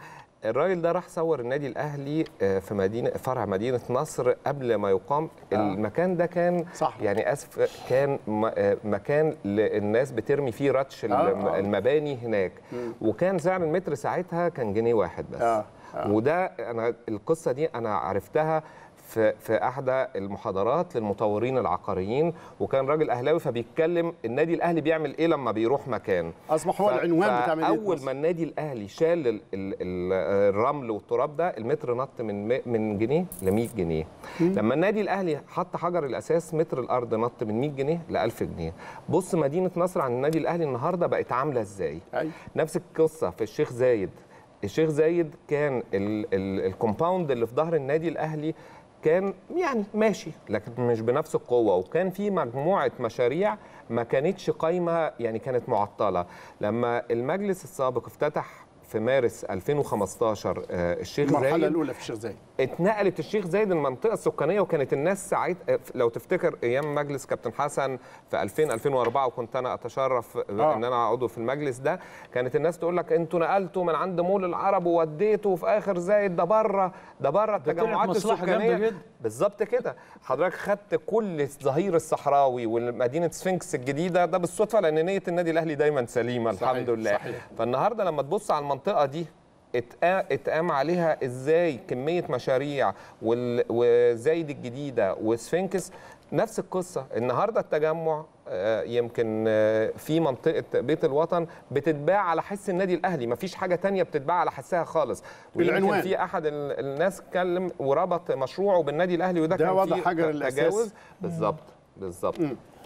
الراجل ده راح صور النادي الاهلي آه، في مدينه فرع مدينه نصر قبل ما يقام المكان ده كان صح. يعني اسف كان م- آه، مكان للناس بترمي فيه رتش الم- آه. المباني هناك وكان سعر المتر ساعتها كان جنيه واحد بس آه. آه. وده انا القصه دي انا عرفتها في في احدى المحاضرات للمطورين العقاريين وكان راجل اهلاوي فبيتكلم النادي الاهلي بيعمل ايه لما بيروح مكان اصبح هو ف- العنوان بتاع مدينه اول نصر. ما النادي الاهلي شال ال ال ال الرمل والتراب ده المتر نط من م- من جنيه ل 100 جنيه لما النادي الاهلي حط حجر الاساس متر الارض نط من 100 جنيه ل 1000 جنيه بص مدينه نصر عن النادي الاهلي النهارده بقت عامله ازاي أيوة. نفس القصه في الشيخ زايد الشيخ زايد كان ال- ال- الكومباوند اللي في ظهر النادي الاهلي كان يعني ماشي لكن مش بنفس القوه وكان في مجموعه مشاريع ما كانتش قايمه يعني كانت معطله لما المجلس السابق افتتح في مارس 2015 آه، الشيخ المرحله زايد الاولى في الشيخ زايد اتنقلت الشيخ زايد المنطقه السكانيه وكانت الناس ساعات لو تفتكر ايام مجلس كابتن حسن في 2000 2004 وكنت انا اتشرف آه. ان انا عضو في المجلس ده كانت الناس تقول لك انتوا نقلتوا من عند مول العرب ووديتوا في اخر زايد ده بره ده بره طلعت التجمعات مصلحة جامدة السكانيه جدا. بالظبط كده حضرتك خدت كل الظهير الصحراوي ومدينه سفنكس الجديده ده بالصدفه لان نيه النادي الاهلي دايما سليمه صحيح، الحمد لله صحيح. فالنهارده لما تبص على المنطقه دي اتقا- اتقام عليها ازاي كميه مشاريع وال- وزايد الجديده وسفنكس نفس القصه النهارده التجمع آه، يمكن آه، في منطقه بيت الوطن بتتباع على حس النادي الاهلي مفيش حاجه تانية بتتباع على حسها خالص ويمكن بالعنوان. في احد ال- الناس اتكلم وربط مشروعه بالنادي الاهلي وده ده كان وضع فيه حجر ت- الأساس. تجاوز بالظبط بالظبط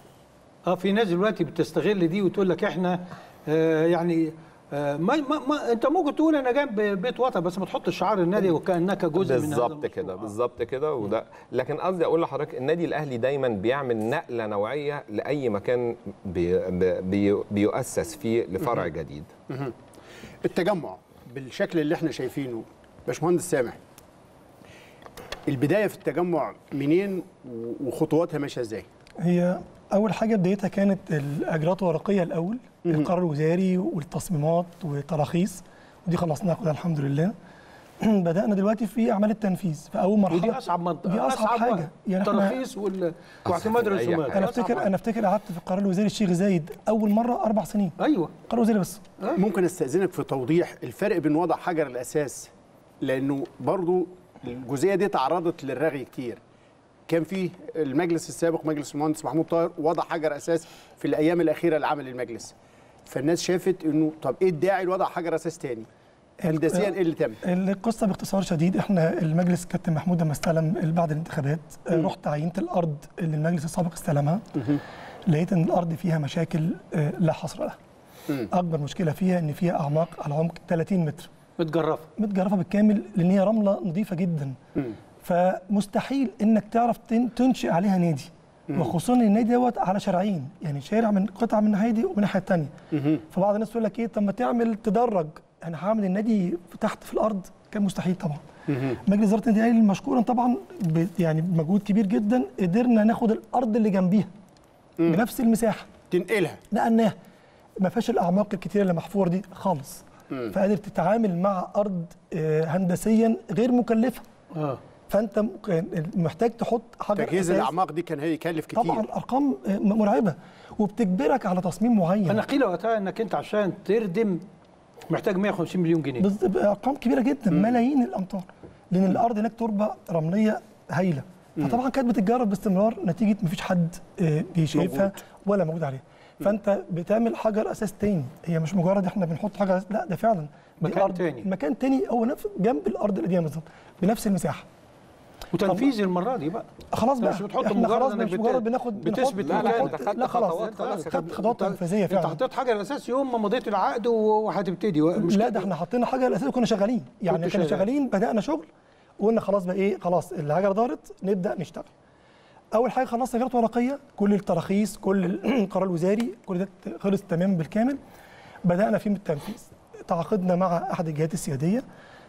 اه في ناس دلوقتي بتستغل دي وتقول لك احنا آه يعني آه ما, ما, ما انت ممكن تقول انا جنب بيت وطن بس ما تحطش شعار النادي وكانك جزء من هذا بالظبط المشروع. كده بالظبط كده وده لكن قصدي اقول لحضرتك النادي الاهلي دايما بيعمل نقله نوعيه لاي مكان بي بي بيؤسس فيه لفرع جديد التجمع بالشكل اللي احنا شايفينه باشمهندس سامح البدايه في التجمع منين و- وخطواتها ماشيه ازاي هي اول حاجه بدايتها كانت الاجراءات الورقيه الاول القرار الوزاري والتصميمات والتراخيص ودي خلصناها كلها الحمد لله بدانا دلوقتي في اعمال التنفيذ في اول مرحله ودي اصعب منطقه دي اصعب, حاجه واحد. يعني احنا التراخيص وال... واعتماد أي الرسومات حاجة. انا أصعب افتكر واحد. انا افتكر قعدت في القرار الوزاري الشيخ زايد اول مره اربع سنين ايوه قرار وزاري بس ممكن استاذنك في توضيح الفرق بين وضع حجر الاساس لانه برضو الجزئيه دي تعرضت للرغي كتير كان في المجلس السابق مجلس المهندس محمود طاهر وضع حجر اساس في الايام الاخيره لعمل المجلس فالناس شافت انه طب ايه الداعي لوضع حجر اساس تاني هندسيا ايه اللي تم القصه باختصار شديد احنا المجلس كابتن محمود لما استلم بعد الانتخابات آه، رحت عينت الارض اللي المجلس السابق استلمها لقيت ان الارض فيها مشاكل آه، لا حصر لها اكبر مشكله فيها ان فيها اعماق على عمق 30 متر متجرفه متجرفه بالكامل لان هي رمله نظيفه جدا فمستحيل انك تعرف تن- تنشئ عليها نادي وخصوصا ان النادي دوت على شارعين يعني شارع من قطعه من الناحيه دي ومن الناحيه الثانيه فبعض الناس تقول لك ايه طب ما تعمل تدرج انا هعمل النادي تحت في الارض كان مستحيل طبعا مجلس اداره النادي الاهلي مشكورا طبعا ب- يعني بمجهود كبير جدا قدرنا ناخد الارض اللي جنبيها بنفس المساحه تنقلها نقلناها ما فيهاش الاعماق الكتيره اللي محفوره دي خالص فقادر تتعامل مع ارض آه، هندسيا غير مكلفه اه فانت م- محتاج تحط حجر تجهيز أساس. الاعماق دي كان هيكلف كتير طبعا ارقام آه، مرعبه وبتجبرك على تصميم معين انا قيل وقتها انك انت عشان تردم محتاج 150 مليون جنيه بز- ارقام كبيره جدا ملايين الامتار لان الارض هناك تربه رمليه هايله فطبعا كانت بتتجرب باستمرار نتيجه مفيش حد آه، بيشايفها موجود. ولا موجود عليها فانت بتعمل حجر اساس تاني هي مش مجرد احنا بنحط حجر أساس لا ده فعلا دي مكان أرض- تاني. مكان تاني هو نفس جنب الارض القديمه بالظبط بنفس المساحه وتنفيذ المره دي بقى خلاص بقى مش بتحط احنا مجرد خلاص انك مش بت- مجرد بناخد بتثبت بنحط- مكان. بنحط- أنت خدت لا خلاص خطوات خلاص خدت خطوات تنفيذيه انت فعلا حطيت حاجه الاساس يوم ما مضيت العقد وهتبتدي مش لا كده؟ ده احنا حطينا حاجه الاساس وكنا شغالين يعني كنت كنا شغال. شغالين بدانا شغل وقلنا خلاص بقى ايه خلاص الهجره دارت نبدا نشتغل اول حاجه خلصنا اجراءات ورقيه كل التراخيص كل القرار الوزاري كل ده خلص تمام بالكامل بدانا فيه بالتنفيذ تعاقدنا مع احد الجهات السياديه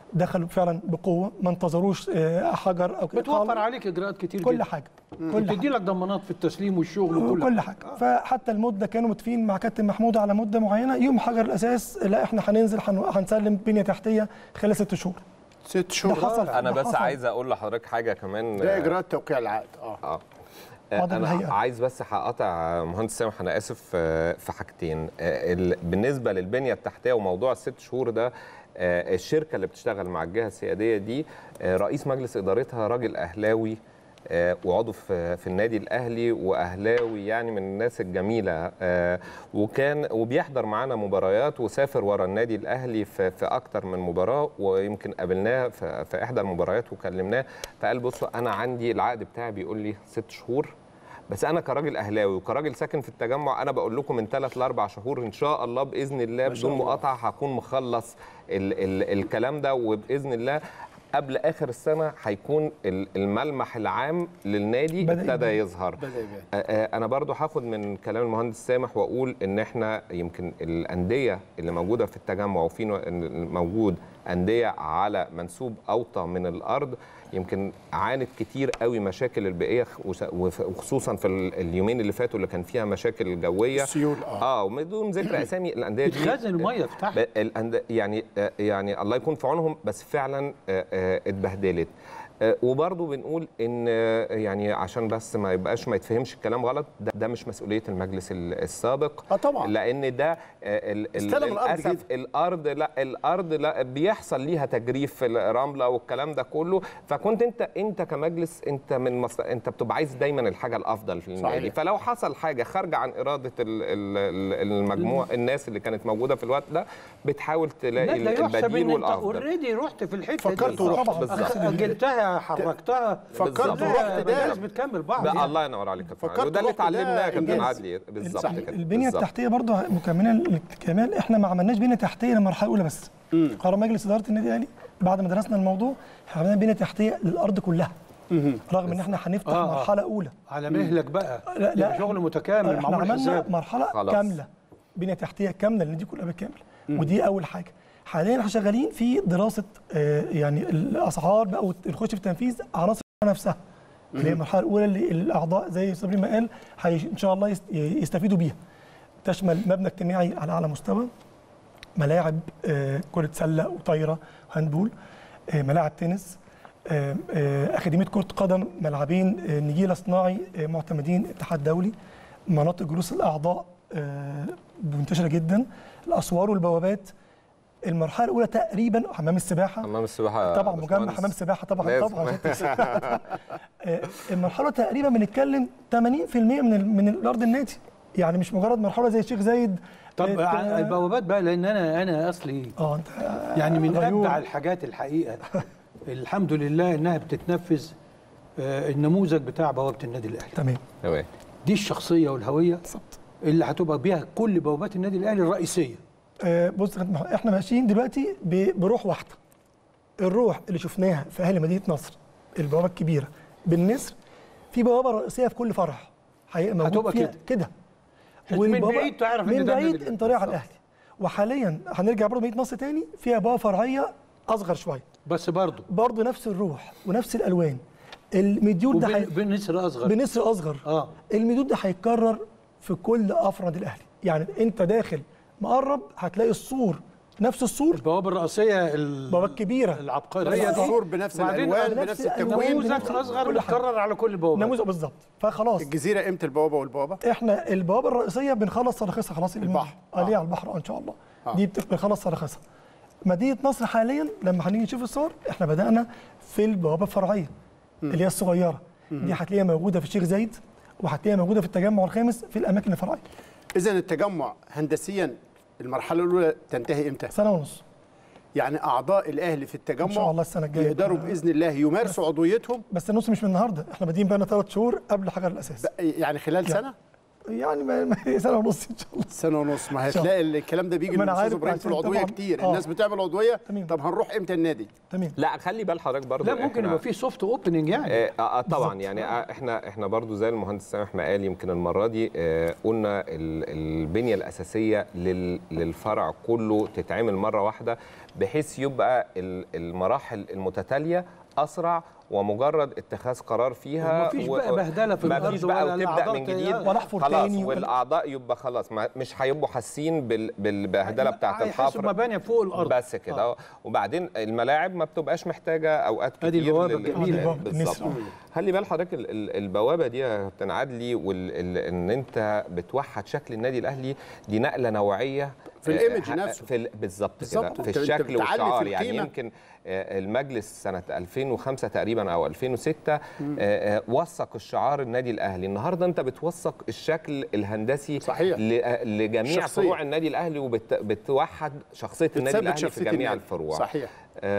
دخلوا فعلا بقوه ما انتظروش آه، حجر او كده بتوفر عليك اجراءات كتير كل جدا. حاجه كل كل بتدي لك ضمانات في التسليم والشغل وكل كل حاجه فحتى المده كانوا متفقين مع كابتن محمود على مده معينه يوم حجر الاساس لا احنا هننزل هن- هنسلم بنيه تحتيه خلال ست شهور ست شهور ده حصل انا ده بس حصل. عايز اقول لحضرتك حاجه كمان ده آه، اجراءات توقيع العقد اه اه واضح انا الهيئة. عايز بس هقطع مهندس سامح انا اسف آه، في حاجتين آه، ال- بالنسبه للبنيه التحتيه وموضوع الست شهور ده آه، الشركه اللي بتشتغل مع الجهه السياديه دي آه، رئيس مجلس ادارتها راجل اهلاوي آه، وعضو في في النادي الاهلي واهلاوي يعني من الناس الجميله آه، وكان وبيحضر معانا مباريات وسافر ورا النادي الاهلي في في اكتر من مباراه ويمكن قابلناه في في احدى المباريات وكلمناه فقال بصوا انا عندي العقد بتاعي بيقول لي ست شهور بس انا كراجل اهلاوي وكراجل ساكن في التجمع انا بقول لكم من ثلاث لاربع شهور ان شاء الله باذن الله بدون مقاطعه هكون مخلص ال ال الكلام ده وباذن الله قبل اخر السنه هيكون ال- الملمح العام للنادي بدأ ابتدى يبان. يظهر بدأ يبان. آه، آه، انا برضو هاخد من كلام المهندس سامح واقول ان احنا يمكن الانديه اللي موجوده في التجمع وفي نوع- إن موجود انديه على منسوب اوطى من الارض يمكن عانت كتير قوي مشاكل البيئيه وس- وف- وخصوصا في ال- اليومين اللي فاتوا اللي كان فيها مشاكل جويه السيول اه اه وبدون ذكر اسامي الانديه دي بتخزن الميه في تحت ب- الأند- يعني آه، يعني الله يكون في عونهم بس فعلا آه، آه، اتبهدلت آه، وبرضه بنقول ان آه، يعني عشان بس ما يبقاش ما يتفهمش الكلام غلط ده, ده مش مسؤوليه المجلس ال- السابق اه طبعا لان ده آه، ال- ال- استلم الأرض للاسف الارض لا الارض لا بيحصل ليها تجريف في الرمله والكلام ده كله فكنت انت انت كمجلس انت من مصر انت بتبقى عايز دايما الحاجه الافضل في النادي صحيح. فلو حصل حاجه خارجه عن اراده ال- ال- ال- المجموع الناس اللي كانت موجوده في الوقت ده بتحاول تلاقي لا لا يحسب البديل ان انت والافضل اوريدي رحت في الحته فكرت دي ورحت. طبعا بالظبط. اجلتها حركتها فكرت بالظبط. ورحت ده الناس بتكمل بعض بقى يعني. الله ينور عليك يا فندم. فكرت وده اللي رحت ده اتعلمناه يا كابتن إنجاز. عدلي بالظبط صح. كده البنيه بالظبط. التحتيه برضه مكمله للكمال احنا ما عملناش بنيه تحتيه للمرحله الاولى بس قرار مجلس اداره النادي الاهلي بعد ما درسنا الموضوع احنا عملنا بنيه تحتيه للارض كلها رغم ان احنا هنفتح آه، آه. مرحله اولى على مهلك بقى لا، لا. يبقى شغل متكامل احنا معمول عملنا حساب مرحله خلاص. كامله بنيه تحتيه كامله للنادي كلها بالكامل ودي اول حاجه حاليا احنا شغالين في دراسه آه، يعني الاسعار بقى والخش في التنفيذ عناصر نفسها اللي هي المرحله الاولى اللي الاعضاء زي صبري ما قال هي ان شاء الله يست- يستفيدوا بيها تشمل مبنى اجتماعي على اعلى مستوى ملاعب آه، كره سله وطايره وهاندبول آه، ملاعب تنس آه، آه، اكاديميه كره قدم ملعبين آه، نجيله صناعي آه، معتمدين اتحاد دولي مناطق جلوس الاعضاء آه، منتشره جدا الاسوار والبوابات المرحله الاولى تقريبا حمام السباحه حمام السباحه طبعا يا مجمع باشمهندس. حمام سباحه طبعا لازم. طبعا آه، المرحله تقريبا بنتكلم 80% من ال- من الارض النادي يعني مش مجرد مرحله زي الشيخ زايد طب آه، ع- البوابات بقى لان انا انا اصلي اه انت يعني من غيور. ابدع الحاجات الحقيقه الحمد لله انها بتتنفذ آه، النموذج بتاع بوابه النادي الاهلي تمام تمام دي الشخصيه والهويه بالظبط اللي هتبقى بيها كل بوابات النادي الاهلي الرئيسيه آه، بص يا كابتن محمد، احنا ماشيين دلوقتي ب- بروح واحده الروح اللي شفناها في اهل مدينه نصر البوابه الكبيره بالنسر في بوابه رئيسيه في كل فرع هيبقى موجود هتبقى فيها كده. كده من والبوابة- بعيد تعرف إن من ده بعيد النادي انت رايح على الاهلي وحاليا هنرجع برضه مدينه نصر تاني فيها بوابه فرعيه اصغر شويه بس برضه برضه نفس الروح ونفس الالوان المديول ده حي... بنسر اصغر بنسر اصغر اه المديول ده هيتكرر في كل افراد الاهلي يعني انت داخل مقرب هتلاقي السور نفس السور البوابه الرئيسيه ال- البوابه الكبيره العبقريه هي دي السور بنفس وبعدين الالوان بنفس بنفس التكوين النموذج نموذج اصغر كل حاجة. بيتكرر على كل البوابات نموذج بالظبط فخلاص الجزيره امتى البوابه والبوابه احنا البوابه الرئيسيه بنخلص تراخيصها خلاص البحر. اه ليه آه. على البحر آه ان شاء الله آه. دي بت- بنخلص تراخيصها مدينه نصر حاليا لما هنيجي نشوف الصور احنا بدانا في البوابه الفرعيه اللي هي الصغيره دي هتلاقيها موجوده في الشيخ زايد وهتلاقيها موجوده في التجمع الخامس في الاماكن الفرعيه اذا التجمع هندسيا المرحله الاولى تنتهي امتى سنه ونص يعني اعضاء الاهلي في التجمع ان شاء الله السنه الجايه يقدروا باذن الله يمارسوا عضويتهم بس النص مش من النهارده احنا بادئين بقى ثلاث شهور قبل حجر الاساس يعني خلال سنه يعني ما ما- سنه ونص ان شاء الله سنه ونص ما إن شاء الله. هتلاقي الكلام ده بيجي ما أنا للاستاذ عارف ابراهيم في عشان العضويه طبعاً. كتير آه. الناس بتعمل عضويه تمام. طب هنروح امتى النادي تمام لا خلي بال حضرتك برضو لا ممكن إحنا- يبقى في سوفت اوبننج يعني آه آه طبعا يعني آه احنا احنا برضو زي المهندس سامح ما قال يمكن المره دي آه قلنا ال- البنيه الاساسيه لل- للفرع كله تتعمل مره واحده بحيث يبقى ال- المراحل المتتاليه اسرع ومجرد اتخاذ قرار فيها ومفيش بقى بهدلة في الأرض مفيش بقى ولا وتبدا الأعضاء من جديد ولا احفر خلاص تاني ولا- والاعضاء يبقى خلاص ما مش هيبقوا حاسين بال- بالبهدله بتاعه هيحسوا الحفر مباني فوق الارض بس كده آه. وبعدين الملاعب ما بتبقاش محتاجه اوقات كتير أدي البوابة لل- الجميلة. البوابة بالظبط النسر. خلي بال حضرتك ال- ال- البوابه دي يا كابتن عدلي وان انت بتوحد شكل النادي الاهلي دي نقله نوعيه في آه، الإيمج ه- نفسه. في ال- بالظبط كده بالظبط. في أنت- أنت الشكل بتعلي في والشعار يعني القيمة. يمكن آه، المجلس سنه 2005 تقريبا او 2006 آه، آه، وثق الشعار النادي الاهلي النهارده انت بتوثق الشكل الهندسي صحيح. ل- آه، لجميع شخصية. فروع النادي الاهلي وبتوحد شخصيه النادي بتثبت الاهلي في شخصية جميع النادي. الفروع صحيح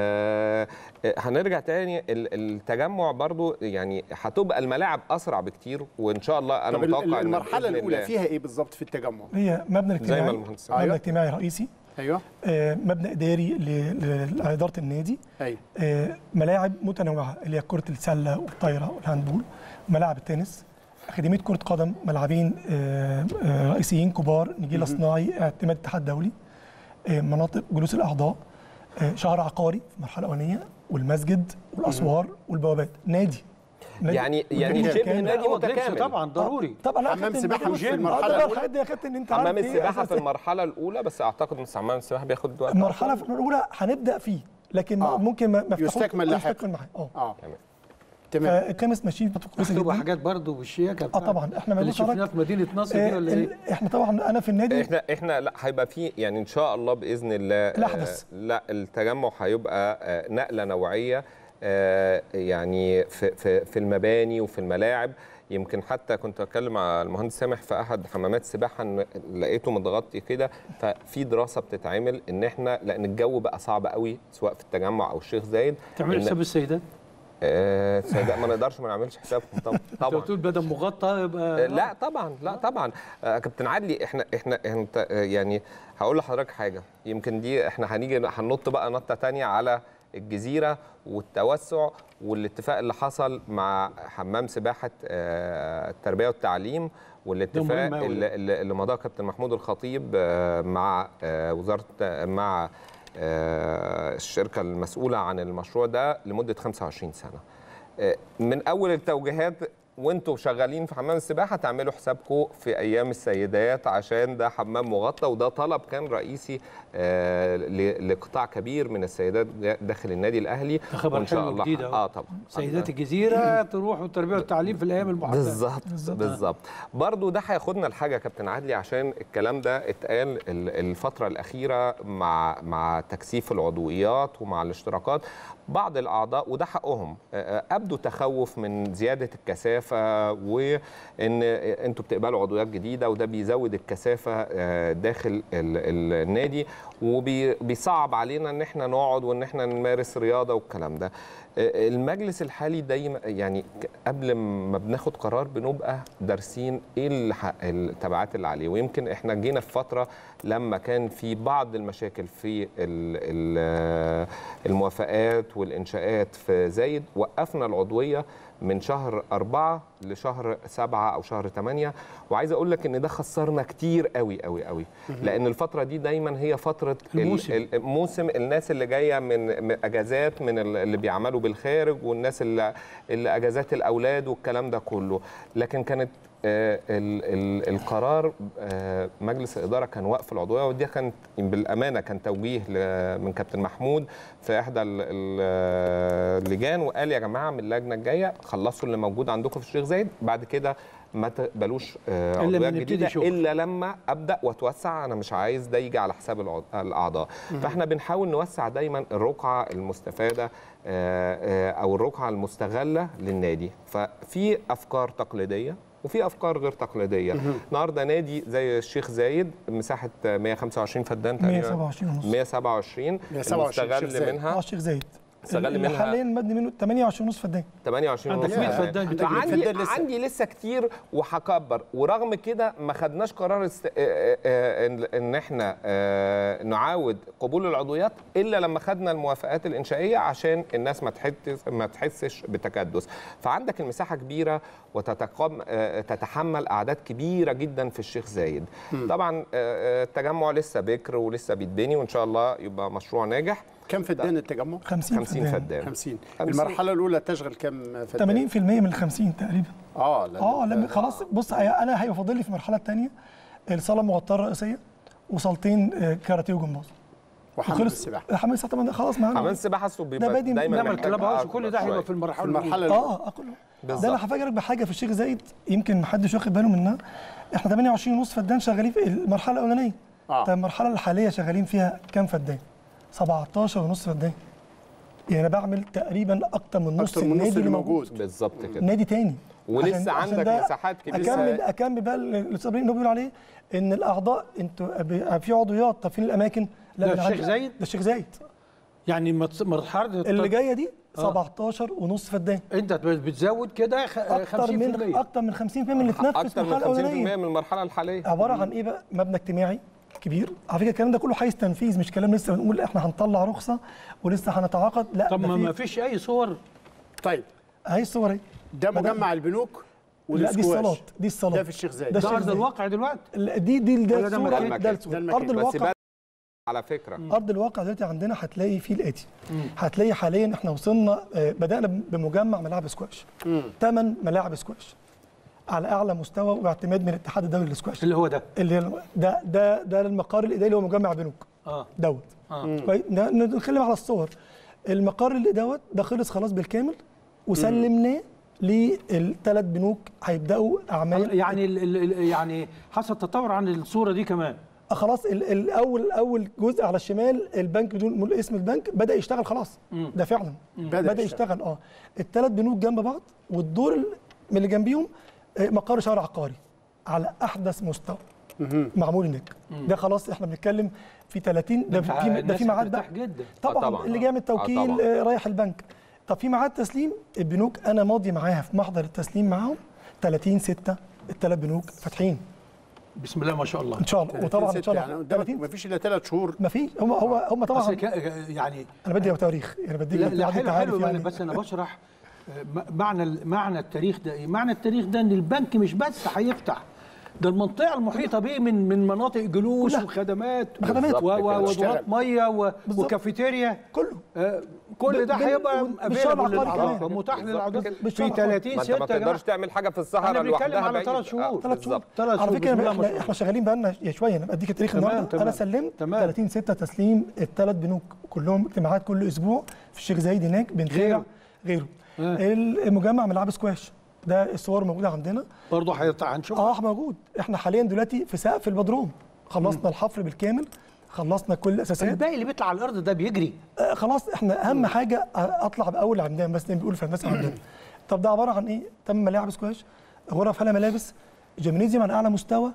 آه، آه، هنرجع تاني ال- التجمع برضو يعني هتبقى الملاعب اسرع بكتير وان شاء الله انا طب ال- متوقع إن المرحله بإذن الاولى الله- فيها ايه بالظبط في التجمع هي مبنى زي ما اجتماعي المهندس مبنى أيوة. اجتماعي رئيسي ايوه آه، مبنى اداري ل- ل- لاداره النادي ايوه آه، ملاعب متنوعه اللي هي كره السله والطايره والهاندبول ملاعب التنس اكاديميه كره قدم ملعبين آه، آه، رئيسيين كبار نجيله صناعي اعتماد اتحاد دولي آه، مناطق جلوس الاعضاء آه، شهر عقاري في المرحله الاولانيه والمسجد والاسوار والبوابات نادي نادي يعني يعني متكامل. شبه نادي أوض لبس متكامل طبعا ضروري طبعا لا حمام كابتن، سباحة ده مش في جزء. المرحلة آه، طبعا الأولى؟ الحاجات دي يا كابتن انت حمام عارف إيه السباحه أساس في المرحله الاولى بس اعتقد ان حمام السباحه بياخد وقت المرحله في الاولى هنبدا فيه لكن آه. ممكن ما ما يفتحوش- يستكمل آه، لاحقاً. يستكمل معاه اه اه تمام. تمام فالخامس ماشيين بخطوه كويسه مكتوبة جدا حاجات برضه بالشياكة اه طبعا احنا ما اللي بنتحرك شفناه في مدينة نصر دي آه، ولا ايه؟ ال- احنا طبعا انا في النادي احنا احنا لا هيبقى في يعني ان شاء الله باذن الله الأحدث. آه لا التجمع هيبقى آه نقله نوعيه آه يعني في في في المباني وفي الملاعب يمكن حتى كنت اتكلم مع المهندس سامح في احد حمامات السباحه ان لقيته متغطي كده ففي دراسه بتتعمل ان احنا لان الجو بقى صعب قوي سواء في التجمع او الشيخ زايد تعمل إن- حساب السيدات آه سيدات ما نقدرش ما نعملش حسابهم طبعا انت طبعا بتقول بدل مغطى يبقى آه، لا طبعا لا طبعا آه، كابتن عدلي احنا احنا انت آه، يعني هقول لحضرتك حاجه يمكن دي احنا هنيجي هننط بقى نطه تانية على الجزيره والتوسع والاتفاق اللي حصل مع حمام سباحه آه، التربيه والتعليم والاتفاق مهم أوي اللي, اللي اللي مضاه كابتن محمود الخطيب آه، مع آه، وزاره مع آه، الشركه المسؤوله عن المشروع ده لمده 25 سنه آه، من اول التوجيهات وانتوا شغالين في حمام السباحه تعملوا حسابكم في ايام السيدات عشان ده حمام مغطى وده طلب كان رئيسي آه، ل- لقطاع كبير من السيدات جا- داخل النادي الاهلي ده خبر وان شاء حلو الله جديد أهو. اه طبعا سيدات الجزيرة تروحوا التربية والتعليم في الأيام المحددة بالظبط بالظبط برضو ده هياخدنا لحاجه يا كابتن عدلي عشان الكلام ده اتقال ال- الفتره الاخيره مع مع تكثيف العضويات ومع الاشتراكات بعض الاعضاء وده حقهم آه، آه، ابدوا تخوف من زياده الكثافه وان انتوا بتقبلوا عضويات جديده وده بيزود الكثافه آه، داخل ال- النادي وبيصعب علينا ان احنا نقعد وان احنا نمارس رياضه والكلام ده آه، المجلس الحالي دايما يعني ك- قبل ما بناخد قرار بنبقى دارسين ايه الح- التبعات اللي عليه ويمكن احنا جينا في فتره لما كان في بعض المشاكل في ال- ال- الموافقات والانشاءات في زايد وقفنا العضويه من شهر أربعة لشهر سبعة أو شهر ثمانية وعايز أقول لك إن ده خسرنا كتير قوي قوي قوي لأن الفترة دي دايما هي فترة ال- الموسم. ال- موسم الناس اللي جايه من من اجازات من ال- اللي بيعملوا بالخارج والناس اللي, اللي اجازات الاولاد والكلام ده كله لكن كانت آه، ال- ال- القرار آه، مجلس الاداره كان وقف العضويه ودي كانت بالامانه كان توجيه ل- من كابتن محمود في احدى ال- ال- اللجان وقال يا جماعه من اللجنه الجايه خلصوا اللي موجود عندكم في الشيخ زايد بعد كده ما تقبلوش آه، إلا عضويات لما نبتدي جديده شغل. الا لما ابدا واتوسع انا مش عايز ده يجي على حساب العض- الاعضاء فاحنا بنحاول نوسع دايما الرقعه المستفاده آه، آه، او الرقعه المستغله للنادي ففي افكار تقليديه وفي افكار غير تقليديه النهارده نادي زي الشيخ زايد مساحه 125 فدان تقريبا 127 ونص 127 127 الشيخ المستغل زايد. منها اه الشيخ زايد استغل اللي منها حاليا مبني منه 28 ونص فدان 28 عندك ونص 100 فدان. فدان عندك عندي فدان لسه. عندي لسه كتير وهكبر ورغم كده ما خدناش قرار است... آه، آه، آه، ان إن احنا آه، نعاود قبول العضويات الا لما خدنا الموافقات الانشائيه عشان الناس ما تحس ما تحسش بتكدس فعندك المساحه كبيره وتتقام آه، تتحمل اعداد كبيره جدا في الشيخ زايد طبعا آه، آه، التجمع لسه بكر ولسه بيتبني وان شاء الله يبقى مشروع ناجح كم فدان التجمع 50 50 فدان فدان 50 50. المرحله الاولى تشغل كم فدان 80% من ال 50 تقريبا اه لا اه لما خلاص بص هي- انا هيبقى فاضل لي في المرحله الثانيه الصاله المغطاه الرئيسيه وصالتين آه، كاراتيه وجمباز وحمام السباحه حمام السباحه طبعا خلاص معانا حمام السباحه أصله بيبقى بادي من- دايما نعمل محتاج كلاب هاوس أكبر وكل ده هيبقى شوية. في المرحله في المرحله الأولى. اه اه كله بالظبط. ده انا هفاجئك بحاجه في الشيخ زايد يمكن محدش واخد باله منها احنا 28 ونص فدان شغالين في المرحله الاولانيه آه. طيب المرحله الحاليه شغالين فيها كام فدان 17 ونص فدان يعني انا بعمل تقريبا اكتر من نص اكتر من النادي نص اللي اللي موجود موجود بالظبط كده نادي تاني ولسه عشان- عشان عندك ده مساحات كبيرة. اكمل اكمل بقى الاستاذ ابراهيم اللي هو بيقول عليه ان الاعضاء انتوا ب- في عضويات طب فين الاماكن؟ ده أنا الشيخ عندي- زايد؟ ده الشيخ زايد يعني مت- مرحله اللي جايه دي آه. 17 ونص فدان انت بتزود كده خ- اكتر من 50% اكتر من 50% من اللي اتنفذ في اكتر من المرحله 50% الاولانيه من المرحله الحاليه عباره عن ايه بقى مبنى اجتماعي كبير على فكره الكلام ده كله حيز تنفيذ مش كلام لسه بنقول احنا هنطلع رخصه ولسه هنتعاقد لا طب ده ما في- ما فيش اي صور طيب اهي الصور اهي ده بدأنا. مجمع البنوك لا دي والسكواش. الصالات دي الصالات ده في الشيخ زايد ده ده الشيخ ارض زايد. الواقع دلوقتي لا، دي دي ده ولا ده الصوره مكان؟ ده ده الصوره المكان. ارض بس الواقع بقى على فكره ارض الواقع دلوقتي عندنا هتلاقي فيه الاتي هتلاقي حاليا احنا وصلنا آه، بدانا بمجمع ملاعب سكواش ثمان ملاعب سكواش على اعلى مستوى واعتماد من الاتحاد الدولي للسكواش اللي هو ده اللي هي- ده ده ده المقر الاداري اللي هو مجمع بنوك اه دوت اه كويس ن- نتكلم على الصور المقر اللي دوت ده خلص خلاص بالكامل وسلمناه للثلاث بنوك هيبداوا اعمال يعني ال ال ال- يعني حصل تطور عن الصوره دي كمان آه خلاص ال- الاول اول جزء على الشمال البنك بدون مول اسم البنك بدا يشتغل خلاص ده فعلا بدأ بدا, يشتغل. يشتغل اه الثلاث بنوك جنب بعض والدور ال- من اللي جنبيهم آه، مقر شارع عقاري على احدث مستوى معمول هناك ده خلاص احنا بنتكلم في 30 ده في ده الناس في ميعاد بقى هترتاح جدا طبعا, طبعاً. اللي جاي من التوكيل طبعاً. آه رايح البنك طب في ميعاد تسليم البنوك انا ماضي معاها في محضر التسليم معاهم 30 6 الثلاث بنوك فاتحين بسم الله ما شاء الله ان شاء الله وطبعا ان شاء يعني الله قدامك 30 ما فيش الا ثلاث شهور ما في هم هو هم أصل طبعا ك- يعني انا بدي تواريخ يعني بديك لا, لا عدد حلو عارف حلو يعني بس انا بشرح آه، م- معنى ال- معنى التاريخ ده ايه؟ معنى التاريخ ده ان البنك مش بس هيفتح ده المنطقه المحيطه به من من مناطق جلوس كلها. وخدمات خدمات. و- و- بالظبط كده. ودورات ميه و- بالظبط. وكافيتيريا كله آه، كل ده بال- هيبقى بالشارع available العقاري للأعضاء كمان. ومتاح للأعضاء بالشارع في العقاري. 30 ما انت ما 6 تقدرش تعمل حاجه في الصحراء احنا بنتكلم لوحدها على بعيد. ثلاث شهور آه، ثلاث شهور بالظبط. ثلاث على شهور فكره بسم الله ما احنا, شاء احنا شغالين بقى لنا شويه انا بديك التاريخ تمام، النهارده تمام. انا سلمت تمام. 30 6 تسليم الثلاث بنوك كلهم اجتماعات كل اسبوع في الشيخ زايد هناك بنتابع غيره. غيره آه. المجمع ملعب سكواش ده الصور موجوده عندنا برضه هيطلع هنشوف اه موجود احنا حاليا دلوقتي في سقف البدروم خلصنا الحفر بالكامل خلصنا كل الاساسات الباقي اللي بيطلع على الارض ده بيجري آه خلاص احنا اهم حاجه اطلع باول عمدان بس زي ما بيقولوا في الهندسه عمدان طب ده عباره عن ايه؟ تم ملاعب سكواش غرف فيها ملابس جيمنيزيوم على اعلى مستوى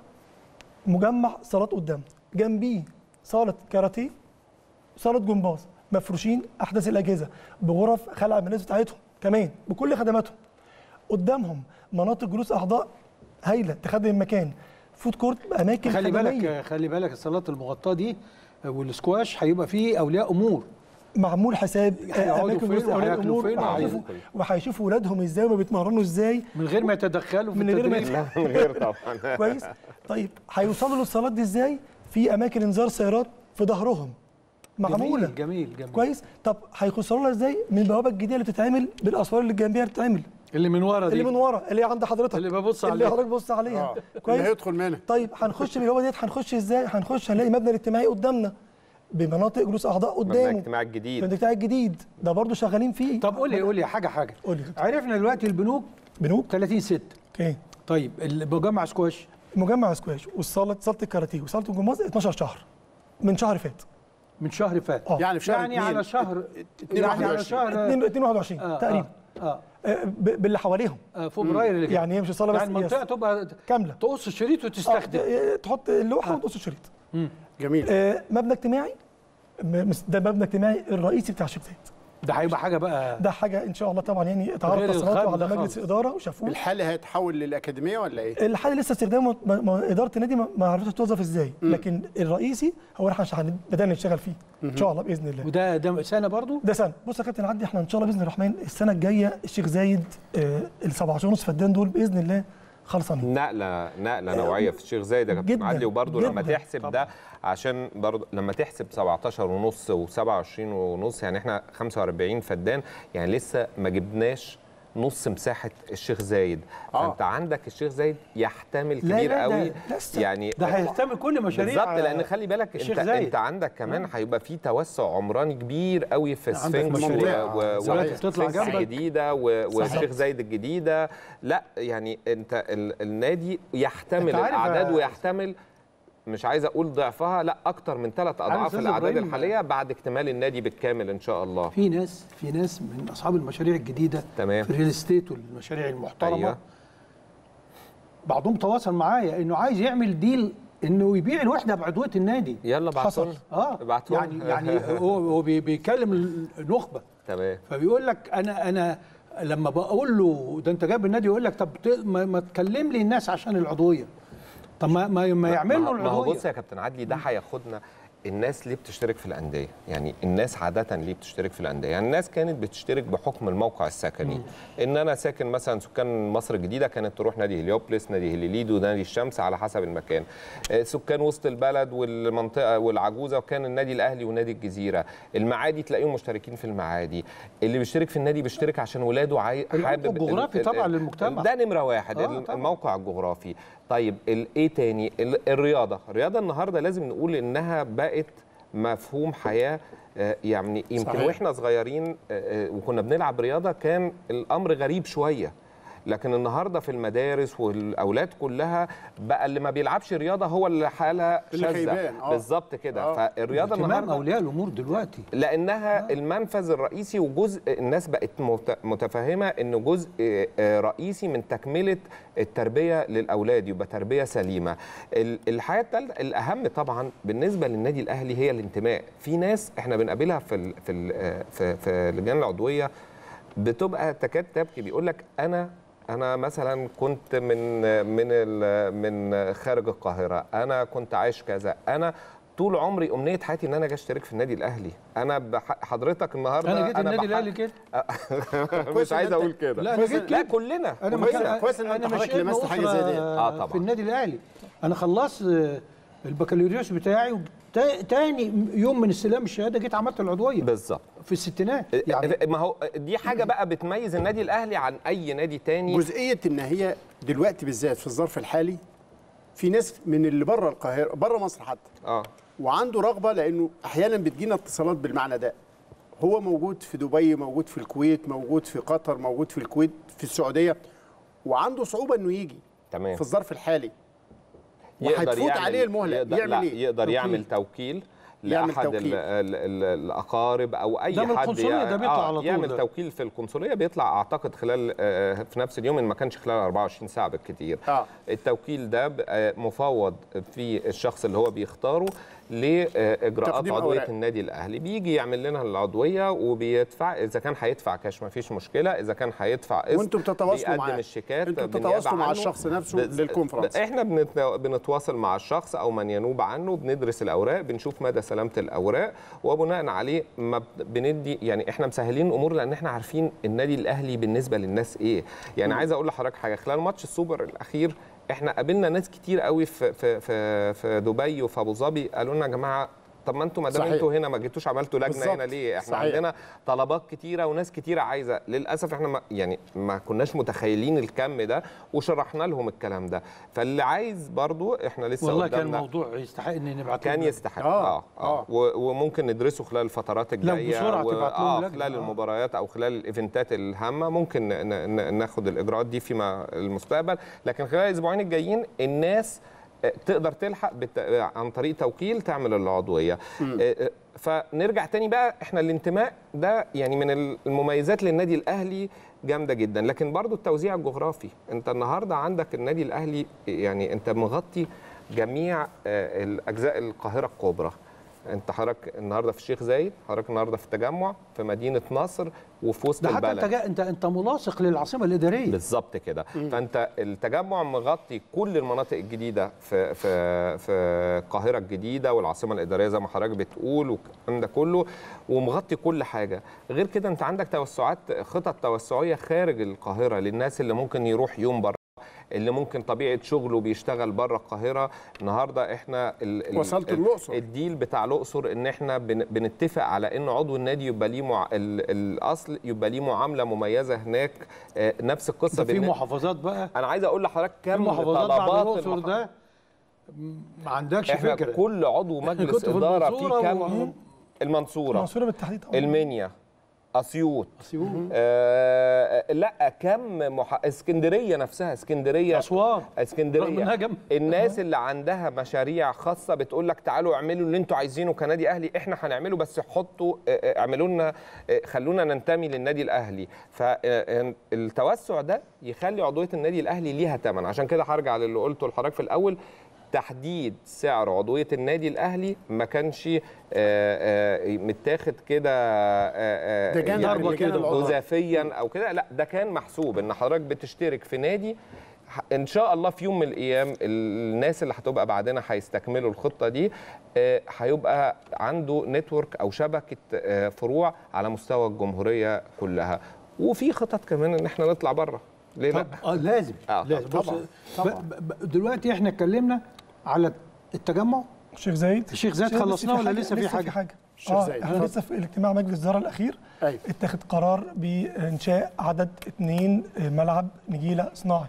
مجمع صالات قدام جنبيه صاله كاراتيه صاله جمباز مفروشين احدث الاجهزه بغرف خلع الملابس بتاعتهم كمان بكل خدماتهم قدامهم مناطق جلوس اعضاء هايله تخدم المكان فود كورت اماكن خلي خدمية. بالك خلي بالك الصالات المغطاه دي والسكواش هيبقى فيه اولياء امور معمول حساب هيقعدوا اماكن فين جلوس أولياء وهياكلوا الأمور، فين وهيشوفوا وهي- وهيشوفوا اولادهم ازاي وما بيتمرنوا ازاي من غير ما يتدخلوا في من غير ما التدريب من غير طبعا كويس طيب هيوصلوا للصالات دي ازاي في اماكن انذار سيارات في ظهرهم معموله جميل جميل جميل كويس طب هيوصلوا لها ازاي من البوابه الجديده اللي بتتعمل بالاسوار اللي جنبيها بتتعمل اللي من ورا دي اللي من ورا اللي عند حضرتك اللي ببص اللي عليها. حضرتك بص عليها اه اللي كويس هيدخل منها طيب هنخش بالبوابه ديت هنخش ازاي هنخش هنلاقي مبنى الاجتماعي قدامنا بمناطق جلوس اعضاء مبنى قدامه الاجتماع الجديد المبنى الاجتماعي الجديد ده برضه شغالين فيه طب قول لي قول لي حاجه حاجه قول لي. عرفنا دلوقتي البنوك بنوك 30 6 اوكي طيب المجمع سكواش مجمع سكواش والصاله صاله الكاراتيه وصاله الجمباز 12 شهر من شهر فات من شهر فات اه يعني في شهر يعني اتنين. على شهر اتنين يعني على 21. شهر 2 21 آه، تقريبا اه آه، ب- باللي حواليهم اه فبراير اللي جاي. يعني هي مش الصاله بس يعني المنطقه تبقى كامله تقص الشريط آه، وتستخدم ت- تحط اللوحه وتقص الشريط جميل آه، مبنى اجتماعي م- مس- ده مبنى اجتماعي الرئيسي بتاع الشيخ زايد ده هيبقى حاجه بقى ده حاجه ان شاء الله طبعا يعني غير اتعرض تصريحاته الخدم على ده مجلس خالص. اداره وشافوه الحالي هيتحول للاكاديميه ولا ايه؟ الحاجه لسه استخدامه ما- ما- اداره النادي ما ما عرفتش توظف ازاي لكن الرئيسي هو اللي احنا هن- بدانا نشتغل فيه ان شاء الله باذن الله وده ده سنه برضو ده سنه بص يا كابتن عدي احنا ان شاء الله باذن الرحمن السنه الجايه الشيخ زايد آه، ال 17 ونص فدان دول باذن الله خلصانين نقله نقله نوعيه في الشيخ زايد يا كابتن جداً، عدلي وبرضه لما جداً. تحسب ده عشان برضه لما تحسب 17 ونص و27 ونص يعني احنا 45 فدان يعني لسه ما جبناش نص مساحه الشيخ زايد آه. فانت عندك الشيخ زايد يحتمل لا، كبير لا، ده قوي لسه. يعني ده هيحتمل كل مشاريع بالظبط لان خلي بالك الشيخ انت زايد. انت عندك كمان هيبقى في توسع عمراني كبير قوي في عندك سفنكس و- مشاريع. و- دلوقتي و- بتطلع سفنكس جنبك. الجديده و- والشيخ زايد الجديده لا يعني انت ال- النادي يحتمل أنت عارف الاعداد يا- ويحتمل مش عايز اقول ضعفها لا اكتر من ثلاث اضعاف أستاذ الاعداد إبراهيم؟ الحاليه بعد اكتمال النادي بالكامل ان شاء الله في ناس في ناس من اصحاب المشاريع الجديده تمام. في الريل استيت والمشاريع المحترمه أيوة. بعضهم تواصل معايا انه عايز يعمل ديل انه يبيع الوحده بعضويه النادي يلا ابعتوا حصل. لنا اه ابعتوا يعني لنا. يعني هو هو بي- بيكلم النخبه تمام فبيقول لك انا انا لما بقول له ده انت جايب النادي يقول لك طب ت- ما, ما تكلم لي الناس عشان العضويه طب ما ما, ما يعمل ما له هو- ما هو العضويه بص يا كابتن عدلي ده هياخدنا الناس ليه بتشترك في الانديه؟ يعني الناس عاده ليه بتشترك في الانديه؟ يعني الناس كانت بتشترك بحكم الموقع السكني ان انا ساكن مثلا سكان مصر الجديده كانت تروح نادي هليوبلس، نادي هليليدو، نادي الشمس على حسب المكان. آه، سكان وسط البلد والمنطقه والعجوزه وكان النادي الاهلي ونادي الجزيره. المعادي تلاقيهم مشتركين في المعادي. اللي بيشترك في النادي بيشترك عشان ولاده عاي... العمق الجغرافي ال- ال- طبعا للمجتمع. ده نمره واحد آه، الم- طبعاً. الموقع الجغرافي طيب ال- ايه تاني ال- الرياضه الرياضه النهارده لازم نقول انها بقت مفهوم حياه آه، يعني يمكن صحيح. واحنا صغيرين آه، آه، وكنا بنلعب رياضه كان الامر غريب شويه لكن النهارده في المدارس والاولاد كلها بقى اللي ما بيلعبش رياضه هو اللي حاله اللي شاذه خيبان، آه. بالظبط كده آه. فالرياضه اهتمام النهارده اولياء الامور دلوقتي لانها المنفذ الرئيسي وجزء الناس بقت مت- متفهمه انه جزء آه، رئيسي من تكمله التربيه للاولاد يبقى تربيه سليمه ال- الحاجه الثالثه الاهم طبعا بالنسبه للنادي الاهلي هي الانتماء في ناس احنا بنقابلها في ال في ال في, في اللجان العضويه بتبقى تكاد تبكي بيقول لك انا انا مثلا كنت من من ال- من خارج القاهره انا كنت عايش كذا انا طول عمري امنيه حياتي ان انا اجي اشترك في النادي الاهلي انا بح- حضرتك النهارده انا جيت النادي بحق- الاهلي كده مش عايز اقول كده لا انا جيت لا كده كلنا انا كويس- مكان كويس إن انا أنت حضرتك مش ابن لمست حاجة زي أسرة دي. آه طبعاً. في النادي الاهلي انا خلصت آه، البكالوريوس بتاعي وتا- تاني يوم من استلام الشهاده جيت عملت العضويه بالظبط في الستينات يعني ما هو دي حاجه بقى بتميز النادي الاهلي عن اي نادي تاني جزئيه ان هي دلوقتي بالذات في الظرف الحالي في ناس من اللي بره القاهره بره مصر حتى اه وعنده رغبه لانه احيانا بتجينا اتصالات بالمعنى ده هو موجود في دبي موجود في الكويت موجود في قطر موجود في الكويت في السعوديه وعنده صعوبه انه يجي تمام في الظرف الحالي يقدر وهتفوت يعمل- عليه المهله يقدر يعمل لا ايه يقدر توكيل. يعمل توكيل يعمل لاحد توكيل. ال- ال- ال- الاقارب او اي ده من حد القنصلية، يع- ده بيطلع على طول يعمل ده. توكيل في القنصليه بيطلع اعتقد خلال آه، في نفس اليوم ان ما كانش خلال 24 ساعه بالكثير آه. التوكيل ده بقى مفوض في الشخص اللي هو بيختاره لاجراءات تقديم عضويه أوراق. النادي الاهلي بيجي يعمل لنا العضويه وبيدفع اذا كان هيدفع كاش ما فيش مشكله اذا كان هيدفع قسط وانتم بتتواصلوا بيقدم معاه. الشيكات انتم بالنيابة بتتواصلوا مع عنه. الشخص نفسه بز- للكونفرنس. احنا بنت- بنتواصل مع الشخص او من ينوب عنه بندرس الاوراق بنشوف مدى سلامه الاوراق وبناء عليه ما بت- بندي يعني احنا مسهلين الامور لان احنا عارفين النادي الاهلي بالنسبه للناس ايه يعني عايز اقول لحضرتك حاجه خلال ماتش السوبر الاخير احنا قابلنا ناس كتير قوي في في في, في دبي وفي ابو ظبي قالوا لنا يا جماعه طب ما انتوا ما دام صحيح. انتوا هنا ما جيتوش عملتوا لجنه بالظبط. هنا ليه؟ احنا صحيح. عندنا طلبات كتيره وناس كتيره عايزه للاسف احنا ما يعني ما كناش متخيلين الكم ده وشرحنا لهم الكلام ده فاللي عايز برضو احنا لسه والله كان قدامنا موضوع يستحق ان نبعت كان لهم. يستحق آه، اه اه, آه. و- وممكن ندرسه خلال الفترات الجايه بسرعة و- تبعت لهم اه لجنة. خلال آه. المباريات او خلال الايفنتات الهامه ممكن ن- ن- ناخد الاجراءات دي فيما المستقبل لكن خلال الاسبوعين الجايين الناس آه، تقدر تلحق بالت... آه، عن طريق توكيل تعمل العضويه آه، آه، فنرجع تاني بقى احنا الانتماء ده يعني من المميزات للنادي الاهلي جامده جدا لكن برضو التوزيع الجغرافي انت النهارده عندك النادي الاهلي يعني انت مغطي جميع آه، الاجزاء القاهره الكبرى انت حضرتك النهارده في الشيخ زايد حضرتك النهارده في التجمع في مدينه نصر وفي وسط ده حتى البلد انت جا... انت انت ملاصق للعاصمه الاداريه بالظبط كده فانت التجمع مغطي كل المناطق الجديده في في في القاهره الجديده والعاصمه الاداريه زي ما حضرتك بتقول والكلام ده كله ومغطي كل حاجه غير كده انت عندك توسعات خطط توسعيه خارج القاهره للناس اللي ممكن يروح يوم بره اللي ممكن طبيعه شغله بيشتغل بره القاهره النهارده احنا ال ال- وصلت ال- الأقصر. الديل بتاع الاقصر ان احنا بن بنتفق على ان عضو النادي يبقى ليه مع ال الاصل يبقى ليه معامله مميزه هناك آه، نفس القصه ده في بالن- محافظات بقى انا عايز اقول لحضرتك في كم محافظات بعد طلبات الاقصر المح- ده ما عندكش احنا فكره كل عضو مجلس كنت في اداره المنصورة في كم و- المنصوره المنصوره بالتحديد طبعاً. المنيا اسيوط اسيوط آه لا كم مح... اسكندريه نفسها اسكندريه اسوان رغم انها اسكندريه جنب الناس اللي عندها مشاريع خاصه بتقول لك تعالوا اعملوا اللي انتوا عايزينه كنادي اهلي احنا هنعمله بس حطوا آه، آه، اعملوا لنا آه، خلونا ننتمي للنادي الاهلي فالتوسع ده يخلي عضويه النادي الاهلي ليها ثمن عشان كده هرجع للي قلته لحضرتك في الاول تحديد سعر عضويه النادي الاهلي ما كانش آه، آه، متاخد كده آه، آه، ده جانا يعني ضربة كده العضو. جزافيا او كده لا ده كان محسوب ان حضرتك بتشترك في نادي ح- ان شاء الله في يوم من الايام الناس اللي هتبقى بعدنا هيستكملوا الخطه دي آه، هيبقى عنده نتورك او شبكه آه، فروع على مستوى الجمهوريه كلها وفي خطط كمان ان احنا نطلع بره ليه لا طب اه لازم آه، لازم بص طبعاً، ب- ب- ب- دلوقتي احنا اتكلمنا على التجمع الشيخ زايد الشيخ زايد لسه خلصناه ولا حاجة- لسه في حاجة؟ حاجه الشيخ اه زايد. احنا لسه في الاجتماع مجلس الاداره الاخير ايوه اتخذ قرار بانشاء عدد اثنين ملعب نجيله صناعي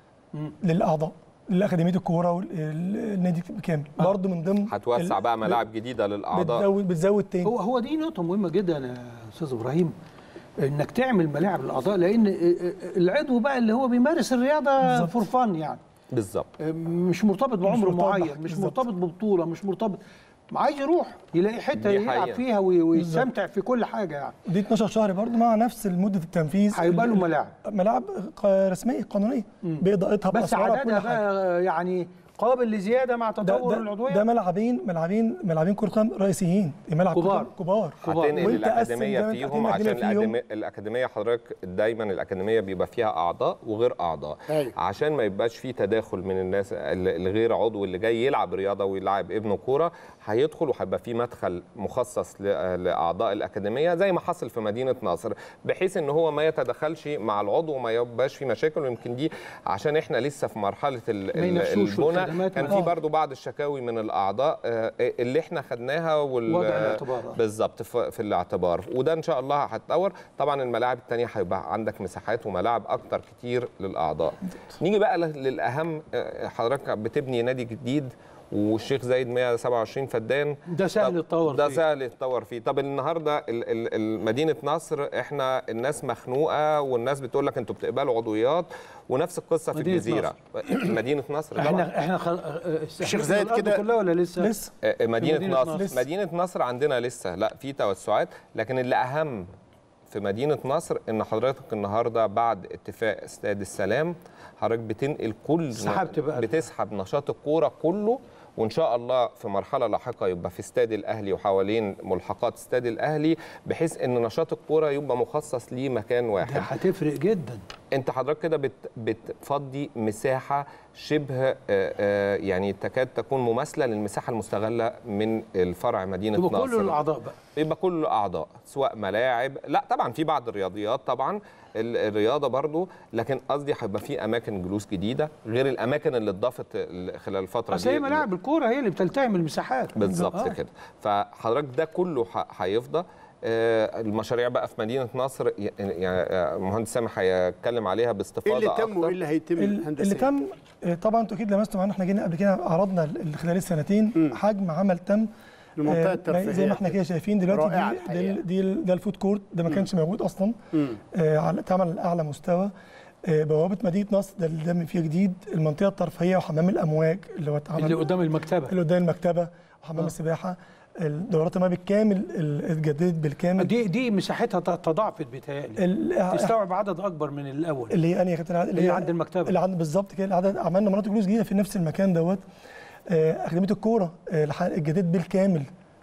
للاعضاء لاكاديميه الكوره والنادي بكامل برضه من ضمن هتوسع ال- بقى ملاعب جديده للاعضاء بتزود بتزود تاني هو هو دي نقطة مهمة جدا يا استاذ ابراهيم انك تعمل ملاعب للاعضاء لان العضو بقى اللي هو بيمارس الرياضة بالظبط. فور فن يعني بالظبط مش مرتبط بعمر مرتبط معين بحاجة، مش بالظبط. مرتبط ببطولة مش مرتبط عايز يروح يلاقي حتة دي يلعب حقيقة. فيها وي- ويستمتع في كل حاجة يعني دي 12 شهر برضه مع نفس مده التنفيذ هيبقى له ملاعب ملاعب ق- رسميه قانونيه باضاءتها بس بأسعارها عددها بكل حاجة. بقى يعني قابل لزيادة مع ده, تطور ده, العضوية ده ملعبين ملعبين ملعبين كره قدم رئيسيين ملعب كرة كبار. قدم كبار كبار. هتنقل وانت قسم الاكاديميه زي ما انت فيهم هتنقل عشان الأكاديمية فيهم. الأكاديمية, الاكاديميه حضرتك دايما الاكاديميه بيبقى فيها اعضاء وغير اعضاء أيوة. عشان ما يبقاش في تداخل من الناس ال- الغير عضو اللي جاي يلعب رياضه ويلعب ابنه كوره هيدخل وهيبقى في مدخل مخصص ل- لاعضاء الاكاديميه زي ما حصل في مدينه نصر بحيث ان هو ما يتدخلش مع العضو وما يبقاش في مشاكل ويمكن دي عشان احنا لسه في مرحله ال- ما ال- ينافسوش في البنى الخدمات كان ما- في برضو بعض الشكاوي من الاعضاء آه، اللي احنا خدناها وال وضع الاعتبار. بالظبط في, في الاعتبار وده ان شاء الله هتطور طبعا الملاعب التانية هيبقى عندك مساحات وملاعب اكتر كتير للاعضاء نيجي بقى لل- للاهم آه، حضرتك بتبني نادي جديد والشيخ زايد 127 فدان ده سهل طب يتطور ده فيه. سهل يتطور فيه طب النهارده ال- ال- ال- مدينه نصر احنا الناس مخنوقه والناس بتقول لك انتوا بتقبلوا عضويات ونفس القصه في مدينة الجزيره مدينه نصر طبعا احنا احنا خل... الشيخ زايد الأرض كده- كلها ولا لسه؟ لسه آه، مدينة, مدينة نصر نصر. مدينة نصر عندنا لسه لا في توسعات لكن اللي أهم في مدينة نصر إن حضرتك النهاردة بعد اتفاق استاد السلام حضرتك بتنقل كل سحبت بقى. بتسحب نشاط الكورة كله وان شاء الله في مرحله لاحقه يبقى في استاد الاهلي وحوالين ملحقات استاد الاهلي بحيث ان نشاط الكوره يبقى مخصص ليه مكان ده واحد هتفرق جدا انت حضرتك كده بت بتفضي مساحه شبه آه، آه، يعني تكاد تكون مماثله للمساحه المستغله من الفرع مدينه يبقى نصر كل الاعضاء بقى يبقى كل اعضاء سواء ملاعب لا طبعا في بعض الرياضيات طبعا ال- الرياضه برضو لكن قصدي هيبقى في اماكن جلوس جديده غير الاماكن اللي اتضافت ال- خلال الفتره اصل هي ملاعب الكوره هي اللي بتلتهم المساحات بالظبط آه. كده فحضرتك ده كله ح- هيفضى آه، المشاريع بقى في مدينه نصر ي- يعني آه، المهندس سامح هيتكلم عليها ايه باستفاضه اللي تم أكتر. وايه اللي هيتم ال- هندسيا اللي تم آه، طبعا انتوا اكيد لمستوا معانا احنا جينا قبل كده عرضنا ال- خلال السنتين حجم عمل تم المنطقه آه، الترفيهيه زي ما احنا كده شايفين دلوقتي رائعة دي, الحقيقة. دي, ال- دي ال- ده الفود كورت ده ما كانش موجود اصلا مم. آه، على اتعمل على اعلى مستوى آه، بوابه مدينه نصر ده اللي دم فيه جديد المنطقه الترفيهيه وحمام الامواج اللي هو اتعمل اللي قدام المكتبه اللي قدام المكتبه وحمام السباحه الدورات المياه بالكامل ال- اتجددت بالكامل دي دي مساحتها ت- تضاعفت بيتهيألي ال- تستوعب عدد اكبر من الاول اللي هي انهي يا كابتن عادل؟ اللي هي عند المكتبة. اللي عند بالظبط كده العدد عملنا مناطق جلوس جديده في نفس المكان دوت آه، اكاديميه الكوره آه، الح- الجديد بالكامل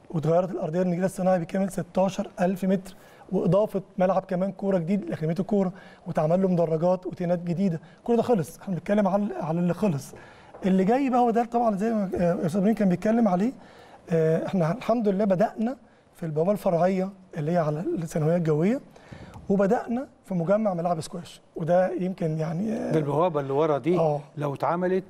واتغيرت الارضيه النجيله الصناعي بكامل 16000 متر واضافه ملعب كمان كوره جديد لاكاديميه الكوره واتعمل له مدرجات وتينات جديده كل ده خلص احنا بنتكلم على على اللي خلص اللي جاي بقى هو ده طبعا زي ما آه، استاذ ابراهيم كان بيتكلم عليه آه، احنا الحمد لله بدانا في البوابه الفرعيه اللي هي على الثانويه الجويه وبدانا في مجمع ملاعب سكواش وده يمكن يعني آه، ده البوابه اللي ورا دي آه. لو اتعملت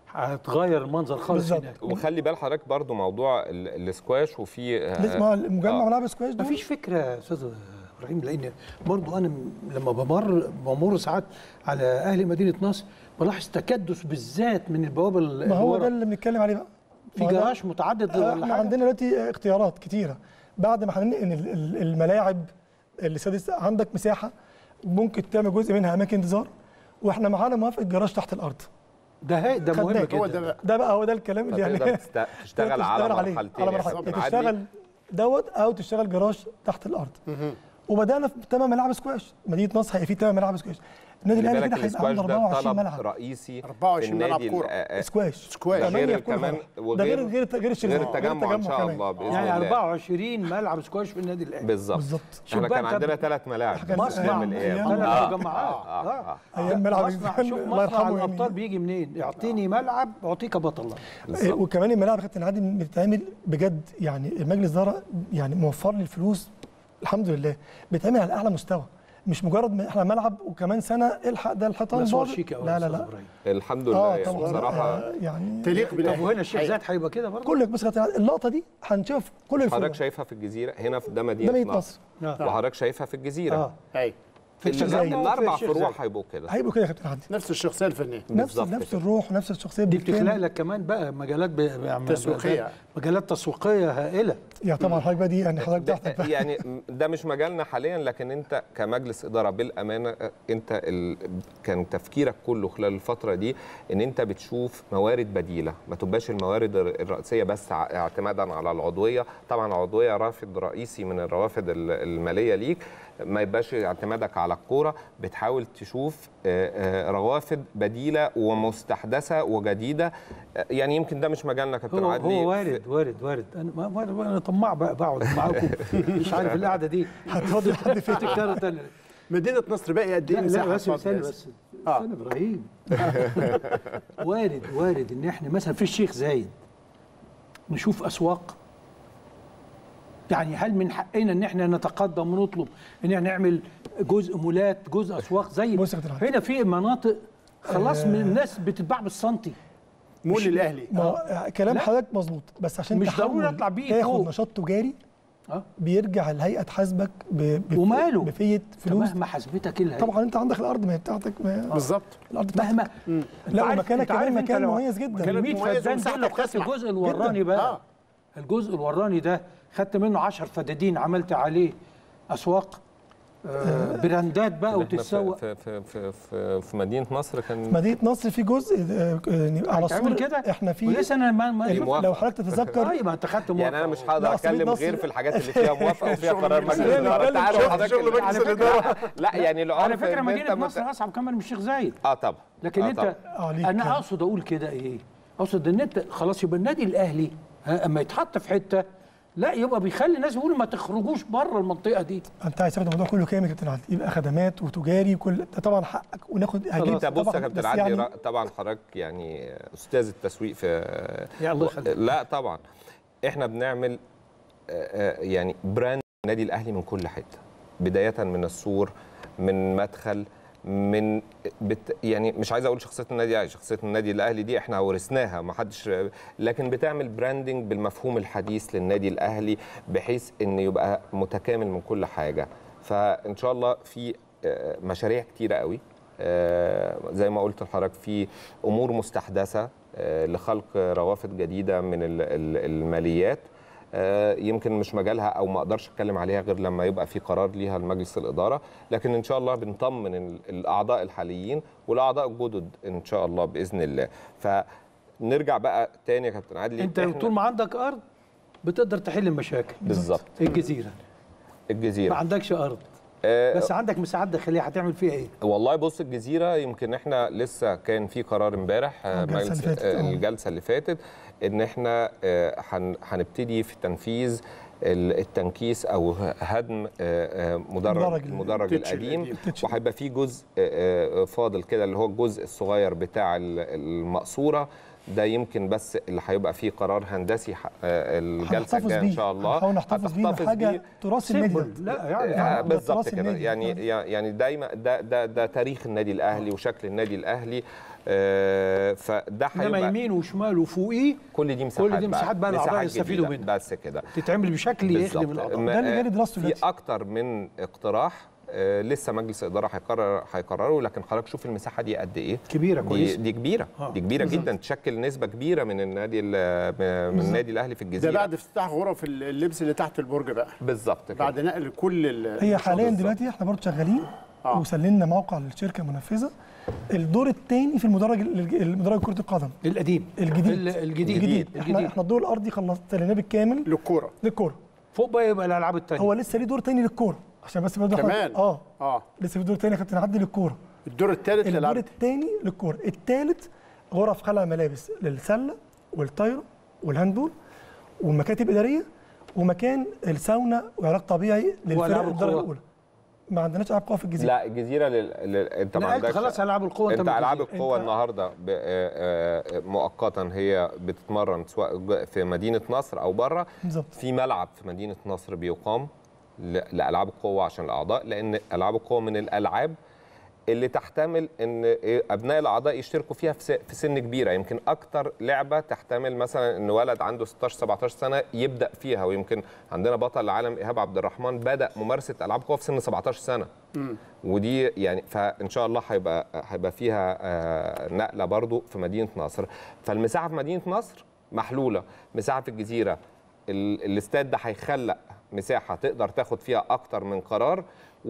هتغير المنظر خالص بالظبط. هناك وخلي بال حضرتك برضو موضوع ال- السكواش وفي آه، لازم آه، مجمع آه. ملاعب سكواش ده مفيش فكره يا استاذ ابراهيم لان برضو انا م- لما بمر بمر ساعات على اهل مدينه نصر بلاحظ تكدس بالذات من البوابه اللي ما هو ورا. ده اللي بنتكلم عليه بقى في ما هو ده- جراج متعدد آه، ولا احنا حاجه عندنا دلوقتي اختيارات كتيره بعد ما هننقل ال- ال- الملاعب اللي سادس عندك مساحه ممكن تعمل جزء منها اماكن انتظار واحنا معانا موافقه جراج تحت الارض ده هي ده مهم خدناك. جدا هو ده بقى ده بقى هو ده الكلام اللي يعني فتقدر تست- تشتغل على مرحلتين على يا مرحلتين كابتن عدلي. تشتغل دوت او تشتغل جراج تحت الارض وبدانا في ثمان ملاعب سكواش مدينه نصر هيبقى فيه ثمان ملاعب سكواش النادي خلي الاهلي بالك كده هيبقى السكواش عنده ده 24 طلب ملعب رئيسي 24 في ملعب النادي كورة. ال- آه، آه، سكواش سكواش. ده ثمانية غير في كل كمان فرع. ده غير غير غير الشركة غير التجمع ان شاء كمان. الله باذن يعني الله 24 ملعب سكواش في النادي الاهلي بالظبط بالظبط. احنا شوف بقى كان أنت عندنا ثلاث ملاعب كان مصنع نعمل ايه أيام- ثلاث آه. مجمعات آه. آه. ايام ملعب مصنع الإنسان، شوف الله مصنع يرحمه الابطال يعني. بيجي منين يعطيني ملعب اعطيك بطل إيه، وكمان الملاعب يا كابتن عادل بتتعمل بجد يعني المجلس ده يعني موفر لي الفلوس الحمد لله بيتعمل على اعلى مستوى مش مجرد ما احنا ملعب وكمان سنه الحق ده الحيطان ده صور باظت. شيك قوي لا لا لا الحمد لله اه يعني طبعا بصراحه آه، يعني تليق طب بالاهلي وهنا الشيخ زايد هيبقى كده برضه كل بس يا كابتن عادل، اللقطه دي هنشوف كل الفروع حضرتك شايفها في الجزيره هنا في ده ده مدينه مدينه نصر نصر آه. وحضرتك شايفها في الجزيره اه ايوه في الشيخ ال- زايد الاربع وفي الشيخ فروع زايد. هيبقوا كده هيبقوا كده يا كابتن عادل نفس الشخصيه الفنيه نفس بالظبط نفس كده. الروح ونفس الشخصيه دي بالكامل. بتخلق لك كمان بقى مجالات ب... تسويقية. مجالات تسويقيه هائله يا طبعا حضرتك بقى دي يعني حضرتك ده- بتاعتك بقى. يعني ده مش مجالنا حاليا لكن انت كمجلس اداره بالامانه انت ال... كان تفكيرك كله خلال الفتره دي ان انت بتشوف موارد بديله ما تبقاش الموارد الر- الرئيسيه بس ع- اعتمادا على العضويه طبعا العضويه رافد رئيسي من الروافد ال- الماليه ليك ما يبقاش اعتمادك على الكوره بتحاول تشوف آه، آه، روافد بديله ومستحدثه وجديده آه، يعني يمكن ده مش مجالنا يا كابتن هو عدلي هو وارد وارد وارد انا ما ما- انا طماع بقى بقعد معاكم مش عارف القعده دي هتفضل حد فين تكرر تاني مدينه نصر باقي قد ايه لا لا مساحه بس فاضية استنى بس؟ بس آه. استنى ابراهيم وارد وارد ان احنا مثلا في الشيخ زايد نشوف اسواق يعني هل من حقنا ان احنا نتقدم ونطلب ان احنا نعمل جزء مولات جزء اسواق زي بص يا كابتن عادل. هنا في مناطق خلاص من الناس بتتباع بالسنتي مول الاهلي ما هو كلام لا. حضرتك مظبوط بس عشان مش تحول ضروري أطلع بيه تاخد فوق. نشاط تجاري اه بيرجع الهيئه تحاسبك ب- بف- وماله؟ بفيه فلوس مهما حسبتك الهيئة طبعا انت عندك الارض ما هي بتاعتك ما بالظبط الارض بتاعتك مهما لا عارف- ومكانك أنت عارف كمان أنت مكان لو- مميز جدا مكانك ال 100 مميز فدان ومساحتك دول لو خدت تسمح. الجزء الوراني بقى آه. الجزء الوراني ده خدت منه 10 فدادين عملت عليه اسواق آه براندات بقى إحنا وتتسوق في, في, في, في, في مدينه نصر كان مدينه نصر في جزء آه، يعني على هيتعمل الصور كده احنا في ولسه انا ما ما دي موافقة. لو حضرتك تتذكر طيب ما انت خدت موافقه يعني انا مش أهو. هقدر لا، أصل اتكلم مصر- غير في الحاجات اللي فيها موافقه وفيها شغل قرار مجلس مجلس الإدارة. الاداره انت عارف شغل- حضرتك شغل اللي- مجلس على الإدارة. فكره لا يعني العرف على فكره إن مدينه أنت نصر مت- اصعب كمان من الشيخ زايد اه طبعا لكن آه انت طبعا. آه، ليك انا كده. اقصد اقول كده ايه اقصد ان انت خلاص يبقى النادي الاهلي ها، اما يتحط في حته لا يبقى بيخلي الناس يقولوا ما تخرجوش بره المنطقه دي انت عايز تاخد الموضوع كله كامل يا كابتن عادل يبقى خدمات وتجاري وكل ده طبعا حقك وناخد هجيب انت بص يا طبعاً، كابتن بس عدلي يعني رأ- طبعا حضرتك يعني استاذ التسويق في يا الله يخليك. لا طبعا احنا بنعمل آه، آه، يعني براند النادي الاهلي من كل حته بدايه من السور من مدخل من بت يعني مش عايز اقول شخصيه النادي الاهلي شخصيه النادي الاهلي دي احنا ورثناها ما حدش لكن بتعمل براندنج بالمفهوم الحديث للنادي الاهلي بحيث ان يبقى متكامل من كل حاجه فان شاء الله في آه، مشاريع كتيره قوي آه، زي ما قلت لحضرتك في امور مستحدثه آه، لخلق روافد جديده من ال- ال- الماليات آه، يمكن مش مجالها او ما اقدرش اتكلم عليها غير لما يبقى في قرار ليها لمجلس الاداره لكن ان شاء الله بنطمن ال- الاعضاء الحاليين والاعضاء الجدد ان شاء الله باذن الله فنرجع بقى تاني يا كابتن عادلي انت إحنا- طول ما عندك ارض بتقدر تحل المشاكل بالظبط الجزيره ما الجزيره عندكش ارض آه، بس عندك مساحات داخليه هتعمل فيها ايه؟ والله بص الجزيره يمكن احنا لسه كان في قرار امبارح آه، الجلسة مجلس- اللي فاتت، آه، آه. الجلسه اللي فاتت ان احنا آه، هن- هنبتدي في تنفيذ ال- التنكيس او هدم آه، آه، مدرج المدرج المدرج التتش القديم القديم. التتش. وهيبقى في جزء آه، آه، فاضل كده اللي هو الجزء الصغير بتاع ال- المقصوره ده يمكن بس اللي هيبقى فيه قرار هندسي ح- آه، الجلسه هنحتفظ الجايه ان بيه شاء الله هنحاول نحتفظ بيه هتحتفظ حاجه بيه تراث النادي سيمبل ده لا يعني آه، ده بالظبط تراث كده النادي. يعني آه. يعني دايما ده ده ده تاريخ النادي الاهلي وشكل النادي الاهلي آه، فده انما هيبقى يمين وشمال وفوقيه كل دي مساحات كل دي مساحات بقى الأعضاء مساحات يستفيدوا جديدة، منها. بس كده تتعمل بشكل يخدم بالظبط. الاعضاء ما- ده اللي جاري دراسته في دلوقتي. اكتر من اقتراح آه، لسه مجلس الاداره هيقرر هيقرروا لكن حضرتك شوف المساحه دي قد ايه كبيره دي, كويس دي كبيره آه، دي كبيره بالظبط. جدا تشكل نسبه كبيره من النادي ال- من النادي الاهلي في ده الجزيره بعد افتتاح غرف اللبس اللي تحت البرج بقى بالظبط كده بعد نقل كل ال- هي حاليا بالظبط. دلوقتي احنا برضه شغالين آه. وسلمنا موقع للشركه المنفذه الدور الثاني في المدرج المدرج كره القدم القديم الجديد ال- الجديد الجديد احنا الجديد احنا الدور الارضي خلصنا سلمناه بالكامل للكوره للكوره فوق بقى يبقى الالعاب الثانيه هو لسه ليه دور تاني للكوره عشان بس برضه إحنا- كمان؟ اه اه لسه في دور تاني كابتن عدي للكوره الدور الثالث الدور للعب الثاني للكوره الثالث غرف خلع ملابس للسله والطايره والهاندبول ومكاتب اداريه ومكان الساونا وعلاج طبيعي وألعاب للفرق الدرجه القوى. الاولى ما عندناش العاب قوه في الجزيره لا الجزيره لل... لل... انت ما نقلت عندكش خلاص العاب القوه انت من العاب الجزيرة. القوه أنت- النهارده ب... آه، آه، مؤقتا هي بتتمرن سواء ج- في مدينه نصر او بره بالظبط في ملعب في مدينه نصر بيقام ل... لالعاب القوه عشان الاعضاء لان العاب القوه من الالعاب اللي تحتمل ان إيه ابناء الاعضاء يشتركوا فيها في س- في سن كبيره يمكن اكتر لعبه تحتمل مثلا ان ولد عنده 16 17 سنه يبدا فيها ويمكن عندنا بطل العالم ايهاب عبد الرحمن بدا ممارسه العاب قوه في سن 17 سنه ودي يعني فان شاء الله هيبقى هيبقى فيها آه، نقله برضو في مدينه نصر فالمساحه في مدينه نصر محلوله مساحه في الجزيره ال- الاستاد ده هيخلق مساحه تقدر تاخد فيها اكتر من قرار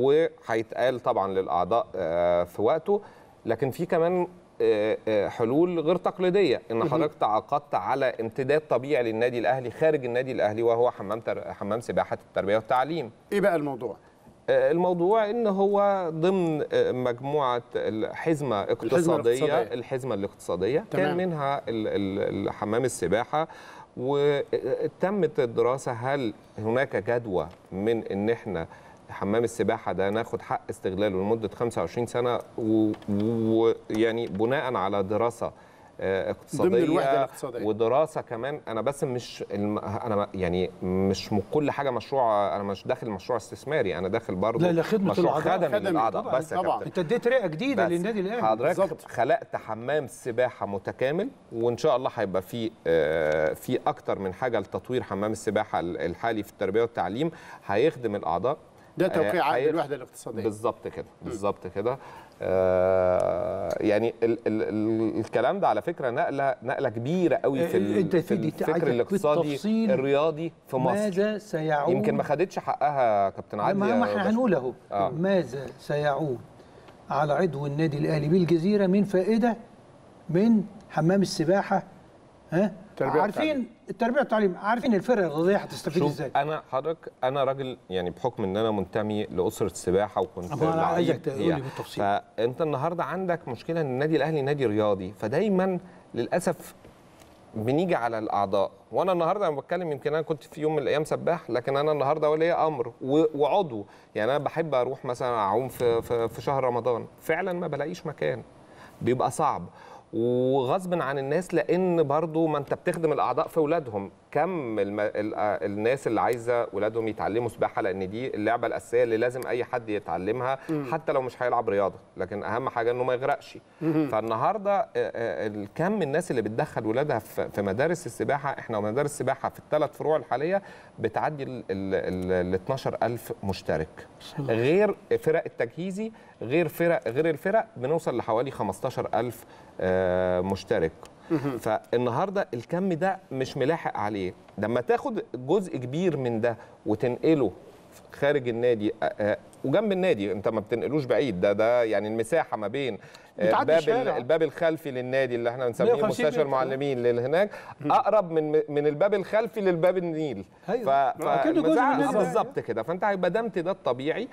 وهيتقال طبعا للاعضاء آه، في وقته لكن في كمان آه، آه، حلول غير تقليديه ان حضرتك تعاقدت على امتداد طبيعي للنادي الاهلي خارج النادي الاهلي وهو حمام تر... حمام سباحه التربيه والتعليم ايه بقى الموضوع آه، الموضوع ان هو ضمن آه، مجموعه الحزمه اقتصاديه الاقتصادية. الحزمه الاقتصاديه تمام. كان منها ال- ال- ال- حمام السباحه وتمت الدراسه هل هناك جدوى من ان احنا حمام السباحه ده ناخد حق استغلاله لمده 25 سنه ويعني بناء على دراسه آه، اقتصاديه ضمن الوحدة الاقتصادية. ودراسه كمان انا بس مش الم... انا ما- يعني مش م- كل حاجه مشروع انا مش داخل مشروع استثماري انا داخل برضه لا، لا، خدمة مشروع الأعضاء. خدمي خدمي، للاعضاء طبعاً، بس يا طبعاً. كابتن. انت اديت رئه جديده بس للنادي الاهلي حضرتك بالظبط. خلقت حمام سباحه متكامل وان شاء الله هيبقى في آه، في اكتر من حاجه لتطوير حمام السباحه الحالي في التربيه والتعليم هيخدم الاعضاء ده آه، توقيع عقد هي- الوحده الاقتصاديه بالظبط كده بالظبط كده آه يعني ال ال ال الكلام ده على فكره نقله نقله كبيره قوي في, آه، ال- أنت في في دي الفكر عايزك الاقتصادي بالتفصيل الرياضي في مصر ماذا سيعود يمكن ما خدتش حقها يا كابتن عادل ما يا ما احنا باشا. هنقول اهو آه. ماذا سيعود على عضو النادي الاهلي بالجزيره من فائده من حمام السباحه ها التربية عارفين والتعليم. التربيه والتعليم عارفين الفرق الرياضيه هتستفيد شوف ازاي انا حضرتك انا راجل يعني بحكم ان انا منتمي لاسره السباحه وكنت أما أنا عايزك لعيب تقول فيها. لي بالتفصيل. فانت النهارده عندك مشكله ان النادي الاهلي نادي رياضي فدايما للاسف بنيجي على الاعضاء وانا النهارده انا بتكلم يمكن انا كنت في يوم من الايام سباح لكن انا النهارده ولي امر و- وعضو يعني انا بحب اروح مثلا اعوم في في, في شهر رمضان فعلا ما بلاقيش مكان بيبقى صعب وغصب عن الناس لان برضو ما انت بتخدم الاعضاء في اولادهم كم الم... ال... آه، الناس اللي عايزه اولادهم يتعلموا سباحه لان دي اللعبه الاساسيه اللي لازم اي حد يتعلمها حتى لو مش هيلعب رياضه لكن اهم حاجه انه ما يغرقش فالنهارده آه، آه، الكم الناس اللي بتدخل ولادها في في مدارس السباحه احنا مدارس السباحه في الثلاث فروع الحاليه بتعدي ال ال 12000 مشترك غير فرق التجهيزي غير فرق غير الفرق بنوصل لحوالي 15000 آه، مشترك فالنهارده الكم ده مش ملاحق عليه لما تاخد جزء كبير من ده وتنقله خارج النادي آه، آه، وجنب النادي انت ما بتنقلوش بعيد ده ده يعني المساحه ما بين آه، بتعدي باب الشارع. الباب الخلفي للنادي اللي احنا بنسميه 150 مستشفى متر. المعلمين اللي هناك اقرب من من الباب الخلفي للباب النيل أيوة. ف... ما هو كأنه جزء من فالمساحة- النادي. بالظبط كده فانت هيبقى ده امتداد طبيعي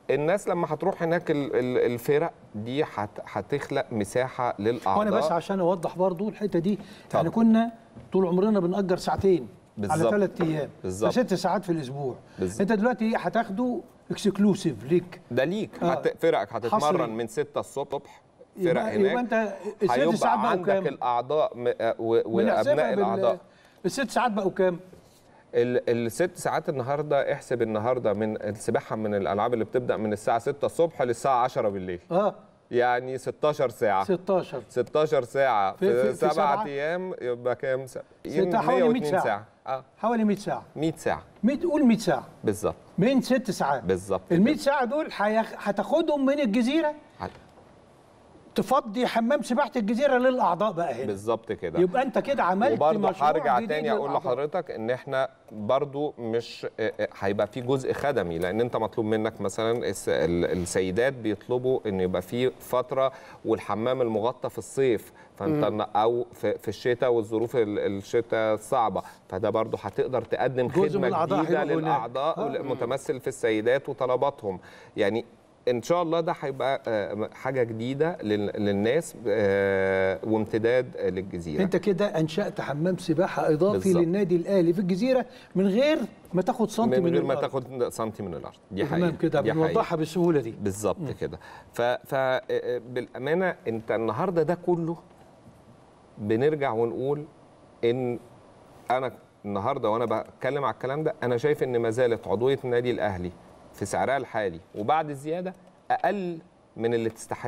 الناس لما هتروح هناك ال- ال- الفرق دي هت- هتخلق مساحه للاعضاء وانا بس عشان اوضح برضو الحته دي طبعا. احنا كنا طول عمرنا بنأجر ساعتين على بالظبط. ثلاث ايام بالظبط. فست ساعات في الاسبوع بالظبط. انت دلوقتي هتاخده اكسكلوسيف ليك ده ليك آه. هت... فرقك حصري. هتتمرن من 6 الصبح فرق يبقى, هناك يبقى انت الست هيبقى ساعات بقوا عندك كام؟ الاعضاء م... آه، و... بنحسبها وابناء بال- الاعضاء الست ساعات بقوا كام؟ ال- الست ساعات النهارده احسب النهارده من السباحه من الالعاب اللي بتبدا من الساعه 6 الصبح للساعه 10 بالليل اه يعني 16 ساعه 16 16 ساعه في- في, في- في في سبعة؟ سبعة ايام يبقى كام ساعه ستة حوالي 100 102 ساعة. اه حوالي 100 ساعه 100 ساعه 100 قول 100 ساعه بالظبط من ست ساعات بالظبط ال 100 ساعه دول هيخ- هتاخدهم من الجزيره هت- تفضي حمام سباحه الجزيره للاعضاء بقى هنا بالظبط كده يبقى انت كده عملت وبرضه مشروع هرجع جديد تاني اقول للأعضاء. لحضرتك ان احنا برضه مش اه، اه، هيبقى في جزء خدمي لان انت مطلوب منك مثلا الس- ال- السيدات بيطلبوا ان يبقى في فتره والحمام المغطى في الصيف فانت مم. او في, في الشتاء والظروف ال- الشتاء الصعبه فده برضه هتقدر تقدم جزء من خدمه الأعضاء جديده هيبقوا هناك. للاعضاء آه. متمثل في السيدات وطلباتهم يعني ان شاء الله ده هيبقى آه، حاجه جديده لل- للناس آه، وامتداد للجزيره انت كده انشات حمام سباحه اضافي بالظبط. للنادي الاهلي في الجزيره من غير ما تاخد سنتي من من, غير ما الأرض. تاخد سنتي من الارض دي تمام حقيقه كده دي بنوضحها حقيقة. بالسهوله دي بالظبط كده ف, ف آه، آه، بالامانه انت النهارده ده كله بنرجع ونقول ان انا النهارده وانا بتكلم على الكلام ده انا شايف ان ما زالت عضويه النادي الاهلي في سعرها الحالي وبعد الزياده اقل من اللي تستحقه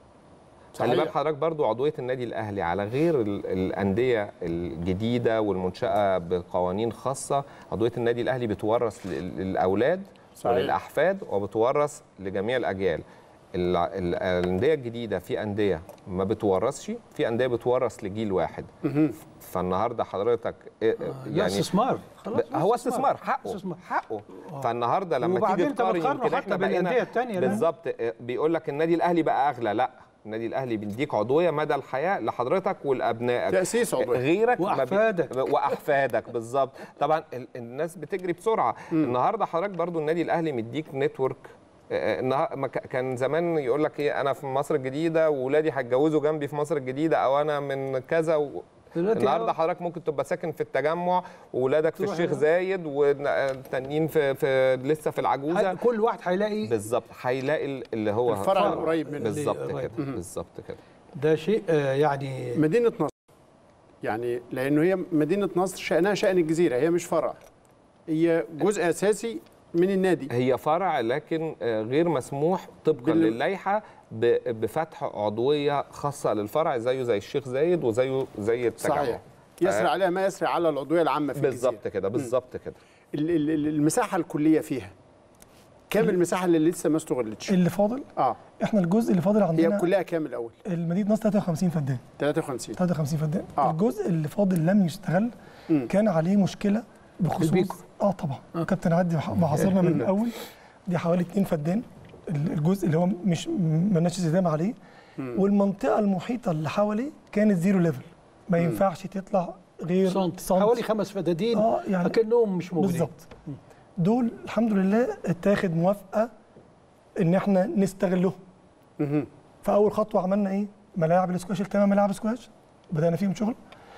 خلي صحيح. بال حضرتك برضو عضوية النادي الأهلي على غير ال- الأندية الجديدة والمنشأة بقوانين خاصة عضوية النادي الأهلي بتورث لل- للأولاد صحيح. وللأحفاد وبتورث لجميع الأجيال ال- ال- الأندية الجديدة في أندية ما بتورثش في أندية بتورث لجيل واحد فالنهارده حضرتك إيه- لا استثمار خلاص ب- هو استثمار حقه استثمار. حقه فالنهارده لما وبعدين تيجي انت تقارن بتقارنه يمكن حتى احنا بقينا بالأندية التانية، لا؟ بالظبط آه، بيقول لك النادي الاهلي بقى اغلى لا النادي الاهلي بيديك عضويه مدى الحياه لحضرتك ولابنائك تأسيس عضوية. غيرك ما بي- وأحفادك. واحفادك بالظبط طبعا ال- الناس بتجري بسرعه النهارده حضرتك برضو النادي الاهلي مديك نتورك آه، النها- ما ك- كان زمان يقول لك ايه انا في مصر الجديده واولادي هيتجوزوا جنبي في مصر الجديده او انا من كذا و... دلوقتي النهارده اه. حضرتك ممكن تبقى ساكن في التجمع واولادك في تروح الشيخ هنا. زايد والتانيين في, في لسه في العجوزه هي- كل واحد هيلاقي بالظبط هيلاقي ال- اللي هو الفرع القريب منه. بالظبط اللي كده قريب. بالظبط كده ده شيء آه، يعني مدينه نصر يعني لانه هي مدينه نصر شانها شان الجزيره هي مش فرع هي جزء اساسي من النادي هي فرع لكن آه، غير مسموح طبقا بال- للائحه ب- بفتح عضويه خاصه للفرع زيه زي الشيخ زايد وزيه زي التجمع صحيح يسري عليها ما يسري على العضويه العامه في الجزيره بالظبط كده بالظبط كده ال- ال- ال- المساحه الكليه فيها كام المساحه اللي لسه ما استغلتش اللي فاضل اه احنا الجزء اللي فاضل هي عندنا كلها كام الاول المدينه نصر 53 فدان 53 53 فدان آه. الجزء اللي فاضل لم يستغل مم. كان عليه مشكله بخصوص البيكو. اه طبعا كابتن عدي محاصرنا من الاول دي حوالي 2 فدان ال- الجزء اللي هو مش مالناش استخدام عليه والمنطقه المحيطه اللي حواليه كانت زيرو ليفل ما ينفعش تطلع غير سنت سنت. حوالي خمس فدادين اه يعني اكنهم مش موجودين بالظبط دول الحمد لله اتاخد موافقه ان احنا نستغلهم مهم. فاول خطوه عملنا ايه ملاعب الاسكواش الثمان ملاعب سكواش بدانا فيهم شغل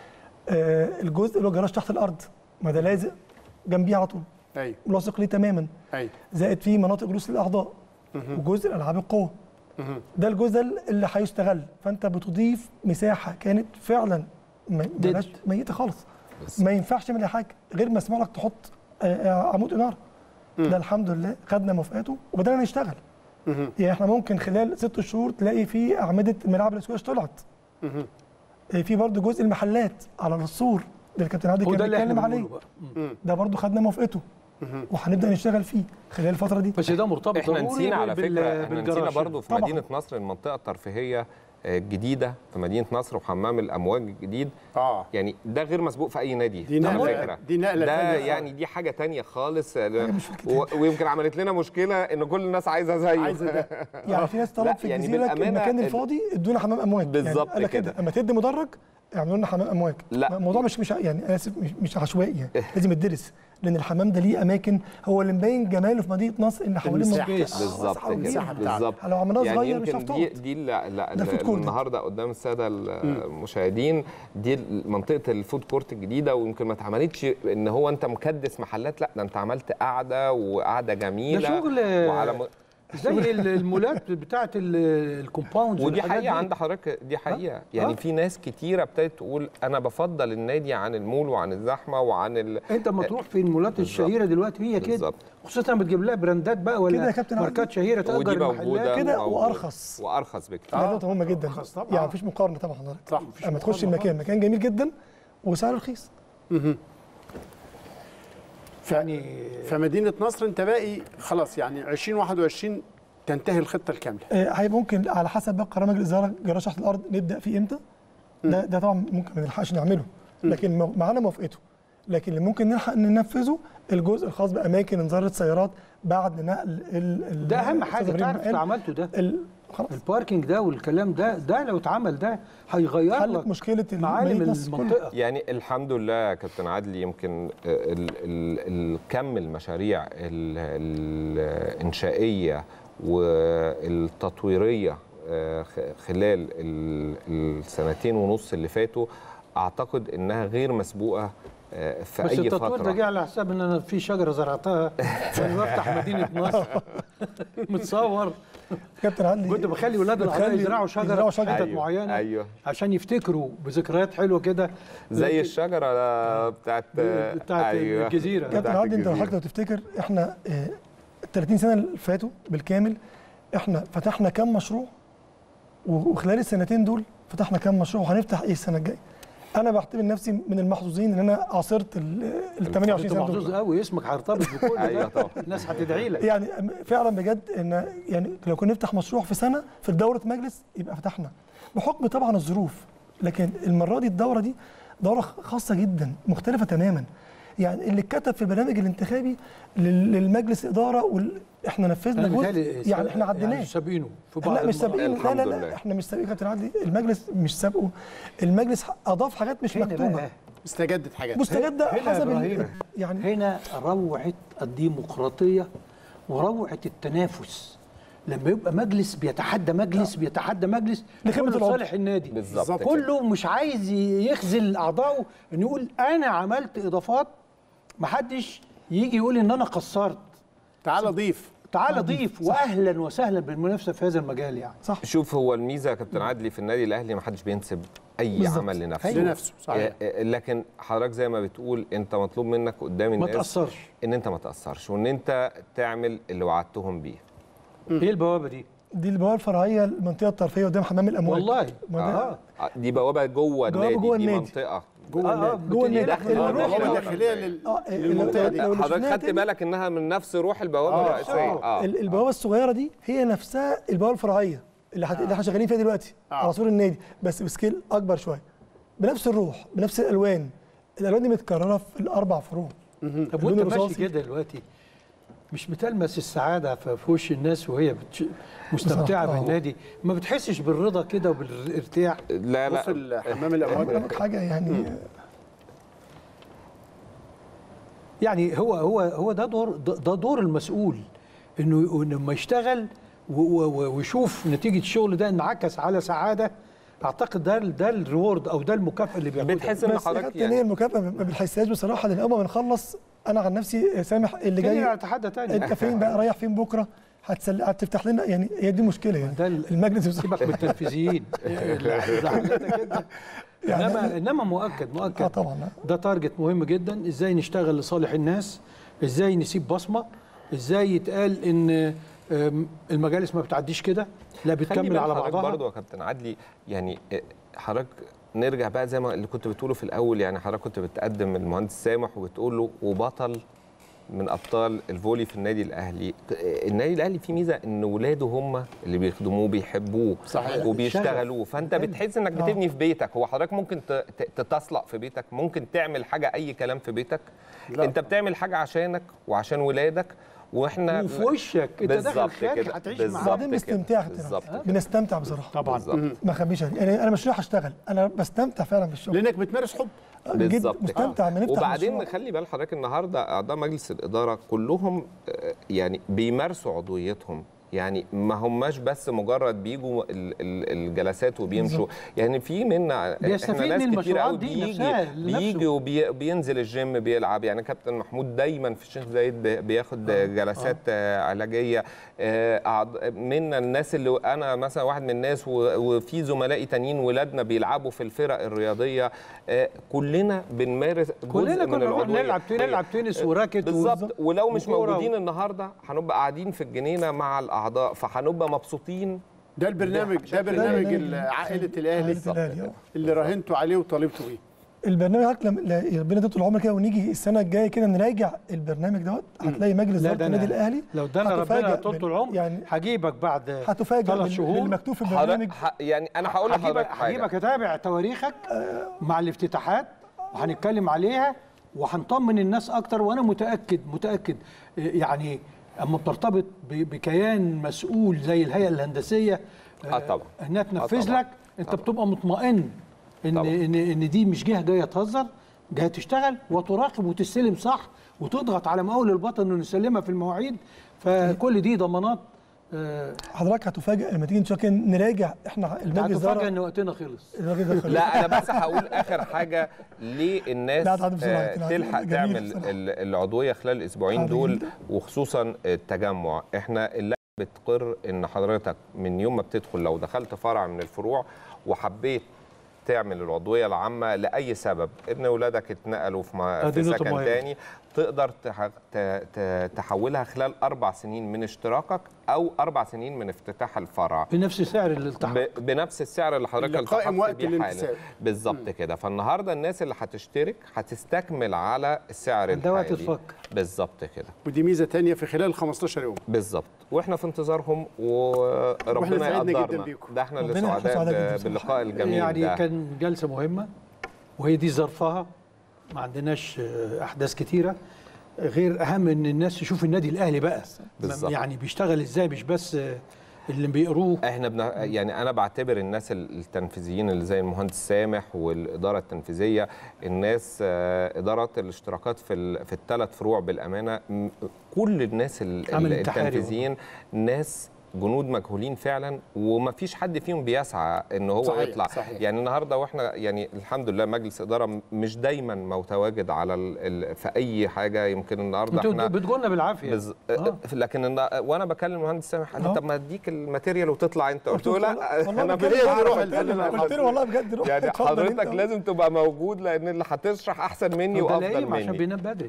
آه الجزء اللي هو جراج تحت الارض ما ده لازق جنبيه على طول ايوه ملاصق ليه تماما ايوه زائد فيه مناطق جلوس للاعضاء وجزء الالعاب القوه مهم. ده الجزء اللي هيستغل فانت بتضيف مساحه كانت فعلا ما- ملهاش ميته خالص ما ينفعش من حاجه غير مسموح لك تحط آه، آه، عمود اناره ده الحمد لله خدنا موافقاته وبدانا نشتغل مهم. يعني احنا ممكن خلال ست شهور تلاقي في اعمده ملاعب الاسكواش طلعت مهم. آه، في برضه جزء المحلات على السور اللي الكابتن عادل هو كان ده اللي احنا بيتكلم عليه بنقوله بقى مم. ده برضه خدنا موافقته وهنبدا نشتغل فيه خلال الفتره دي بس ده مرتبط احنا ضروري نسينا على بال- فكره احنا نسينا بالجراج. برضو في طبعاً. مدينه نصر المنطقه الترفيهيه آه، الجديده في مدينه نصر وحمام الامواج الجديد اه يعني ده غير مسبوق في اي نادي دي على نقلة- فكره دي نقلة ده تانية يعني دي حاجه تانية خالص آه، مش في الكتاب. و- ويمكن عملت لنا مشكله ان كل الناس عايزه زيه عايزة ده. يعني في ناس لا، طلب في يعني الجزيره بالأمانة المكان ال- الفاضي ادونا حمام امواج بالظبط يعني قال لك كده. كده اما تدي مدرج يعملوا لنا حمام امواج لا. الموضوع مش مش يعني انا اسف مش, مش عشوائي يعني لازم يدرس لان الحمام ده ليه اماكن هو اللي مبين جماله في مدينه نصر ان حوالين المساحة. منطقة- بالظبط صحراء كده كبيرة. بالظبط لو عملناه يعني صغير مش يمكن هتقعد دي دي لا لا ده food court. النهارده قدام الساده المشاهدين دي منطقه الفود كورت الجديده ويمكن ما اتعملتش ان هو انت مكدس محلات لا ده انت عملت قعده وقعده جميله ده شغل وعلى م... زي ال- المولات بتاعت الكومباوندز ودي حقيقه عند حضرتك دي حقيقه يعني آه. في ناس كتيره ابتدت تقول انا بفضل النادي عن المول وعن الزحمه وعن ال... انت ما تروح في المولات الشهيره دلوقتي هي كده بالظبط. خصوصا بتجيب لها براندات بقى ولا كده يا كابتن ماركات عادل. شهيره تأجر ودي المحلات موجوده كده موجودة. وأرخص. وارخص بكتير دي نقطه مهمه جدا أرخص طبعاً. يعني مفيش مقارنه طبعا حضرتك صح، مفيش اما تخش المكان مكان جميل جدا وسعره رخيص يعني فمدينه نصر انت باقي خلاص يعني 2021 تنتهي الخطه الكامله آه، هيبقى ممكن على حسب بقى قرار مجلس الاداره جراج تحت الارض نبدا فيه امتى ده ده طبعا ممكن ما نلحقش نعمله لكن مو- معانا موافقته لكن اللي ممكن نلحق ننفذه الجزء الخاص باماكن انذار السيارات بعد نقل ال ال ده اهم حاجه أستاذ إبراهيم تعرف قال. اللي عملته ده ال- خلاص الباركينج ده والكلام ده ده لو اتعمل ده هيغير حلت لك مشكله معالم مدينة نصر كلها. المنطقه يعني الحمد لله يا كابتن عادل يمكن ال- ال- الكم المشاريع ال- الإنشائية والتطويرية آه، خ- خلال ال- السنتين ونص اللي فاتوا أعتقد إنها غير مسبوقة آه، في بس أي التطوير ده فترة جه على حساب ان انا في شجره زرعتها عشان بفتح مدينه نصر متصور كابتن عادل كنت بخلي ولاد الاعضاء بتخلي- يزرعوا شجره يزرعوا في شجرة. حتت أيوة، معينه أيوة. عشان يفتكروا بذكريات حلوه كده زي لكن- الشجرة بتاعت بتاعت الجزيرة. كابتن بتاعت عادل انت لو الجزيرة. حضرتك لو تفتكر احنا ال 30 سنه اللي فاتوا بالكامل احنا فتحنا كام مشروع و- وخلال السنتين دول فتحنا كام مشروع وهنفتح ايه السنه الجايه انا بعتبر نفسي من المحظوظين ان انا عاصرت ال ال 28 انت سنه محظوظ دول قوي اسمك هيرتبط بكل أيوة ده طبعا. الناس هتدعي لك يعني فعلا بجد ان يعني لو كنا نفتح مشروع في سنه في دوره مجلس يبقى فتحنا بحكم طبعا الظروف لكن المره دي الدوره دي دوره خاصه جدا مختلفه تماما يعني اللي اتكتب في البرنامج الانتخابي لل- للمجلس اداره وال... احنا نفذنا أنا جزء متهيألي يعني احنا يعني عديناه سابينه في بعض لا مش المواقف. سابقين لا الحمد لا لا لله. احنا مش سابقين كابتن عدلي المجلس مش سابقه المجلس اضاف حاجات مش هنا مكتوبه بقى استجدت حاجات مستجده هنا يا حسب ال- إبراهيم. يعني هنا روعه الديمقراطيه وروعه التنافس لما يبقى مجلس بيتحدى مجلس بيتحدى مجلس لخدمة كله العضو. لصالح النادي بالظبط كده. كله مش عايز يخذل اعضائه انه يقول انا عملت اضافات محدش يجي يقول ان انا قصرت تعال ضيف تعال ضيف واهلا وسهلا بالمنافسه في هذا المجال يعني صح شوف هو الميزه يا كابتن عدلي في النادي الاهلي ما حدش بينسب اي بالظبط. عمل لنفسه لنفسه صحيح آه، لكن حضرتك زي ما بتقول انت مطلوب منك قدام ما الناس تاثرش ان انت ما تاثرش وان انت تعمل اللي وعدتهم بيه ايه البوابه دي دي البوابه الفرعيه المنطقه الطرفيه قدام حمام الامواج والله ما ده- اه آه، دي بوابه جوه بوابة النادي جوه دي النادي. منطقه جوه اه النادي جوه النادي داخل اللي البوابة نروح- البوابه دي. الداخليه لل- اه للمنطقه دي لو- لو حضرتك شفناها خدت تاني، بالك انها من نفس روح البوابه آه، الرئيسيه اه ال- البوابه الصغيره دي هي نفسها البوابه الفرعيه اللي حت... اللي احنا شغالين فيها دلوقتي آه. على سور النادي بس بسكيل اكبر شويه بنفس الروح بنفس الالوان الالوان دي متكرره في الاربع فروع طب اللون وانت ماشي الرصاصي. كده دلوقتي مش بتلمس السعاده في في وش الناس وهي بتش... مستمتعه بصراحة، آه. بالنادي ما بتحسش بالرضا كده وبالارتياح لا بص لا حمام الامواج لك حاجه يعني يعني هو هو هو ده دور ده ده دور المسؤول انه إنه لما يشتغل و- و- و- ويشوف نتيجه الشغل ده انعكس على سعاده اعتقد ده ال- ده الريورد او ده المكافاه اللي بياخدها بتحس ان بس حضرتك حتى هي يعني المكافاه ما بنحسهاش بصراحه لان اول ما بنخلص انا عن نفسي سامح اللي تاني جاي اتحدى تاني انت فين بقى رايح فين بكره هتسل... هتفتح لنا يعني هي دي مشكله يعني ده ال- المجلس بصراحة. سيبك من التنفيذيين زعلتك كده يعني انما انما مؤكد اه مؤكد طبعا ده تارجت مهم جدا ازاي نشتغل لصالح الناس ازاي نسيب بصمه ازاي يتقال ان آم، المجالس ما بتعديش كده لا خلي بتكمل بال على حضرتك بعضها برضه يا كابتن عدلي يعني آه، حضرتك نرجع بقى زي ما اللي كنت بتقوله في الاول يعني حضرتك كنت بتقدم المهندس سامح وبتقول له وبطل من ابطال الفولي في النادي الاهلي آه، النادي الاهلي فيه ميزه ان ولاده هم اللي بيخدموه بيحبوه صحيح. وبيشتغلوه فانت بتحس انك آه. بتبني في بيتك هو حضرتك ممكن ت- ت- تتصلق في بيتك ممكن تعمل حاجه اي كلام في بيتك لا. انت بتعمل حاجه عشانك وعشان ولادك واحنا وفي وشك انت داخل بالظبط خارج كده، هتعيش بالظبط معاه بعدين كده، باستمتاع يا كابتن بالظبط عبد. كده. بنستمتع بصراحه طبعا بالظبط ما اخبيش عليك. يعني انا مش رايح اشتغل انا بستمتع فعلا بالشغل لانك بتمارس حب جد بالظبط مستمتع لما نفتح وبعدين مشروع. خلي بال حضرتك النهارده اعضاء مجلس الاداره كلهم آه، يعني بيمارسوا عضويتهم يعني ما هماش بس مجرد بيجوا ال- ال- الجلسات وبيمشوا يعني في منا بيستفيد احنا ناس من كتير قوي المشروعات دي بيجي نفسها لنفسه. بيجي وبينزل الجيم بيلعب يعني كابتن محمود دايما في الشيخ زايد بي- بياخد جلسات آه، علاجيه آه، أعض- منا الناس اللي انا مثلا واحد من الناس و- وفي زملائي تانيين ولادنا بيلعبوا في الفرق الرياضيه آه، كلنا بنمارس جزء كلنا من كنا نروح العضوية. نلعب نلعب تنس وراكت بالظبط ولو مش وكورة موجودين النهارده هنبقى قاعدين في الجنينه مع الاعضاء فهنبقى مبسوطين ده البرنامج ده برنامج ال- عائله الاهلي عائلة الأهلي، آه. اللي راهنتوا عليه وطالبتوا بيه البرنامج حضرتك لما لا- ربنا يديله طول العمر كده ونيجي السنه الجايه كده نراجع البرنامج دوت هتلاقي مجلس لا اداره ده النادي أنا- الاهلي لو ده انا هتفاجأ ربنا طول بال- العمر يعني هجيبك بعد هتفاجئ ثلاث بال- شهور باللي مكتوب في البرنامج حضرتك ح- يعني انا هقول لحضرتك هجيبك حاجه هجيبك اتابع تواريخك مع الافتتاحات وهنتكلم عليها وهنطمن الناس اكتر وانا متاكد متاكد يعني اما بترتبط ب- بكيان مسؤول زي الهيئه الهندسيه اه طبعا انها تنفذ طبعاً. لك انت بتبقى مطمئن ان طبعاً. ان ان دي مش جهه جايه تهزر جايه تشتغل وتراقب وتستلم صح وتضغط على مقاول البطن انه نسلمها في المواعيد فكل دي ضمانات آه، حضرتك هتفاجئ لما تيجي نشوف كده نراجع احنا المجلس هتفاجئ ده ان وقتنا خلص الراجل ده خلاص. لا انا بس هقول اخر حاجه ليه الناس لا، تعالى بسرعة، آه، تعالى. تلحق جميل تعمل بصراحة. ال- العضويه خلال الاسبوعين تعالى دول جميل. وخصوصا التجمع احنا اللي بتقر ان حضرتك من يوم ما بتدخل لو دخلت فرع من الفروع وحبيت تعمل العضويه العامه لاي سبب ان اولادك اتنقلوا في, ما دي في نقطة سكن مهمة. تاني تقدر تح- ت- ت- تحولها خلال اربع سنين من اشتراكك او اربع سنين من افتتاح الفرع بنفس سعر الالتحاق ب- بنفس السعر اللي حضرتك اللي قائم التحقت وقت بيه حالا. الانتساب. بالظبط كده فالنهارده الناس اللي هتشترك هتستكمل على السعر ده وقت الحالي تفكر. بالظبط كده ودي ميزه تانية في خلال 15 يوم بالظبط واحنا في انتظارهم وإحنا وربنا سعدنا جداً يقدرنا بيكم. ده احنا اللي ربنا يحفظ سعداء عليك ب- بصراحة. باللقاء الجميل يعني ده كان جلسه مهمه وهي دي ظرفها ما عندناش آه، احداث كتيره غير اهم ان الناس تشوف النادي الاهلي بقى بالظبط. يعني بيشتغل ازاي مش بس آه، اللي بيقروه احنا بنا يعني انا بعتبر الناس ال- التنفيذيين اللي زي المهندس سامح والاداره التنفيذيه الناس آه، ادارات الاشتراكات في ال- في الثلاث فروع بالامانه م- كل الناس ال- عمل ال- انتحاري التنفيذيين ناس جنود مجهولين فعلا وما فيش حد فيهم بيسعى ان هو صحيح، يطلع صحيح. يعني النهارده واحنا يعني الحمد لله مجلس اداره م- مش دايما متواجد على ال ال في اي حاجه يمكن النهارده انتوا احنا بتقولنا بالعافيه بز... آه. لكن النا- وانا بكلم المهندس سامح قال لي آه. طب ما اديك الماتيريال وتطلع انت قلت له لا والله انا بجد مش روح هعرف قلت اتكلم له- عن قلت له والله بجد روح يعني اتفضل حضرتك انت. لازم تبقى موجود لان اللي هتشرح احسن مني ده وافضل لاقيم عشان مني بينام بدري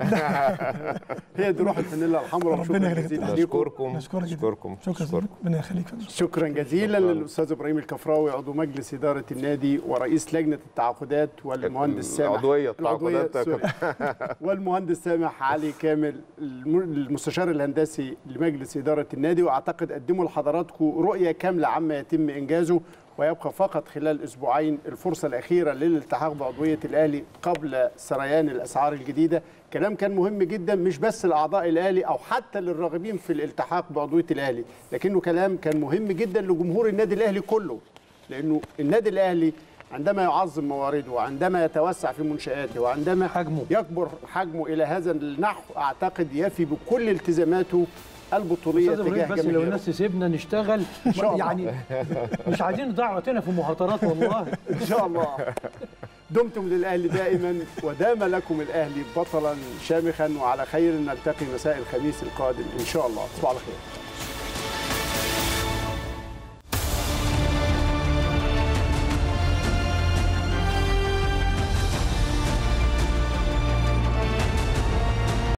هي دي روح الفانيلا الحمراء ربنا شكرا يخليك. جزيلا ليكم نشكركم نشكرك جدا. نشكركم شكرا نشكركم. ربنا يخليك فندم. شكرا جزيلا للاستاذ ابراهيم الكفراوي عضو مجلس اداره النادي ورئيس لجنه التعاقدات والمهندس سامح العضوية، العضوية، التعاقدات. سوري. والمهندس سامح علي كامل الم- المستشار الهندسي لمجلس اداره النادي واعتقد قدموا لحضراتكم رؤيه كامله عما يتم انجازه ويبقى فقط خلال اسبوعين الفرصه الاخيره للالتحاق بعضويه الاهلي قبل سريان الاسعار الجديده كلام كان مهم جدا مش بس لاعضاء الاهلي او حتى للراغبين في الالتحاق بعضويه الاهلي لكنه كلام كان مهم جدا لجمهور النادي الاهلي كله لانه النادي الاهلي عندما يعظم موارده وعندما يتوسع في منشآته وعندما حجمه. يكبر حجمه الى هذا النحو اعتقد يفي بكل التزاماته البطوليه استاذ ابراهيم تجاه بس لو جماهيره الناس تسيبنا نشتغل شاء الله. يعني مش عايزين نضيع وقتنا في محاضرات والله ان شاء الله دمتم للاهلي دائما ودام لكم الاهلي بطلا شامخا وعلى خير نلتقي مساء الخميس القادم ان شاء الله تصبحوا على خير